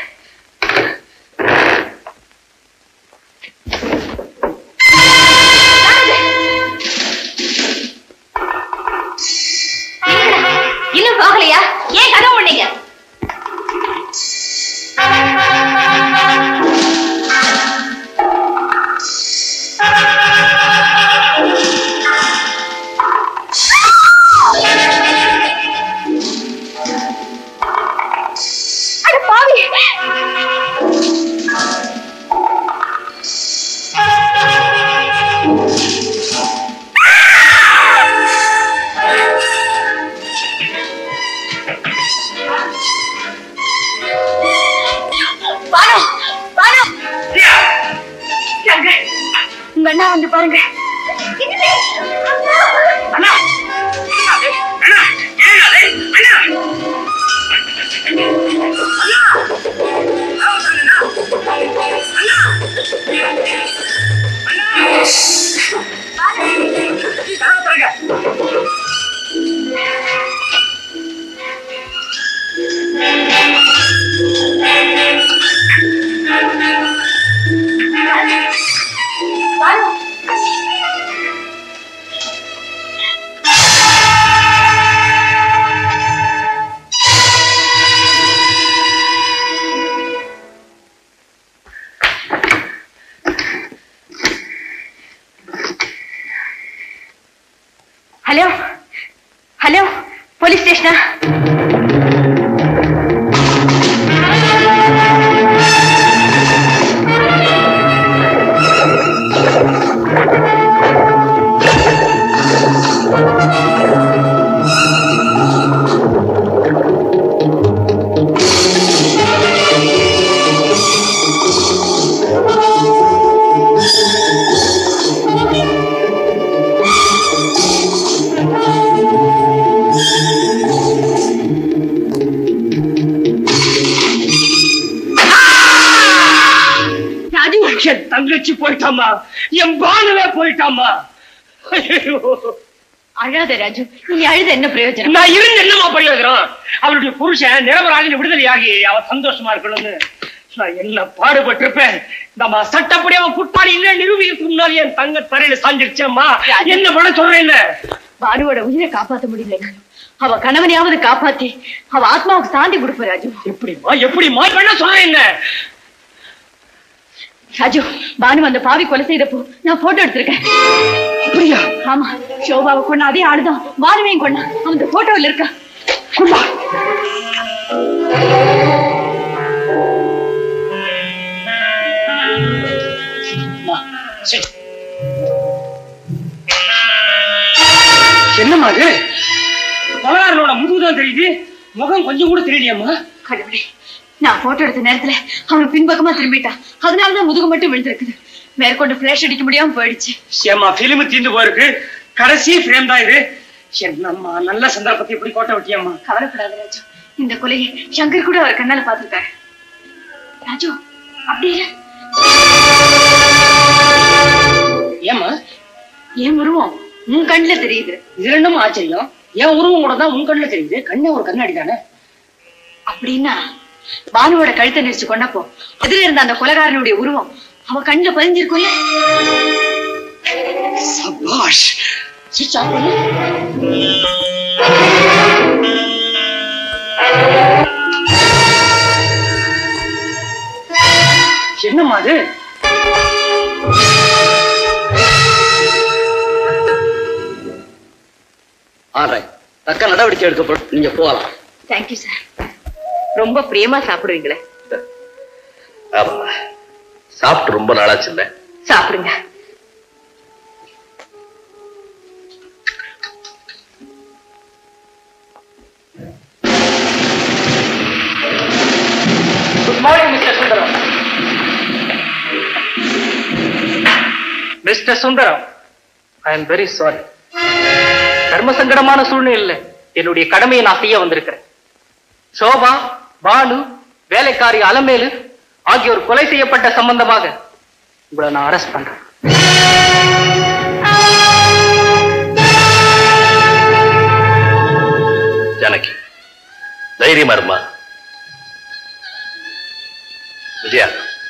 இன்னும் போகலையா ஏன் கதவு பண்ணீங்க அட பாவி பானு பானு எங்க உங்க அண்ணா வந்து பாருங்க அண்ணா ஹலோ ஹலோ போலீஸ் ஸ்டேஷனா ராஜு என் தங்கச்சி போயிட்டாமா என் பானுவே போயிட்டாமா ஐயோ. அழாத ராஜு நீ அழுத என்ன பிரயோஜனம் நான் இருந்து என்னமா பிரயோஜனம் அவளுடைய புருஷன் நிரபராஜின் விடுதலையாகி அவ சந்தோஷமா இருக்கணும்னு நான் என்ன பாடுபட்டிருப்பேன் நம்ம சட்டப்படி அவன் குட்டாடி இல்ல நிரூபிக்கிறதுக்கு முன்னாடி என் தங்க தரையில சாஞ்சிருச்சேம்மா என்ன பண்ண சொல்றேன் பானுவோட உயிரை காப்பாத்த முடியல அவ கணவனையாவது காப்பாத்தி அவ ஆத்மாவுக்கு சாந்தி கொடுப்ப ராஜு எப்படிமா எப்படிமா பண்ண சொல்றேன் என்ன ராஜு பானு அந்த பாவி கொலை செய்தப்போ நான் போட்டோ எடுத்திருக்கேன் அப்படியா ஆமா சோபாவை கொண்ட அதே ஆளுதான் பானுவையும் கொண்டா அந்த போட்டோவில் இருக்கா என்னம்மா அது பலகாரனோட முதுகுதான் தெரியுது முகம் கொஞ்சம் கூட தெரியலையாம்மா கடவுளே நான் போட்டோ எடுத்த நேரத்துல அவன் பின்பக்கமா திரும்பிட்டான் அதனாலதான் முதுகு மட்டும் விழுந்திருக்குது மேற்கொண்டு பிளாஷ் அடிக்க முடியாம போயிடுச்சு ஏம்மா பிலிம் தீந்து போயிருக்கு கடைசி ஃப்ரேம் தான் இது என்னம்மா நல்ல சந்தர்ப்பத்தை இப்படி கோட்டை விட்டியம்மா கவலைப்படாத ராஜு இந்த கொலையை சங்கர் கூட அவர் கண்ணால பாத்துருக்காரு ராஜு அப்படி இல்ல ஏம்மா என் உருவம் உன் கண்ணுல தெரியுது இது ரெண்டும் ஆச்சரியம் என் உருவம் கூட தான் உன் கண்ணுல தெரியுது கண்ணே ஒரு கண்ணாடி தானே அப்படின்னா பானுவோட கழுத்தை நெரிச்சு கொண்டப்போ எதிர இருந்த அந்த கொலைகாரனுடைய உருவம் அவ கண்ணுல பதிஞ்சிருக்கும்ல சபாஷ் சுவிட்ச் ஆஃப் பண்ணு என்னம்மா அது ஆடுறேன் தக்க நடவடிக்கை எடுக்கப்படும் நீங்க போகலாம் தேங்க்யூ சார் ரொம்ப பிரியமா சாப்பிடுவீங்களே ஆமா சாப்பிட்டு ரொம்ப நாளாச்சு இல்ல சாப்பிடுங்க good morning mister Sundaram mister Sundaram I am very sorry தர்ம சங்கடமான சூழ்நிலையில் என்னுடைய கடமையை நான் செய்ய வந்திருக்கிறேன் சோபா பானு வேலைக்காரி அலமேலு ஆகியோர் கொலை செய்யப்பட்ட சம்பந்தமாக உங்களை நான் அரெஸ்ட் பண்றேன் ஜானகி தைரியமா இருமா விஜயா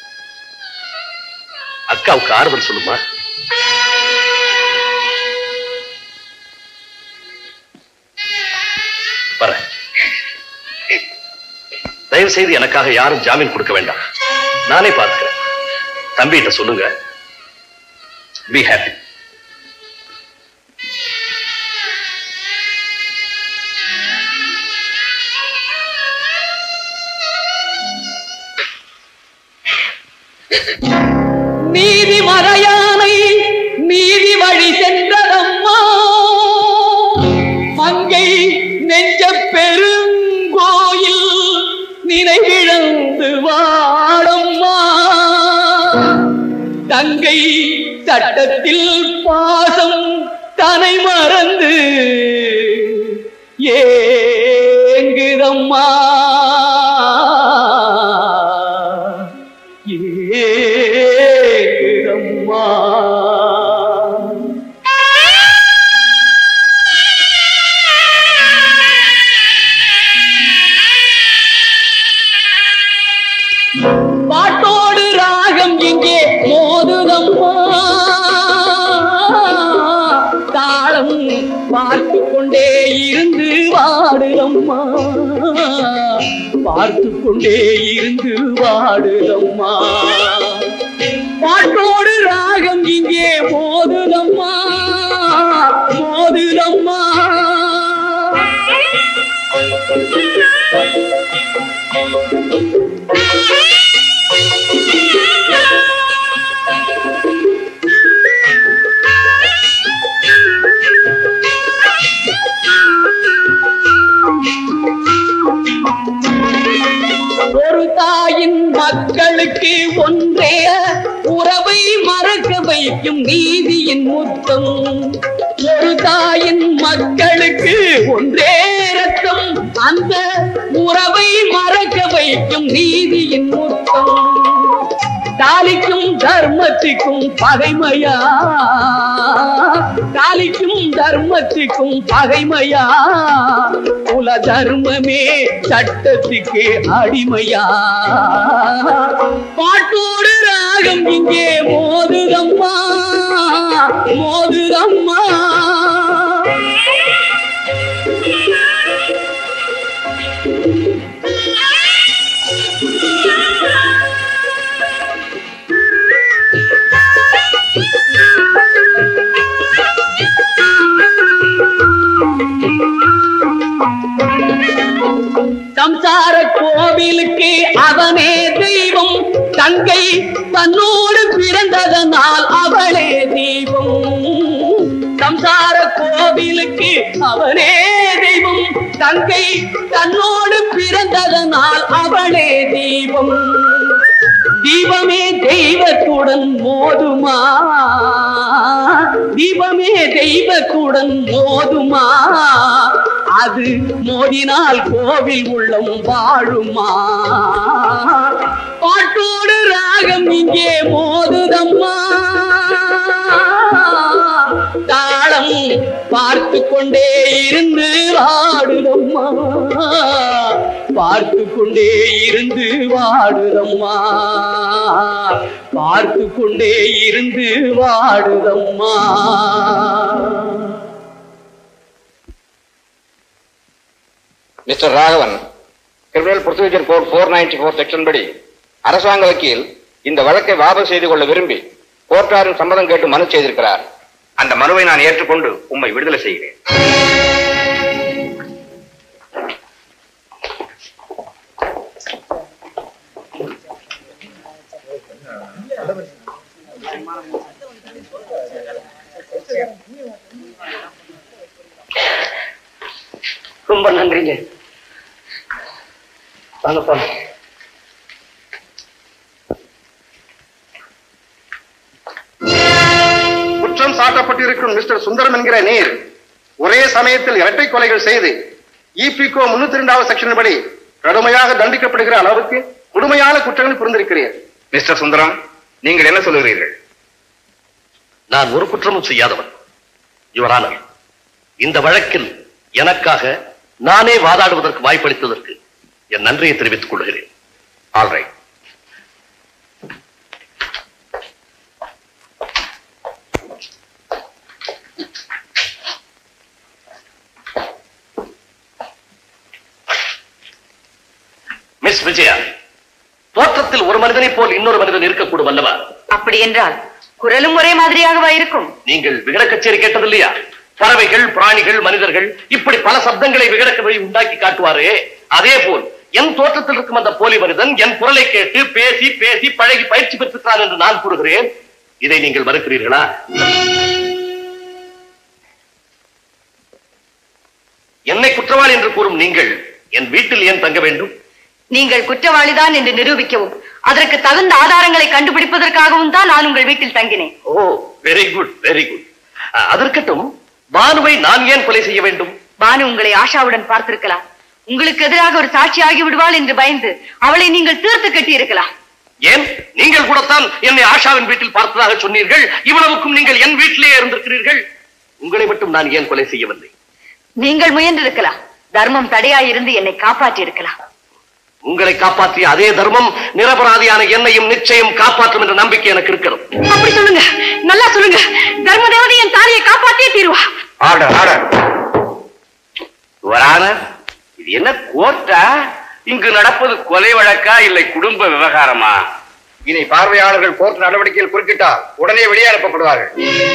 அக்காவுக்கு ஆறுதல் சொல்லுமா வரேன் தயவு செய்து எனக்காக யாரும் ஜாமீன் கொடுக்க வேண்டாம் நானே பார்த்துக்கிறேன் தம்பிகிட்ட சொல்லுங்க பி ஹாப்பி நீதி மறையானை நீதி வழி சென்றதம்மா மங்கை நெஞ்ச பெருங்கோயில் நினைவிழந்து வாழம்மா தங்கை சட்டத்தில் பாசம் தனை மறந்து ஏங்குதம்மா ஏங்குதம்மா பாட்டோடு ராகம் இங்கே மோதுதம்மா தாளம் பார்த்து கொண்டே இருந்து வாடுதம்மா பார்த்து கொண்டே இருந்து வாடுதம்மா பாட்டோடு ராகம் இங்கே மோதுதம்மா மோதுதம்மா ஒரு தாயின் மக்களுக்கு ஒன்றே உறவை மறக்க வைக்கும் நீதியின் முத்தம் ஒரு தாயின் மக்களுக்கு ஒன்றே ரத்தம் அந்த உறவை மறக்க வைக்கும் நீதியின் முத்தம் தாலிக்கும் தர்மத்துக்கும் பகைமையா தாலிக்கும் தர்மத்துக்கும் பகைமையா குல தர்மமே சட்டத்துக்கு அடிமையா பாட்டோடு ராகம் இங்கே மோதுதம்மா மோதுதம்மா சம்சார கோவிலுக்கு அவனே தெய்வம் தங்கை தன்னோடு பிறந்ததனால் அவளே தெய்வம் சம்சார கோவிலுக்கு அவனே தெய்வம் தங்கை தன்னோடு பிறந்ததனால் அவளே தெய்வம் தீபமே தெய்வத்துடன் மோதுமா தீபமே தெய்வத்துடன் மோதுமா அது மோதினால் கோவில் உள்ளம் வாழுமா பாட்டோடு ராகம் இங்கே மோதுதம்மா தாளம் பார்த்து கொண்டே இருந்து வாடுதம்மா பார்த்து கொண்டே இருந்து வாடுதம்மா பார்த்து கொண்டே இருந்து வாடுதம்மா mister Raghavan criminal procedure code four ninety four section படி அரசாங்க வக்கீல் இந்த வழக்கை வாபஸ் செய்து கொள்ள விரும்பி கோர்ட்டாரின் சம்மதம் கேட்டு மனு செய்திருக்கிறார் அந்த மனுவை நான் ஏற்றுக்கொண்டு உம்மை விடுதலை செய்கிறேன் ரொம்ப நன்றிங்க வாங்கப்பா குற்றம் சாட்டப்பட்டிருக்கும் மிஸ்டர் சுந்தரம் என்கிற நீர் ஒரே சமயத்தில் இரட்டை கொலைகள் செய்து இபிகோ முன்னூத்தி இரண்டாவது செக்ஷன் படி கடுமையாக தண்டிக்கப்படுகிற அளவுக்கு கொடுமையான குற்றங்கள் புரிந்திருக்கிறீர் மிஸ்டர் சுந்தரம் நீங்கள் என்ன சொல்லுகிறீர்கள் நான் ஒரு குற்றமும் செய்யாதவன் யுவரானர் இந்த வழக்கில் எனக்காக நானே வாதாடுவதற்கு வாய்ப்பளித்ததற்கு என் நன்றியை தெரிவித்துக் கொள்கிறேன் ஆல்ரைட் மிஸ் விஜயா தோற்றத்தில் ஒரு மனிதனைப் போல் இன்னொரு மனிதன் இருக்கக்கூடும் அல்லவா அப்படி என்றால் குரலும் ஒரே மாதிரியாகவா இருக்கும் நீங்கள் விகட கச்சேரி கேட்டதில்லையா பறவைகள் பிராணிகள் மனிதர்கள் இப்படி பல சப்தங்களை விகடக்கவை உண்டாக்கி காட்டுவாரே அதே போல் என் தோற்றத்தில் இருக்கும் அந்த போலி மனிதன் என் குரலை கேட்டு பேசி பேசி பழகி பயிற்சி பெற்றிருக்கிறான் என்று நான் கூறுகிறேன் இதை நீங்கள் மறுக்கிறீர்களா என்னை குற்றவாளி என்று கூறும் நீங்கள் என் வீட்டில் ஏன் தங்க வேண்டும் நீங்கள் குற்றவாளிதான் என்று நிரூபிக்கவும் அதற்கு தகுந்த ஆதாரங்களை கண்டுபிடிப்பதற்காகவும் தான் நான் உங்கள் வீட்டில் தங்கினேன் oh very good very good அதற்கட்டும் பானுவை நான் ஏன் கொலை செய்ய வேண்டும் பானு உங்களை ஆஷாவுடன் பார்த்திருக்கலாம் உங்களுக்கு எதிராக ஒரு சாட்சி ஆகி விடுவாள் என்று பயந்து அவளை நீங்கள் தீர்த்து கட்டி இருக்கலாம் ஏன் நீங்கள் கூடத்தான் என்னை ஆஷாவின் வீட்டில் பார்த்ததாக சொன்னீர்கள் இவ்வளவுக்கும் நீங்கள் என் வீட்டிலேயே இருந்திருக்கிறீர்கள் உங்களை மட்டும் நான் ஏன் கொலை செய்யவில்லை நீங்கள் முயன்றிருக்கலாம் தர்மம் தடையாயிருந்து என்னை காப்பாற்றி இருக்கலாம் உங்களை காப்பாற்றிய அதே தர்மம் நிரபராதியான என்னையும் நிச்சயம் காப்பாற்றும் என்ற நம்பிக்கை எனக்கு இருக்கிறது அப்படி சொல்லுங்க நல்லா சொல்லுங்க தர்ம தேவதை என் தாலியை காப்பாற்றியே தீருவா ஆர்டர் ஆர்டர் வரான இது என்ன கோர்ட்டா இங்கு நடப்பது கொலை வழக்கா இல்லை குடும்ப விவகாரமா இனி பார்வையாளர்கள் கோர்ட் நடவடிக்கையில் குறுக்கிட்டால் உடனே வெளியே அனுப்பப்படுவார்கள்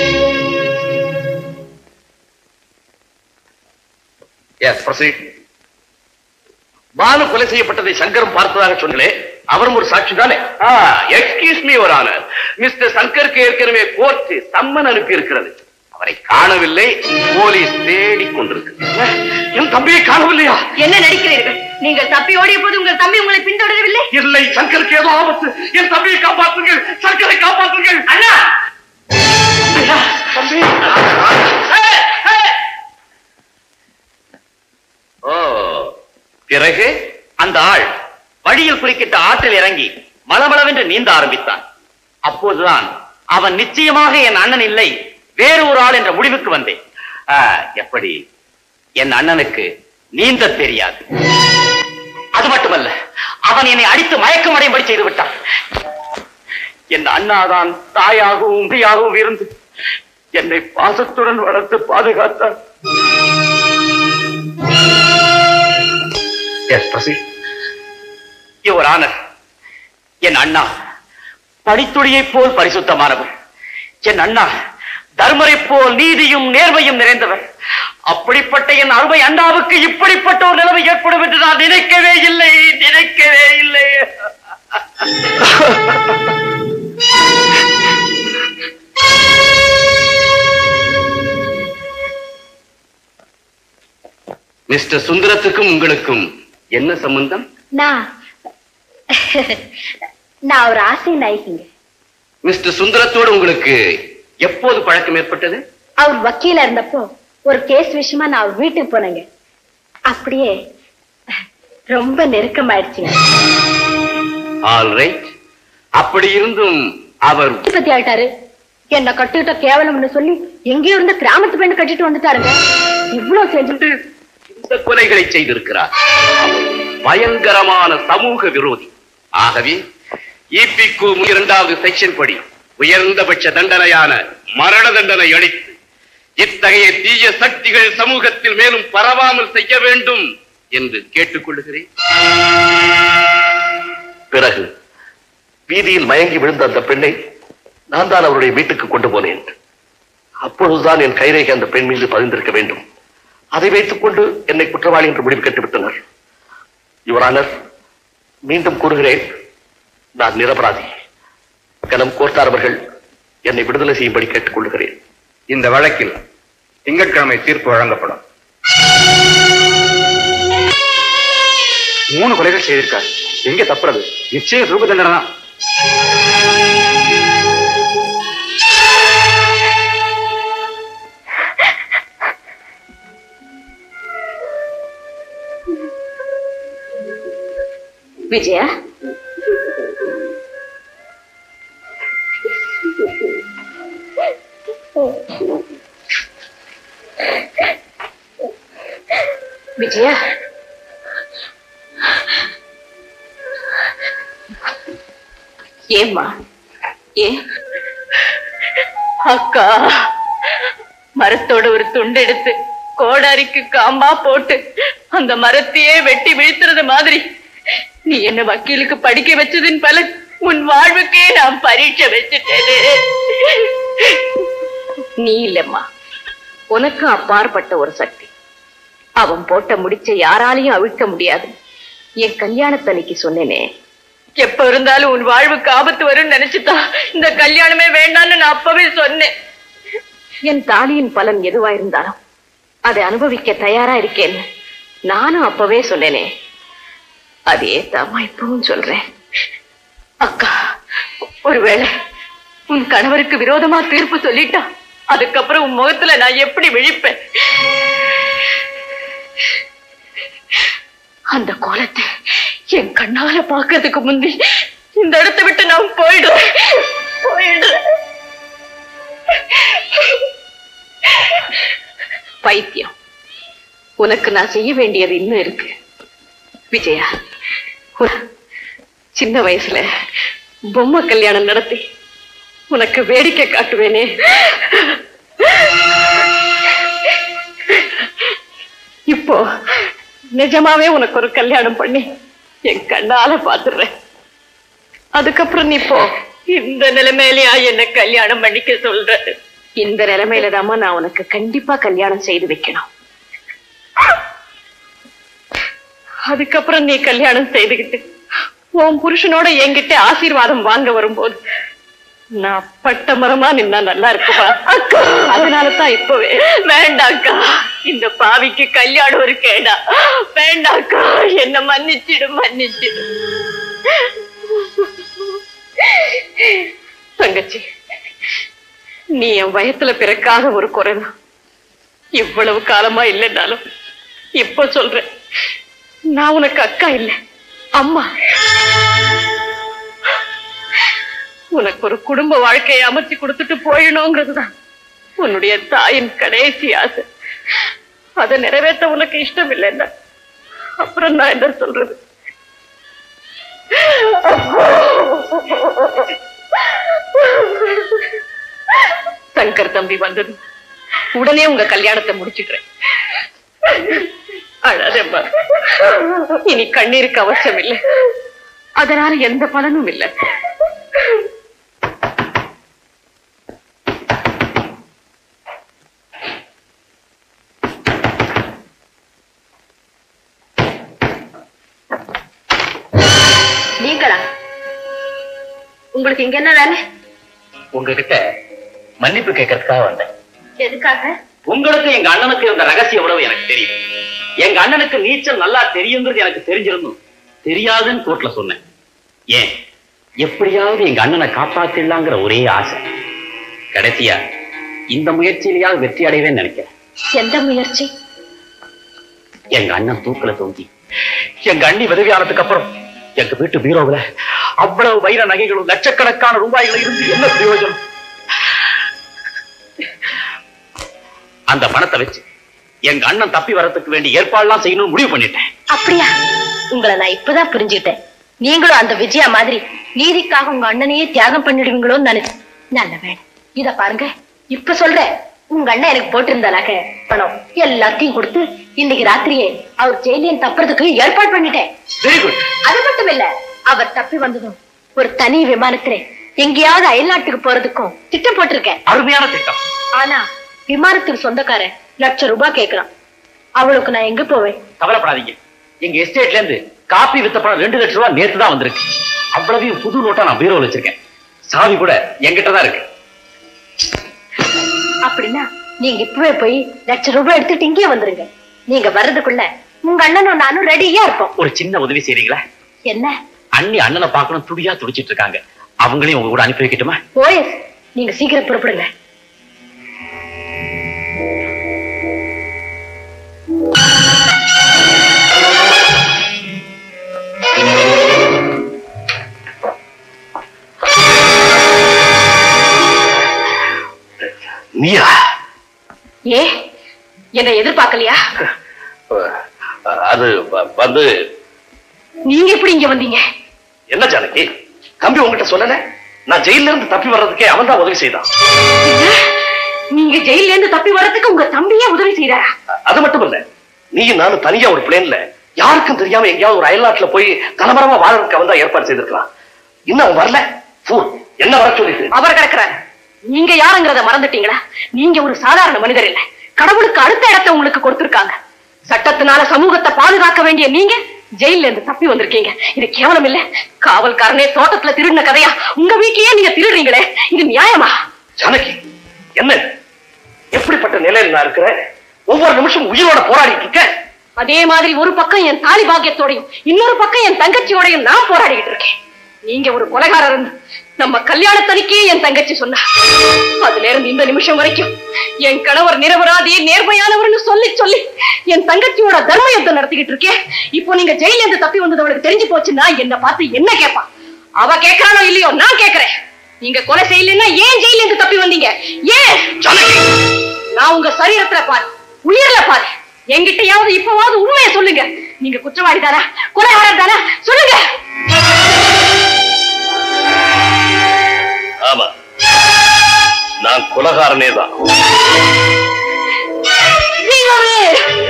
எஸ் ப்ரொசீட் பானு கொலை செய்யப்பட்டதை சங்கரும் பார்த்ததாக சொன்னே அவரும் ஒரு சாட்சி தானே excuse me your honour mister சங்கருக்கு ஏற்கனவே கோர்ட் சம்மன் அனுப்பி இருக்கிறது அவரை காணவில்லை போலீஸ் தேடிக் கொண்டிருக்கு என் தம்பியை காணவில்லையா என்ன நடிக்கிறீர்கள் நீங்கள் தப்பி ஓடிய போது உங்கள் தம்பி உங்களை பின்தொடரவில்லை இல்லை சங்கருக்கு ஏதோ ஆபத்து என் தம்பியை காப்பாற்றுங்கள் சங்கரை காப்பாற்றுங்கள் அண்ணா ஐயா, தம்பி ஓ பிறகு அந்த ஆள் வழியில் குறுக்கிட்ட ஆற்றில் இறங்கி மளமளவென்று நீந்த ஆரம்பித்தான் அப்போதுதான் அவன் நிச்சயமாக என் அண்ணன் இல்லை வேறு ஒரு ஆள் என்ற முடிவுக்கு வந்தேன் ஆ, எப்படி என் அண்ணனுக்கு நீந்த தெரியாது அது மட்டுமல்ல அவன் என்னை அடித்து மயக்கம் அடையும்படி செய்து விட்டான் என் அண்ணாதான் தாயாகவும் உமையாகவும் இருந்து என்னை பாசத்துடன் வளர்த்து பாதுகாத்தார் எஸ் பசி யுவர் ஆனர் என் அண்ணா படித்துளியைப் போல் பரிசுத்தமானவர் என் அண்ணா தர்மரைப் போல் நீதியும் நேர்மையும் நிறைந்தவர் அப்படிப்பட்ட என் அருமை அண்ணாவுக்கு இப்படிப்பட்ட ஒரு நிலைமை ஏற்படும் என்று நான் நினைக்கவே இல்லை நினைக்கவே இல்லை மிஸ்டர் சுந்தரத்துக்கும் உங்களுக்கும் என்ன சம்பந்தம் நான் நான் ஒரு ஆசை நாய்க்குங்க மிஸ்டர் சுந்தரத்தோடு உங்களுக்கு எப்போது பழக்கம் ஏற்பட்டது அவர் வக்கீலா இருந்தப்போ ஒரு கேஸ் விஷயமா நான் அவர் வீட்டுக்கு போனேங்க அப்படியே ரொம்ப நெருக்கமாயிடுச்சுங்க ஆல் ரைட் அப்படி இருந்தும் அவர் பத்தி ஆயிட்டாரு என்ன கட்டுக்கிட்ட கேவலம்னு சொல்லி எங்கேயோ இருந்த கிராமத்து பெண்ணு கட்டிட்டு வந்துட்டாருங்க இவ்வளவு செஞ்சுட்டு இந்த கொலைகளை செய்திருக்கிறார் அவர் பயங்கரமான சமூக விரோதி ஆகவே இபிக்கு இரண்டாவது செக்ஷன் படி உயர்ந்தபட்ச தண்டனையான மரண தண்டனை அளித்து இத்தகைய தீய சக்திகள் சமூகத்தில் மேலும் பரவாமல் செய்ய வேண்டும் என்று கேட்டுக்கொள்கிறேன் பிறகு வீதியில் மயங்கி விழுந்த அந்த பெண்ணை நான் தான் அவருடைய வீட்டுக்கு கொண்டு போனேன் அப்பொழுதுதான் என் கைரேகை அந்த பெண் மீது பதிந்திருக்க வேண்டும் அதை வைத்துக் கொண்டு என்னை குற்றவாளி என்று முடிவு கட்டுவிட்டனர் யுவரானர் மீண்டும் கூறுகிறேன் நான் நிரபராதி கனம் கோர்த்தார் அவர்கள் என்னை விடுதலை செய்யும்படி கேட்டுக்கொள்கிறேன் இந்த வழக்கில் திங்கட்கிழமை தீர்ப்பு வழங்கப்படும் மூணு கொலைகள் செய்திருக்கார் எங்க தப்புறது நிச்சயம் ரூப தண்டனை தான் விஜயா விஜயா ஏம்மா ஏன் அக்கா மரத்தோட ஒரு துண்டு எடுத்து கோடாரிக்கு காம்பா போட்டு அந்த மரத்தையே வெட்டி வீழ்த்துறது மாதிரி நீ என்ன வக்கீலுக்கு படிக்க வச்சதின் பலன் உன் வாழ்வுக்கே நான் பரீட்சை வச்சுட்டேனே நீ இல்லம்மா உனக்கு அப்பாற்பட்ட ஒரு சக்தி அவன் போட்ட முடிச்ச யாராலையும் அவிழ்க்க முடியாது என் கல்யாணத்தன்னைக்கு சொன்னேனே எப்ப இருந்தாலும் உன் வாழ்வுக்கு ஆபத்து வரும்னு நினைச்சுதான் இந்த கல்யாணமே வேண்டாம்னு நான் அப்பவே சொன்னேன் என் தாலியின் பலன் எதுவா இருந்தாலும் அதை அனுபவிக்க தயாரா இருக்கேன்னு நானும் அப்பவே சொன்னேனே அதே தாமா இப்பவும் சொல்றேன் அக்கா ஒருவேளை உன் கணவருக்கு விரோதமா தீர்ப்பு சொல்லிட்டா அதுக்கப்புறம் உன் முகத்துல நான் எப்படி விழிப்பேன் அந்த கோலத்தை என் கண்ணால பாக்குறதுக்கு முந்தி இந்த இடத்தை விட்டு நான் போயிடுறேன் போயிடுறேன் பைத்தியம் உனக்கு நான் செய்ய வேண்டியது இன்னும் இருக்கு விஜயா உ- சின்ன வயசுல பொம்மை கல்யாணம் நடத்தி உனக்கு வேடிக்கை காட்டுவேனே இப்போ நிஜமாவே உனக்கு ஒரு கல்யாணம் பண்ணி என் கண்ணால பாத்துடுறேன் அதுக்கப்புறம் நீ போ இந்த நிலைமையிலயா என்ன கல்யாணம் பண்ணிக்க சொல்ற இந்த நிலைமையில தாம்மா நான் உனக்கு கண்டிப்பா கல்யாணம் செய்து வைக்கணும் அதுக்கப்புறம் நீ கல்யாணம் செய்துகிட்டு உன் புருஷனோட என்கிட்ட ஆசீர்வாதம் வாங்க வரும்போது நான் பட்ட மரமா நின்னா நல்லா இருக்குமா அக்கா அதனாலதான் இப்பவே வேண்டாக்கா இந்த பாவிக்கு கல்யாணம் ஒரு கேடா வேண்டாக்கா என்ன மன்னிச்சிடு மன்னிச்சிடு தங்கச்சி நீ என் வயத்துல பிறக்காத ஒரு குறைதான் இவ்வளவு காலமா இல்லைன்னாலும் இப்ப சொல்றேன் நான் உனக்கு அக்கா இல்லை அம்மா உனக்கு ஒரு குடும்ப வாழ்க்கையை அமைச்சு கொடுத்துட்டு போயிடணுங்கிறதுதான் உன்னுடைய தாயின் கடைசி ஆசை அதை நிறைவேற்ற உனக்கு இஷ்டம் இல்லைன்னா அப்புறம் நான் என்ன சொல்றது சங்கர் தம்பி வந்தது உடனே உங்க கல்யாணத்தை முடிச்சுக்கிறேன் அழாதேம்மா இனி கண்ணீருக்கு அவசியம் இல்லை அதனால எந்த பலனும் இல்லை நீங்களா உங்களுக்கு இங்க என்ன வேலை உங்ககிட்ட மன்னிப்பு கேட்கறதுக்காக வந்தேன் எதுக்காக உங்களுக்கு எங்க அண்ணனுக்கு இருந்த ரகசியம் எவ்வளவு எனக்கு தெரியும் எங்க அண்ணனுக்கு நீச்சல் நல்லா தெரியுங்கிறது எனக்கு தெரிஞ்சிருந்தும் தெரியாதுன்னு கோர்ட்ல சொன்னேன் ஏன் எப்படியாவது எங்க அண்ணனை காப்பாத்திடலாங்கிற ஒரே ஆசை கடைசியா இந்த முயற்சியிலேயாவது வெற்றி அடைவேன்னு நினைக்கிறேன் எந்த முயற்சி எங்க அண்ணன் தூக்குல தொங்கி எங்க அண்ணி விதவி ஆனதுக்கு அப்புறம் எங்க வீட்டு பீரோவுல அவ்வளவு வைர நகைகளும் லட்சக்கணக்கான ரூபாய்கள் இருந்து என்ன பிரயோஜனம் அந்த பணத்தை வச்சு எங்க அண்ணன் தப்பி வரதுக்கு வேண்டிய ஏற்பாடுலாம் செய்யணும்னு முடிவு பண்ணிட்டேன் அப்படியா உங்களை நான் இப்பதான் புரிஞ்சுக்கிட்டேன் நீங்களும் அந்த விஜயா மாதிரி நீதிக்காக உங்க அண்ணனையே தியாகம் பண்ணிடுவீங்களோன்னு நினைச்சேன் நல்ல வேலை இத பாருங்க இப்ப சொல்றேன் உங்க அண்ணன் எனக்கு போட்டிருந்தாலாக்க பணம் எல்லாத்தையும் கொடுத்து இன்னைக்கு ராத்திரியே அவர் ஜெயிலியன் தப்புறதுக்கு ஏற்பாடு பண்ணிட்டேன் வெரி குட் அது மட்டும் இல்ல அவர் தப்பி வந்ததும் ஒரு தனி விமானத்திலே எங்கேயாவது அயல்நாட்டுக்கு போறதுக்கும் திட்டம் போட்டிருக்கேன் அருமையான திட்டம் ஆனா விமானத்துக்கு சொந்தக்காரன் லட்சம் ரூபாய் கேக்குறான் அவளுக்கு நான் எங்க போவேன் கவலைப்படாதீங்க எங்க எஸ்டேட்ல இருந்து காப்பி வித்த பணம் ரெண்டு லட்சம் ரூபாய் நேத்து தான் வந்திருக்கு அவ்வளவையும் புது நோட்டா நான் பீரோல வச்சிருக்கேன் சாவி கூட என்கிட்ட தான் இருக்கு அப்படின்னா நீங்க இப்பவே போய் லட்சம் ரூபாய் எடுத்துட்டு இங்கே வந்துருங்க நீங்க வர்றதுக்குள்ள உங்க அண்ணனும் நானும் ரெடியா இருப்போம் ஒரு சின்ன உதவி செய்றீங்களா என்ன அண்ணி அண்ணனை பார்க்கணும் துடியா துடிச்சிட்டு இருக்காங்க அவங்களையும் உங்க கூட அனுப்பி வைக்கட்டுமா ஓஎஸ் நீங்க சீக்கிரம் புறப்படுங்க நீயா ஏ என்னை எதிர்பார்க்கலையா அது வ- வந்து நீங்க எப்படி இங்க வந்தீங்க என்ன ஜானகி தம்பி உங்ககிட்ட சொல்லல நான் ஜெயில இருந்து தப்பி வர்றதுக்கே அவன் தான் உதவி செய்தான் நீங்க ஜெயில இருந்து தப்பி வர்றதுக்கு உங்க தம்பியே உதவி செய்யறாரா அது மட்டும் இல்ல நீயும் நானும் தனியா ஒரு பிளேன்ல யாருக்கும் தெரியாம எங்கேயாவது ஒரு அயல்நாட்டுல போய் தலைமரமா வாழறதுக்கு அவன் தான் ஏற்பாடு செய்திருக்கான் இன்னும் அவன் வரல ஃபூல் என்ன வர சொல்லிட்டு அவர் கிடக்குறாரு நீங்க யாருங்கிறத மறந்துட்டீங்களா நீங்க ஒரு சாதாரண மனிதர் இல்ல கடவுளுக்கு அடுத்த இடத்தை உங்களுக்கு கொடுத்திருக்காங்க சட்டத்தினால சமூகத்தை பாதுகாக்க வேண்டிய நீங்க ஜெயில இருந்து தப்பி வந்திருக்கீங்க இது கேவலம் இல்ல காவல்காரனே தோட்டத்துல திருடின கதையா உங்க வீட்லயே நீங்க திருடுறீங்களே இது நியாயமா ஜானகி என்ன இது? எப்படிப்பட்ட நிலையில நான் இருக்கிறேன் ஒவ்வொரு நிமிஷம் உயிரோட போராடிட்டு இருக்கேன் அதே மாதிரி ஒரு பக்கம் என் தாலி பாக்கியத்தோடையும் இன்னொரு பக்கம் என் தங்கச்சியோடையும் நான் போராடிக்கிட்டு இருக்கேன் நீங்க ஒரு கொலைகாரர் நம்ம கல்யாணத்தனிக்கே என் தங்கச்சி சொன்னா அதுல இருந்து இந்த நிமிஷம் வரைக்கும் என் கணவர் நிரபராதி நேர்மையானவர்னு சொல்லி சொல்லி என் தங்கச்சியோட தர்ம யுத்தம் நடத்திக்கிட்டு இருக்கேன் இப்போ நீங்க ஜெயில இருந்து தப்பி வந்தது அவளுக்கு தெரிஞ்சு போச்சுன்னா என்ன பார்த்து என்ன கேட்பா அவ கேட்கறானோ இல்லையோ நான் கேட்கிறேன் நீங்க கொலை செய்யலைன்னா ஏன் ஜெயில இருந்து தப்பி வந்தீங்க ஏன் நான் உங்க சரீரத்துல பாரு உயிரில பாரு என்கிட்டயாவது இப்பவாவது உண்மையை சொல்லுங்க நீங்க குற்றவாளி தானா கொலைகாரர் தானா சொல்லுங்க ஆமா நான் குலகாரனே தான் தெய்வமே!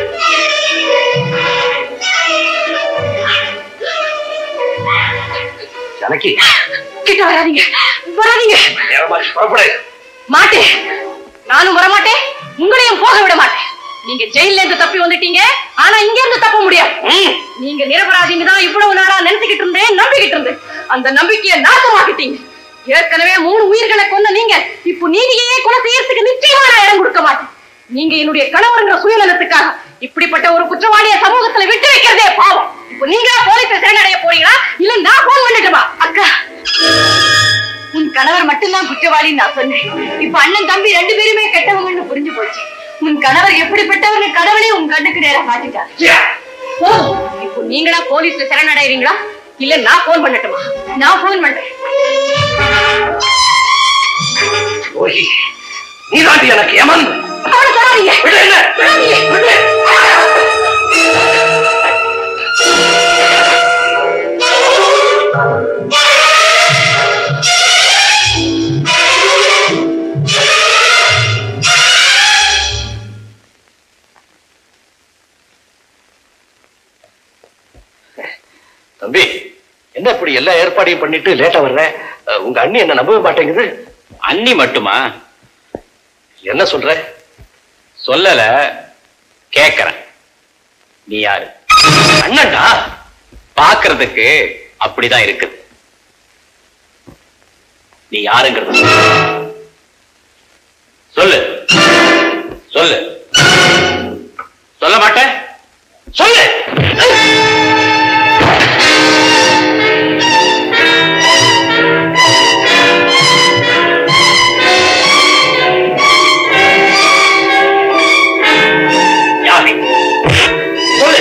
ஜானகி கிட்ட வராதீங்க வராதீங்க நேரமாச்சு புறப்படு மாட்டேன் நானும் வரமாட்டேன் உங்களையும் போக விட மாட்டேன் நீங்க ஜெயில இருந்து தப்பி வந்துட்டீங்க ஆனா இங்க இருந்து தப்ப முடியாது நீங்க நிரபராதிங்க தான் இவ்வளவு நாளா நினைச்சுக்கிட்டு இருந்தேன் நம்பிக்கிட்டு இருந்தேன் அந்த நம்பிக்கையை நாசமாக்கிட்டீங்க ஏற்கனவே மூணு உயிர்களை கொன்ன நீங்க இப்போ நீதியையே கொலை செய்யறதுக்கு நிச்சயமா நான் இடம் கொடுக்க மாட்டேன் நீங்க என்னுடைய கணவருங்கிற சுயநலத்துக்காக இப்படிப்பட்ட ஒரு குற்றவாளிய சமூகத்துல விட்டு வைக்கிறதே பாவம் இப்போ நீங்க போலீஸ் சரணடைய போறீங்களா இல்ல நான் போன் பண்ணிட்டுமா அக்கா உன் கணவர் மட்டும்தான் குற்றவாளின்னு நான் சொன்னேன் இப்ப அண்ணன் தம்பி ரெண்டு பேருமே கெட்டவங்கன்னு புரிஞ்சு போச்சு உன் கணவர் எப்படிப்பட்டவர்னு கடவுளே உன் கண்ணுக்கு நேரா காட்டிட்டார் போதும். இப்போ நீங்களா போலீஸ்ல சரணடைவீங்களா இல்ல நான் போன் பண்ணட்டுமா நான் போன் பண்றேன் ரோஹி நீ தாண்டி எனக்கு யமன் விடு என்ன? விடு. தம்பி என்ன இப்படி எல்லா ஏற்பாடையும் பண்ணிட்டு லேட்டா வர்ற அஹ், உங்க அண்ணி என்ன நம்பவே மாட்டேங்குது அண்ணி மட்டுமா என்ன சொல்ற சொல்லல கேக்குறேன் நீ யாரு அண்ணன்டா பாக்குறதுக்கு அப்படிதான் இருக்குது நீ யாருங்கிறது சொல்லு சொல்லு சொல்ல மாட்டேன் சொல்லு யாரு சொல்லு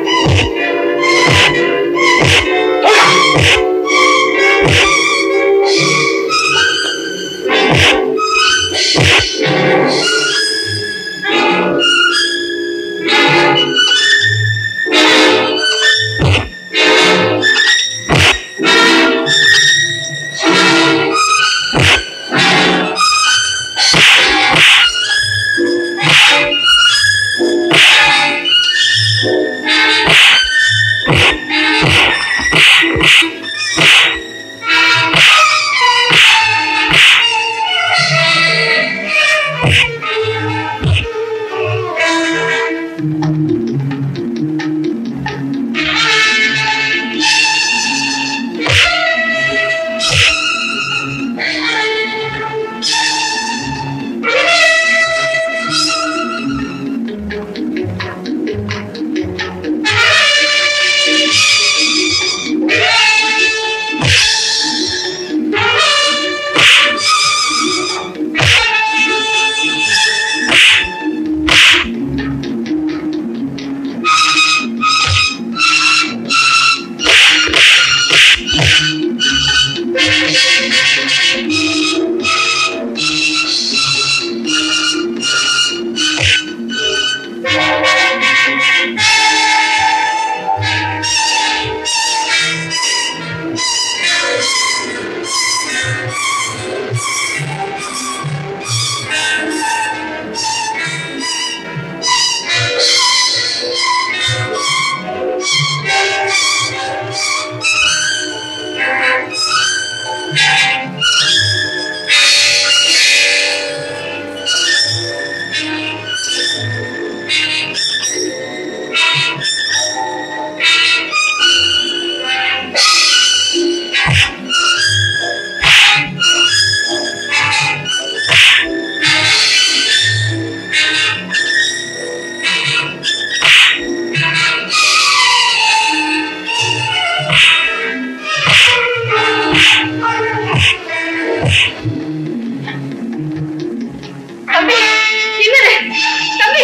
தம்பி என்னது தம்பி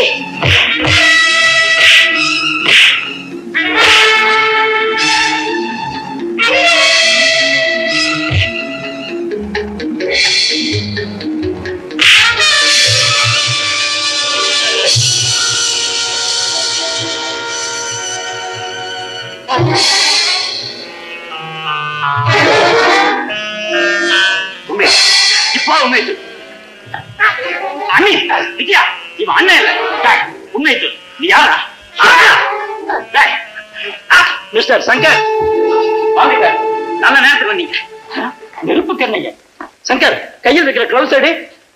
உண்மை இப்போ உண்மை சொல்லு. அண்ணி விஜயா இவன் அண்ணன் இல்ல டேய், உண்மை சொல்லு. நீ யாரா ஆ, டேய், ஆ, மிஸ்டர் சங்கர் வாங்க சார். நல்ல நேரத்துக்கு வந்தீங்க ஆ, நெருப்பு கண்ணைங்க சங்கர் கையில் இருக்கிற கிளவுஸ் எடு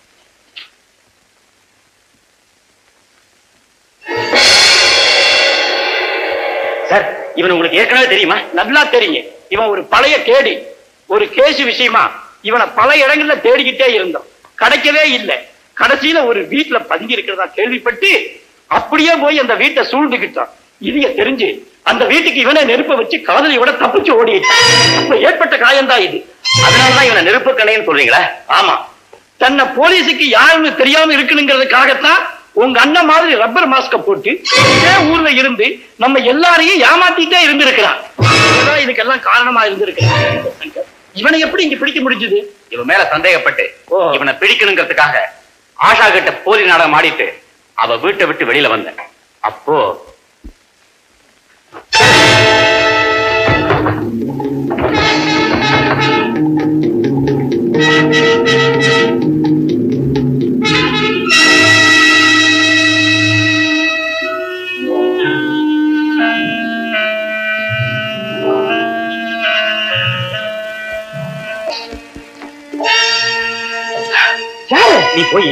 சார் இவன் உங்களுக்கு ஏற்கனவே தெரியுமா நல்லா தெரியும் இவன் ஒரு பழைய கேடி ஒரு கேஸ் விஷயமா இவனை பல இடங்கள்ல தேடிக்கிட்டே இருந்தோம் கிடைக்கவே இல்லை கடைசியில ஒரு வீட்டுல பதுங்கி இருக்கிறதா கேள்விப்பட்டு அப்படியே போய் அந்த வீட்டை சூழ்ந்துகிட்டான் இதைய தெரிஞ்சு அந்த வீட்டுக்கு இவனை நெருப்ப வச்சு காதலியோட தப்பிச்சு ஓடிட்டான் அப்ப ஏற்பட்ட காயம்தான் இது அதனாலதான் இவனை நெருப்பு கணைன்னு சொல்றீங்களா ஆமா தன்னை போலீஸுக்கு யாருன்னு தெரியாம இருக்கணுங்கிறதுக்காகத்தான் உங்க அண்ணன் மாதிரி ரப்பர் மாஸ்க போட்டு இதே ஊர்ல இருந்து நம்ம எல்லாரையும் ஏமாத்திட்டே இருந்திருக்கிறான் இதுதான் இதுக்கெல்லாம் காரணமா இருந்திருக்கிறான் இவனை எப்படி இங்க பிடிக்க முடிஞ்சது இவன் மேல சந்தேகப்பட்டு இவனை பிடிக்கணுங்கிறதுக்காக ஆஷா கிட்ட போலி நாடகம் ஆடிட்டு அவ வீட்டை விட்டு வெளியில வந்தேன் அப்போ நீ போய்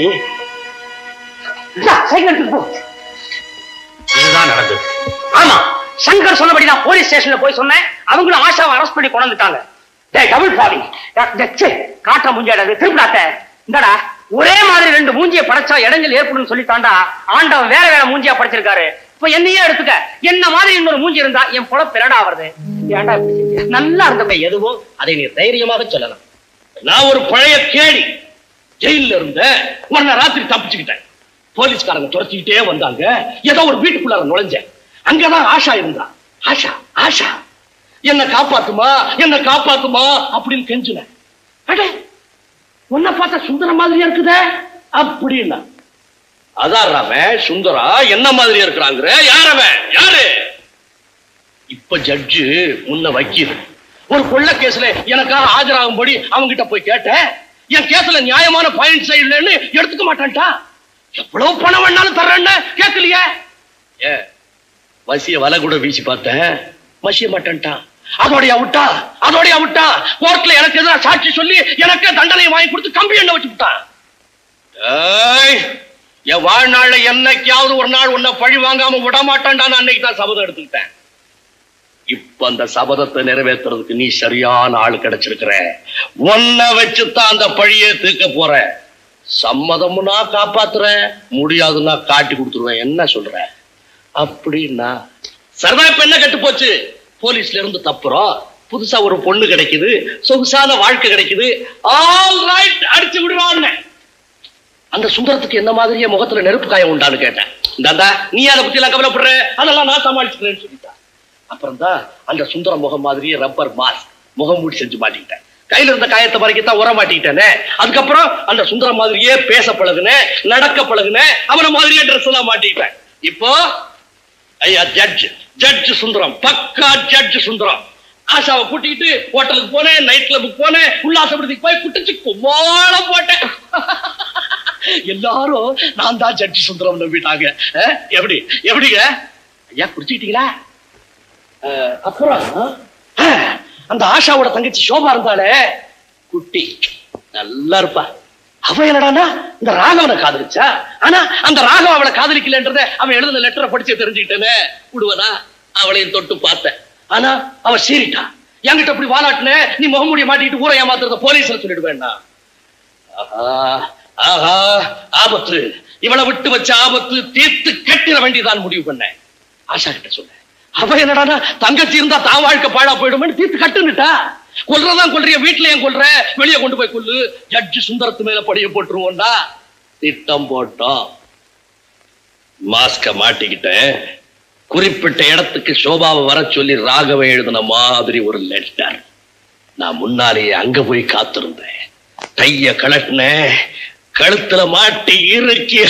சைக்கிள் எடுத்துட்டு போ இதுதான் நடந்தது ஆமா சங்கர் சொன்னபடி நான் போலீஸ் ஸ்டேஷன்ல போய் சொன்னேன் அவங்களும் ஆஷாவை அரெஸ்ட் பண்ணி கொண்டு வந்துட்டாங்க டேய் டபுள் பாவி காட்ட முஞ்சாடாது திருப்பிடாத்த இந்தடா ஒரே மாதிரி ரெண்டு மூஞ்சியை படைச்சா இடங்கள் ஏற்படும் சொல்லித்தாண்டா ஆண்டவன் வேற வேற மூஞ்சியா படைச்சிருக்காரு இப்ப என்னையே எடுத்துக்க என்ன மாதிரி இன்னொரு மூஞ்சி இருந்தா என் பொழப்பு பிறடா வருது ஏன்டா இப்படி செஞ்ச? நல்லா இருந்தவங்க எதுவும் அதை நீ தைரியமாக சொல்லலாம் நான் ஒரு பழைய கேடி ஜெயில்ல இருந்தேன் ஒரு நாள் ராத்திரி தப்பிச்சுக்கிட்டேன் போலீஸ்காரங்க துரத்திக்கிட்டே வந்தாங்க ஏதோ ஒரு வீட்டுக்குள்ளார நுழைஞ்சேன் அங்கதான் ஆஷா இருந்தா ஆஷா ஆஷா என்ன காப்பாத்துமா என்ன காப்பாத்துமா அப்படின்னு கெஞ்சினேன் அடே உன்னை பார்த்தா சுந்தர மாதிரியா இருக்குதே அப்படின்னா அதான் அவன் சுந்தரா என்ன மாதிரி இருக்கிறாங்கிற யார் அவன் யாரு இப்ப ஜட்ஜு முன்ன வக்கீல் ஒரு கொள்ள கேஸ்ல எனக்காக ஆஜராகும்படி அவங்கிட்ட போய் கேட்டேன் என் கேஸ்ல நியாயமான பாயிண்ட்ஸ் இல்லைன்னு எடுத்துக்க மாட்டான்டா எவ்வளவு பணம் வேணாலும் தர்றேன்னு கேட்கலையே ஏ மசிய வலை கூட வீசி பார்த்தேன் மசிய மாட்டேன்ட்டான் அதோடைய விட்டா அதோடைய விட்டா கோர்ட்ல எனக்கு எதிராக சாட்சி சொல்லி எனக்கு தண்டனை வாங்கி கொடுத்து கம்பி எண்ணெய் வச்சு விட்டான் ஏய், என் வாழ்நாள்ல என்னைக்காவது ஒரு நாள் உன்னை பழி வாங்காம விட மாட்டான்டா நான் அன்னைக்கு தான் சபதம் எடுத்துக்கிட்டேன் இப்ப அந்த சபதத்தை நிறைவேற்றுறதுக்கு நீ சரியான ஆள் கிடைச்சிருக்கிற உன்னை வச்சுதான் அந்த பழியை தீர்க்க போற சம்மதம்னா காப்பாத்துறேன் முடியாதுன்னா காட்டி கொடுத்துருவேன் என்ன சொல்ற அப்படின்னா சரிதான் இப்ப என்ன கெட்டு போச்சு போலீஸ்ல இருந்து தப்புறோம் புதுசா ஒரு பொண்ணு கிடைக்குது சொகுசான வாழ்க்கை கிடைக்குது ஆல் ரைட் அடிச்சு விடுறான்னு அந்த சுந்தரத்துக்கு என்ன மாதிரியே முகத்துல நெருப்பு காயம் உண்டான்னு கேட்டேன் இந்தாண்டா நீ அதை பத்தி எல்லாம் கவலைப்படுற அதெல்லாம் நான் சமாளிச்சுக்கிறேன்னு சொல்லிட்டா அப்புறம் தான் அந்த சுந்தர முகம் மாதிரியே ரப்பர் மாஸ்க் முகம் மூடி செஞ்சு மாட்டிக்கிட்டேன் கையில இருந்த காயத்தை மறைக்கத்தான் உர மாட்டிக்கிட்டேனே அதுக்கப்புறம் அந்த சுந்தர மாதிரியே பேச பழகுனேன் நடக்க பழகுனேன் அவன மாதிரியே ட்ரெஸ் எல்லாம் மாட்டிக்கிட்டேன் இப்போ ஐயா ஜட்ஜ் ஜட்ஜ் சுந்தரம் பக்கா ஜட்ஜ் சுந்தரம் ஆஷாவை கூட்டிட்டு ஹோட்டலுக்கு போனேன் நைட் கிளப்புக்கு போனேன் உல்லாச விடுதிக்கு போய் குட்டிச்சு கும்மாளம் போட்டேன் எல்லாரும் நான் தான் ஜட்ஜ் சுந்தரம் நம்பிட்டாங்க அஹ், எப்படி எப்படிங்க ஐயா குடிச்சுக்கிட்டீங்களா அஹ், அப்புறம் அஹ், அந்த ஆஷாவோட தங்கச்சி சோபா இருந்தாலே குட்டி நல்லா இருப்பா அவ என்னடான்னா இந்த ராகவனை காதலிச்சா ஆனா அந்த ராகவ அவளை காதலிக்கலன்றத அவன் எழுதின லெட்டரை படிச்சு தெரிஞ்சுக்கிட்டேனே விடுவனா அவளையும் தொட்டு பார்த்தேன் ஆனா அவ சீரிட்டா என்கிட்ட அப்படி வாலாட்டுன நீ முகமூடிய மாட்டிட்டு ஊரை ஏமாத்துறத போலீஸ்ல சொல்லிடுவேன்னா ஆஹா ஆஹா ஆபத்து இவளை விட்டு வச்ச ஆபத்து தீர்த்து கட்டிட வேண்டியதான் முடிவு பண்ணேன் ஆஷா கிட்ட சொன்னேன் அவ என்னடானா தங்கச்சி இருந்தா தான் வாழ்க்கை பாழா போயிடுமே தீர்த்து கட்டுன்னுட்டா கொல்றதான் கொல்றிய வீட்டுல ஏன் கொல்ற வெளியே கொண்டு போய் கொல்லு ஜட்ஜி சுந்தரத்து மேல படிய போட்டுருவோம்டா திட்டம் போட்டோம் மாஸ்க மாட்டிக்கிட்டேன் குறிப்பிட்ட இடத்துக்கு சோபாவை வர சொல்லி ராகவ எழுதின மாதிரி ஒரு லெட்டர் நான் முன்னாலேயே அங்க போய் காத்திருந்தேன் கைய கலட்டினேன் கழுத்துல மாட்டி இறுக்கி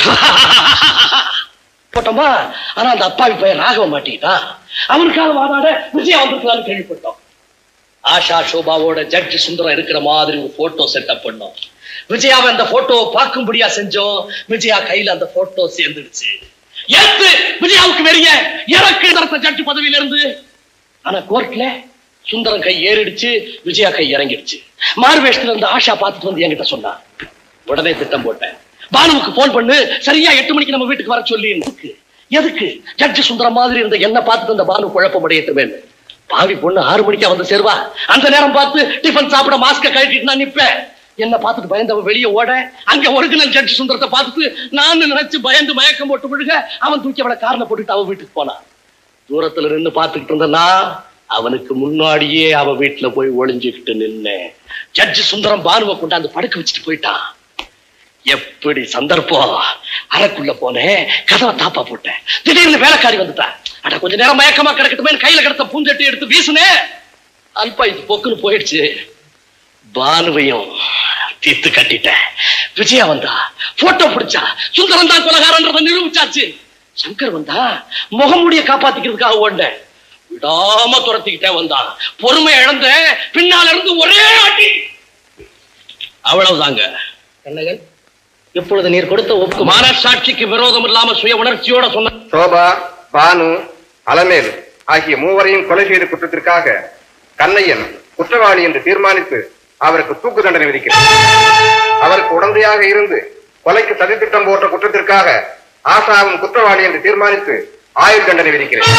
போட்டோமா ஆனா அந்த அப்பாவி பையன் ராகவ மாட்டிக்கிட்டான் அவனுக்காக வாதாட விஜயா வந்திருக்கலாம்னு கேள்விப்பட்டோம் ஆஷா சோபாவோட ஜட்ஜ் சுந்தரம் இருக்கிற மாதிரி ஒரு போட்டோ செட்டப் பண்ணோம் விஜயாவை அந்த போட்டோவை பார்க்கும்படியா செஞ்சோம் விஜயா கையில அந்த போட்டோ சேர்ந்துடுச்சு ஏத்து விஜயாவுக்கு வெறிய எனக்கு நடத்த ஜட்ஜ் பதவியில இருந்து ஆனா கோர்ட்ல சுந்தரம் கை ஏறிடுச்சு விஜயா கை இறங்கிடுச்சு மார்வேஷத்துல இருந்து ஆஷா பார்த்துட்டு வந்து என்கிட்ட சொன்னா உடனே திட்டம் போட்டேன் பானுவுக்கு போன் பண்ணு சரியா எட்டு மணிக்கு நம்ம வீட்டுக்கு வர சொல்லி எதுக்கு எதுக்கு ஜட்ஜ் சுந்தரம் மாதிரி இருந்த என்ன பார்த்துட்டு அந்த பானு குழப்பம் அடையட்டுமேன்னு பாவி பொண்ணு ஆறு மணிக்கா வந்து சேருவா அந்த நேரம் பார்த்து டிஃபன் சாப்பிட மாஸ்க கழட்டிட்டு நான் நிப்பேன் என்ன பார்த்துட்டு பயந்தவன் வெளியே ஓட அங்க ஒரிஜினல் ஜட்ஜ் சுந்தரத்தை பார்த்துட்டு நான் நினைச்சு பயந்து மயக்கம் போட்டு விழுக அவன் தூக்கி அவளை காரணம் போட்டுட்டு அவன் வீட்டுக்கு போனான் தூரத்துல நின்னு பார்த்துக்கிட்டு இருந்தனா அவனுக்கு முன்னாடியே அவ வீட்டுல போய் ஒளிஞ்சுக்கிட்டு நின்னேன் ஜட்ஜ் சுந்தரம் பானுவை கொண்டாந்து படுக்க வச்சுட்டு போயிட்டான் எப்படி சந்தர்ப்பம் அறைக்குள்ள போனேன் கதவை தாப்பா போட்டேன் திடீர்னு வேலைக்காரி வந்துட்டா அட கொஞ்ச நேரம் மயக்கமா கிடக்கட்டுமே கையில கிடத்த பூஞ்சட்டி எடுத்து வீசுனேன் அல்பா இது பொக்குன்னு போயிடுச்சு பானுவையும் தீர்த்து கட்டிட்டேன் விஜயா வந்தா போட்டோ பிடிச்சா சுந்தரம் தான் கொலகாரன்றதை நிரூபிச்சாச்சு சங்கர் வந்தா முகமூடிய காப்பாத்திக்கிறதுக்காக ஓண்டேன் விடாம துரத்திக்கிட்டே வந்தான் பொறுமை இழந்த பின்னால இருந்து ஒரே ஆட்டி அவ்வளவுதாங்க கண்ணகன் இப்பொழுது நீர் கொடுத்த ஒப்பு மனசாட்சிக்கு விரோதம் இல்லாம சுய உணர்ச்சியோட சொன்ன சோபா பானு அலமேல் ஆகிய மூவரையும் கொலை செய்த குற்றத்திற்காக கண்ணையன் குற்றவாளி என்று தீர்மானித்து அவருக்கு தூக்கு தண்டனை விதிக்கிறார் அவருக்கு உடந்தையாக இருந்து கொலைக்கு சதித்திட்டம் போட்ட குற்றத்திற்காக ஆசாவும் குற்றவாளி என்று தீர்மானித்து ஆயுள் தண்டனை விதிக்கிறேன்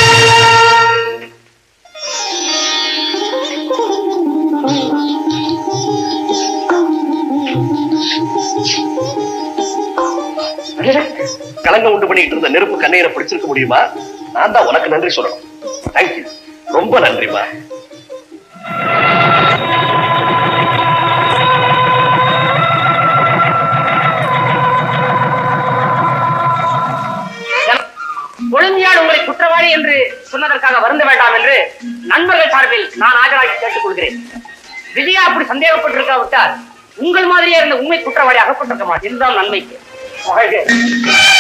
அடடே, கலங்க உண்டு பண்ணிட்டு இருந்த நெருப்பு கண்ணையரை பிடிச்சிருக்க முடியுமா நான் தான் உனக்கு நன்றி சொல்லணும் தேங்க்யூ ரொம்ப நன்றிமா ஒழுங்கியால் உங்களை குற்றவாளி என்று சொன்னதற்காக வருந்த வேண்டாம் என்று நண்பர்கள் சார்பில் நான் ஆஜராகி கேட்டுக் கொள்கிறேன் விஜயா அப்படி சந்தேகப்பட்டிருக்காவிட்டால் உங்கள் மாதிரியே இருந்த உண்மை குற்றவாளி அகப்பட்டிருக்க மாட்டேன் இதுதான் நன்மைக்கு வாழ்க.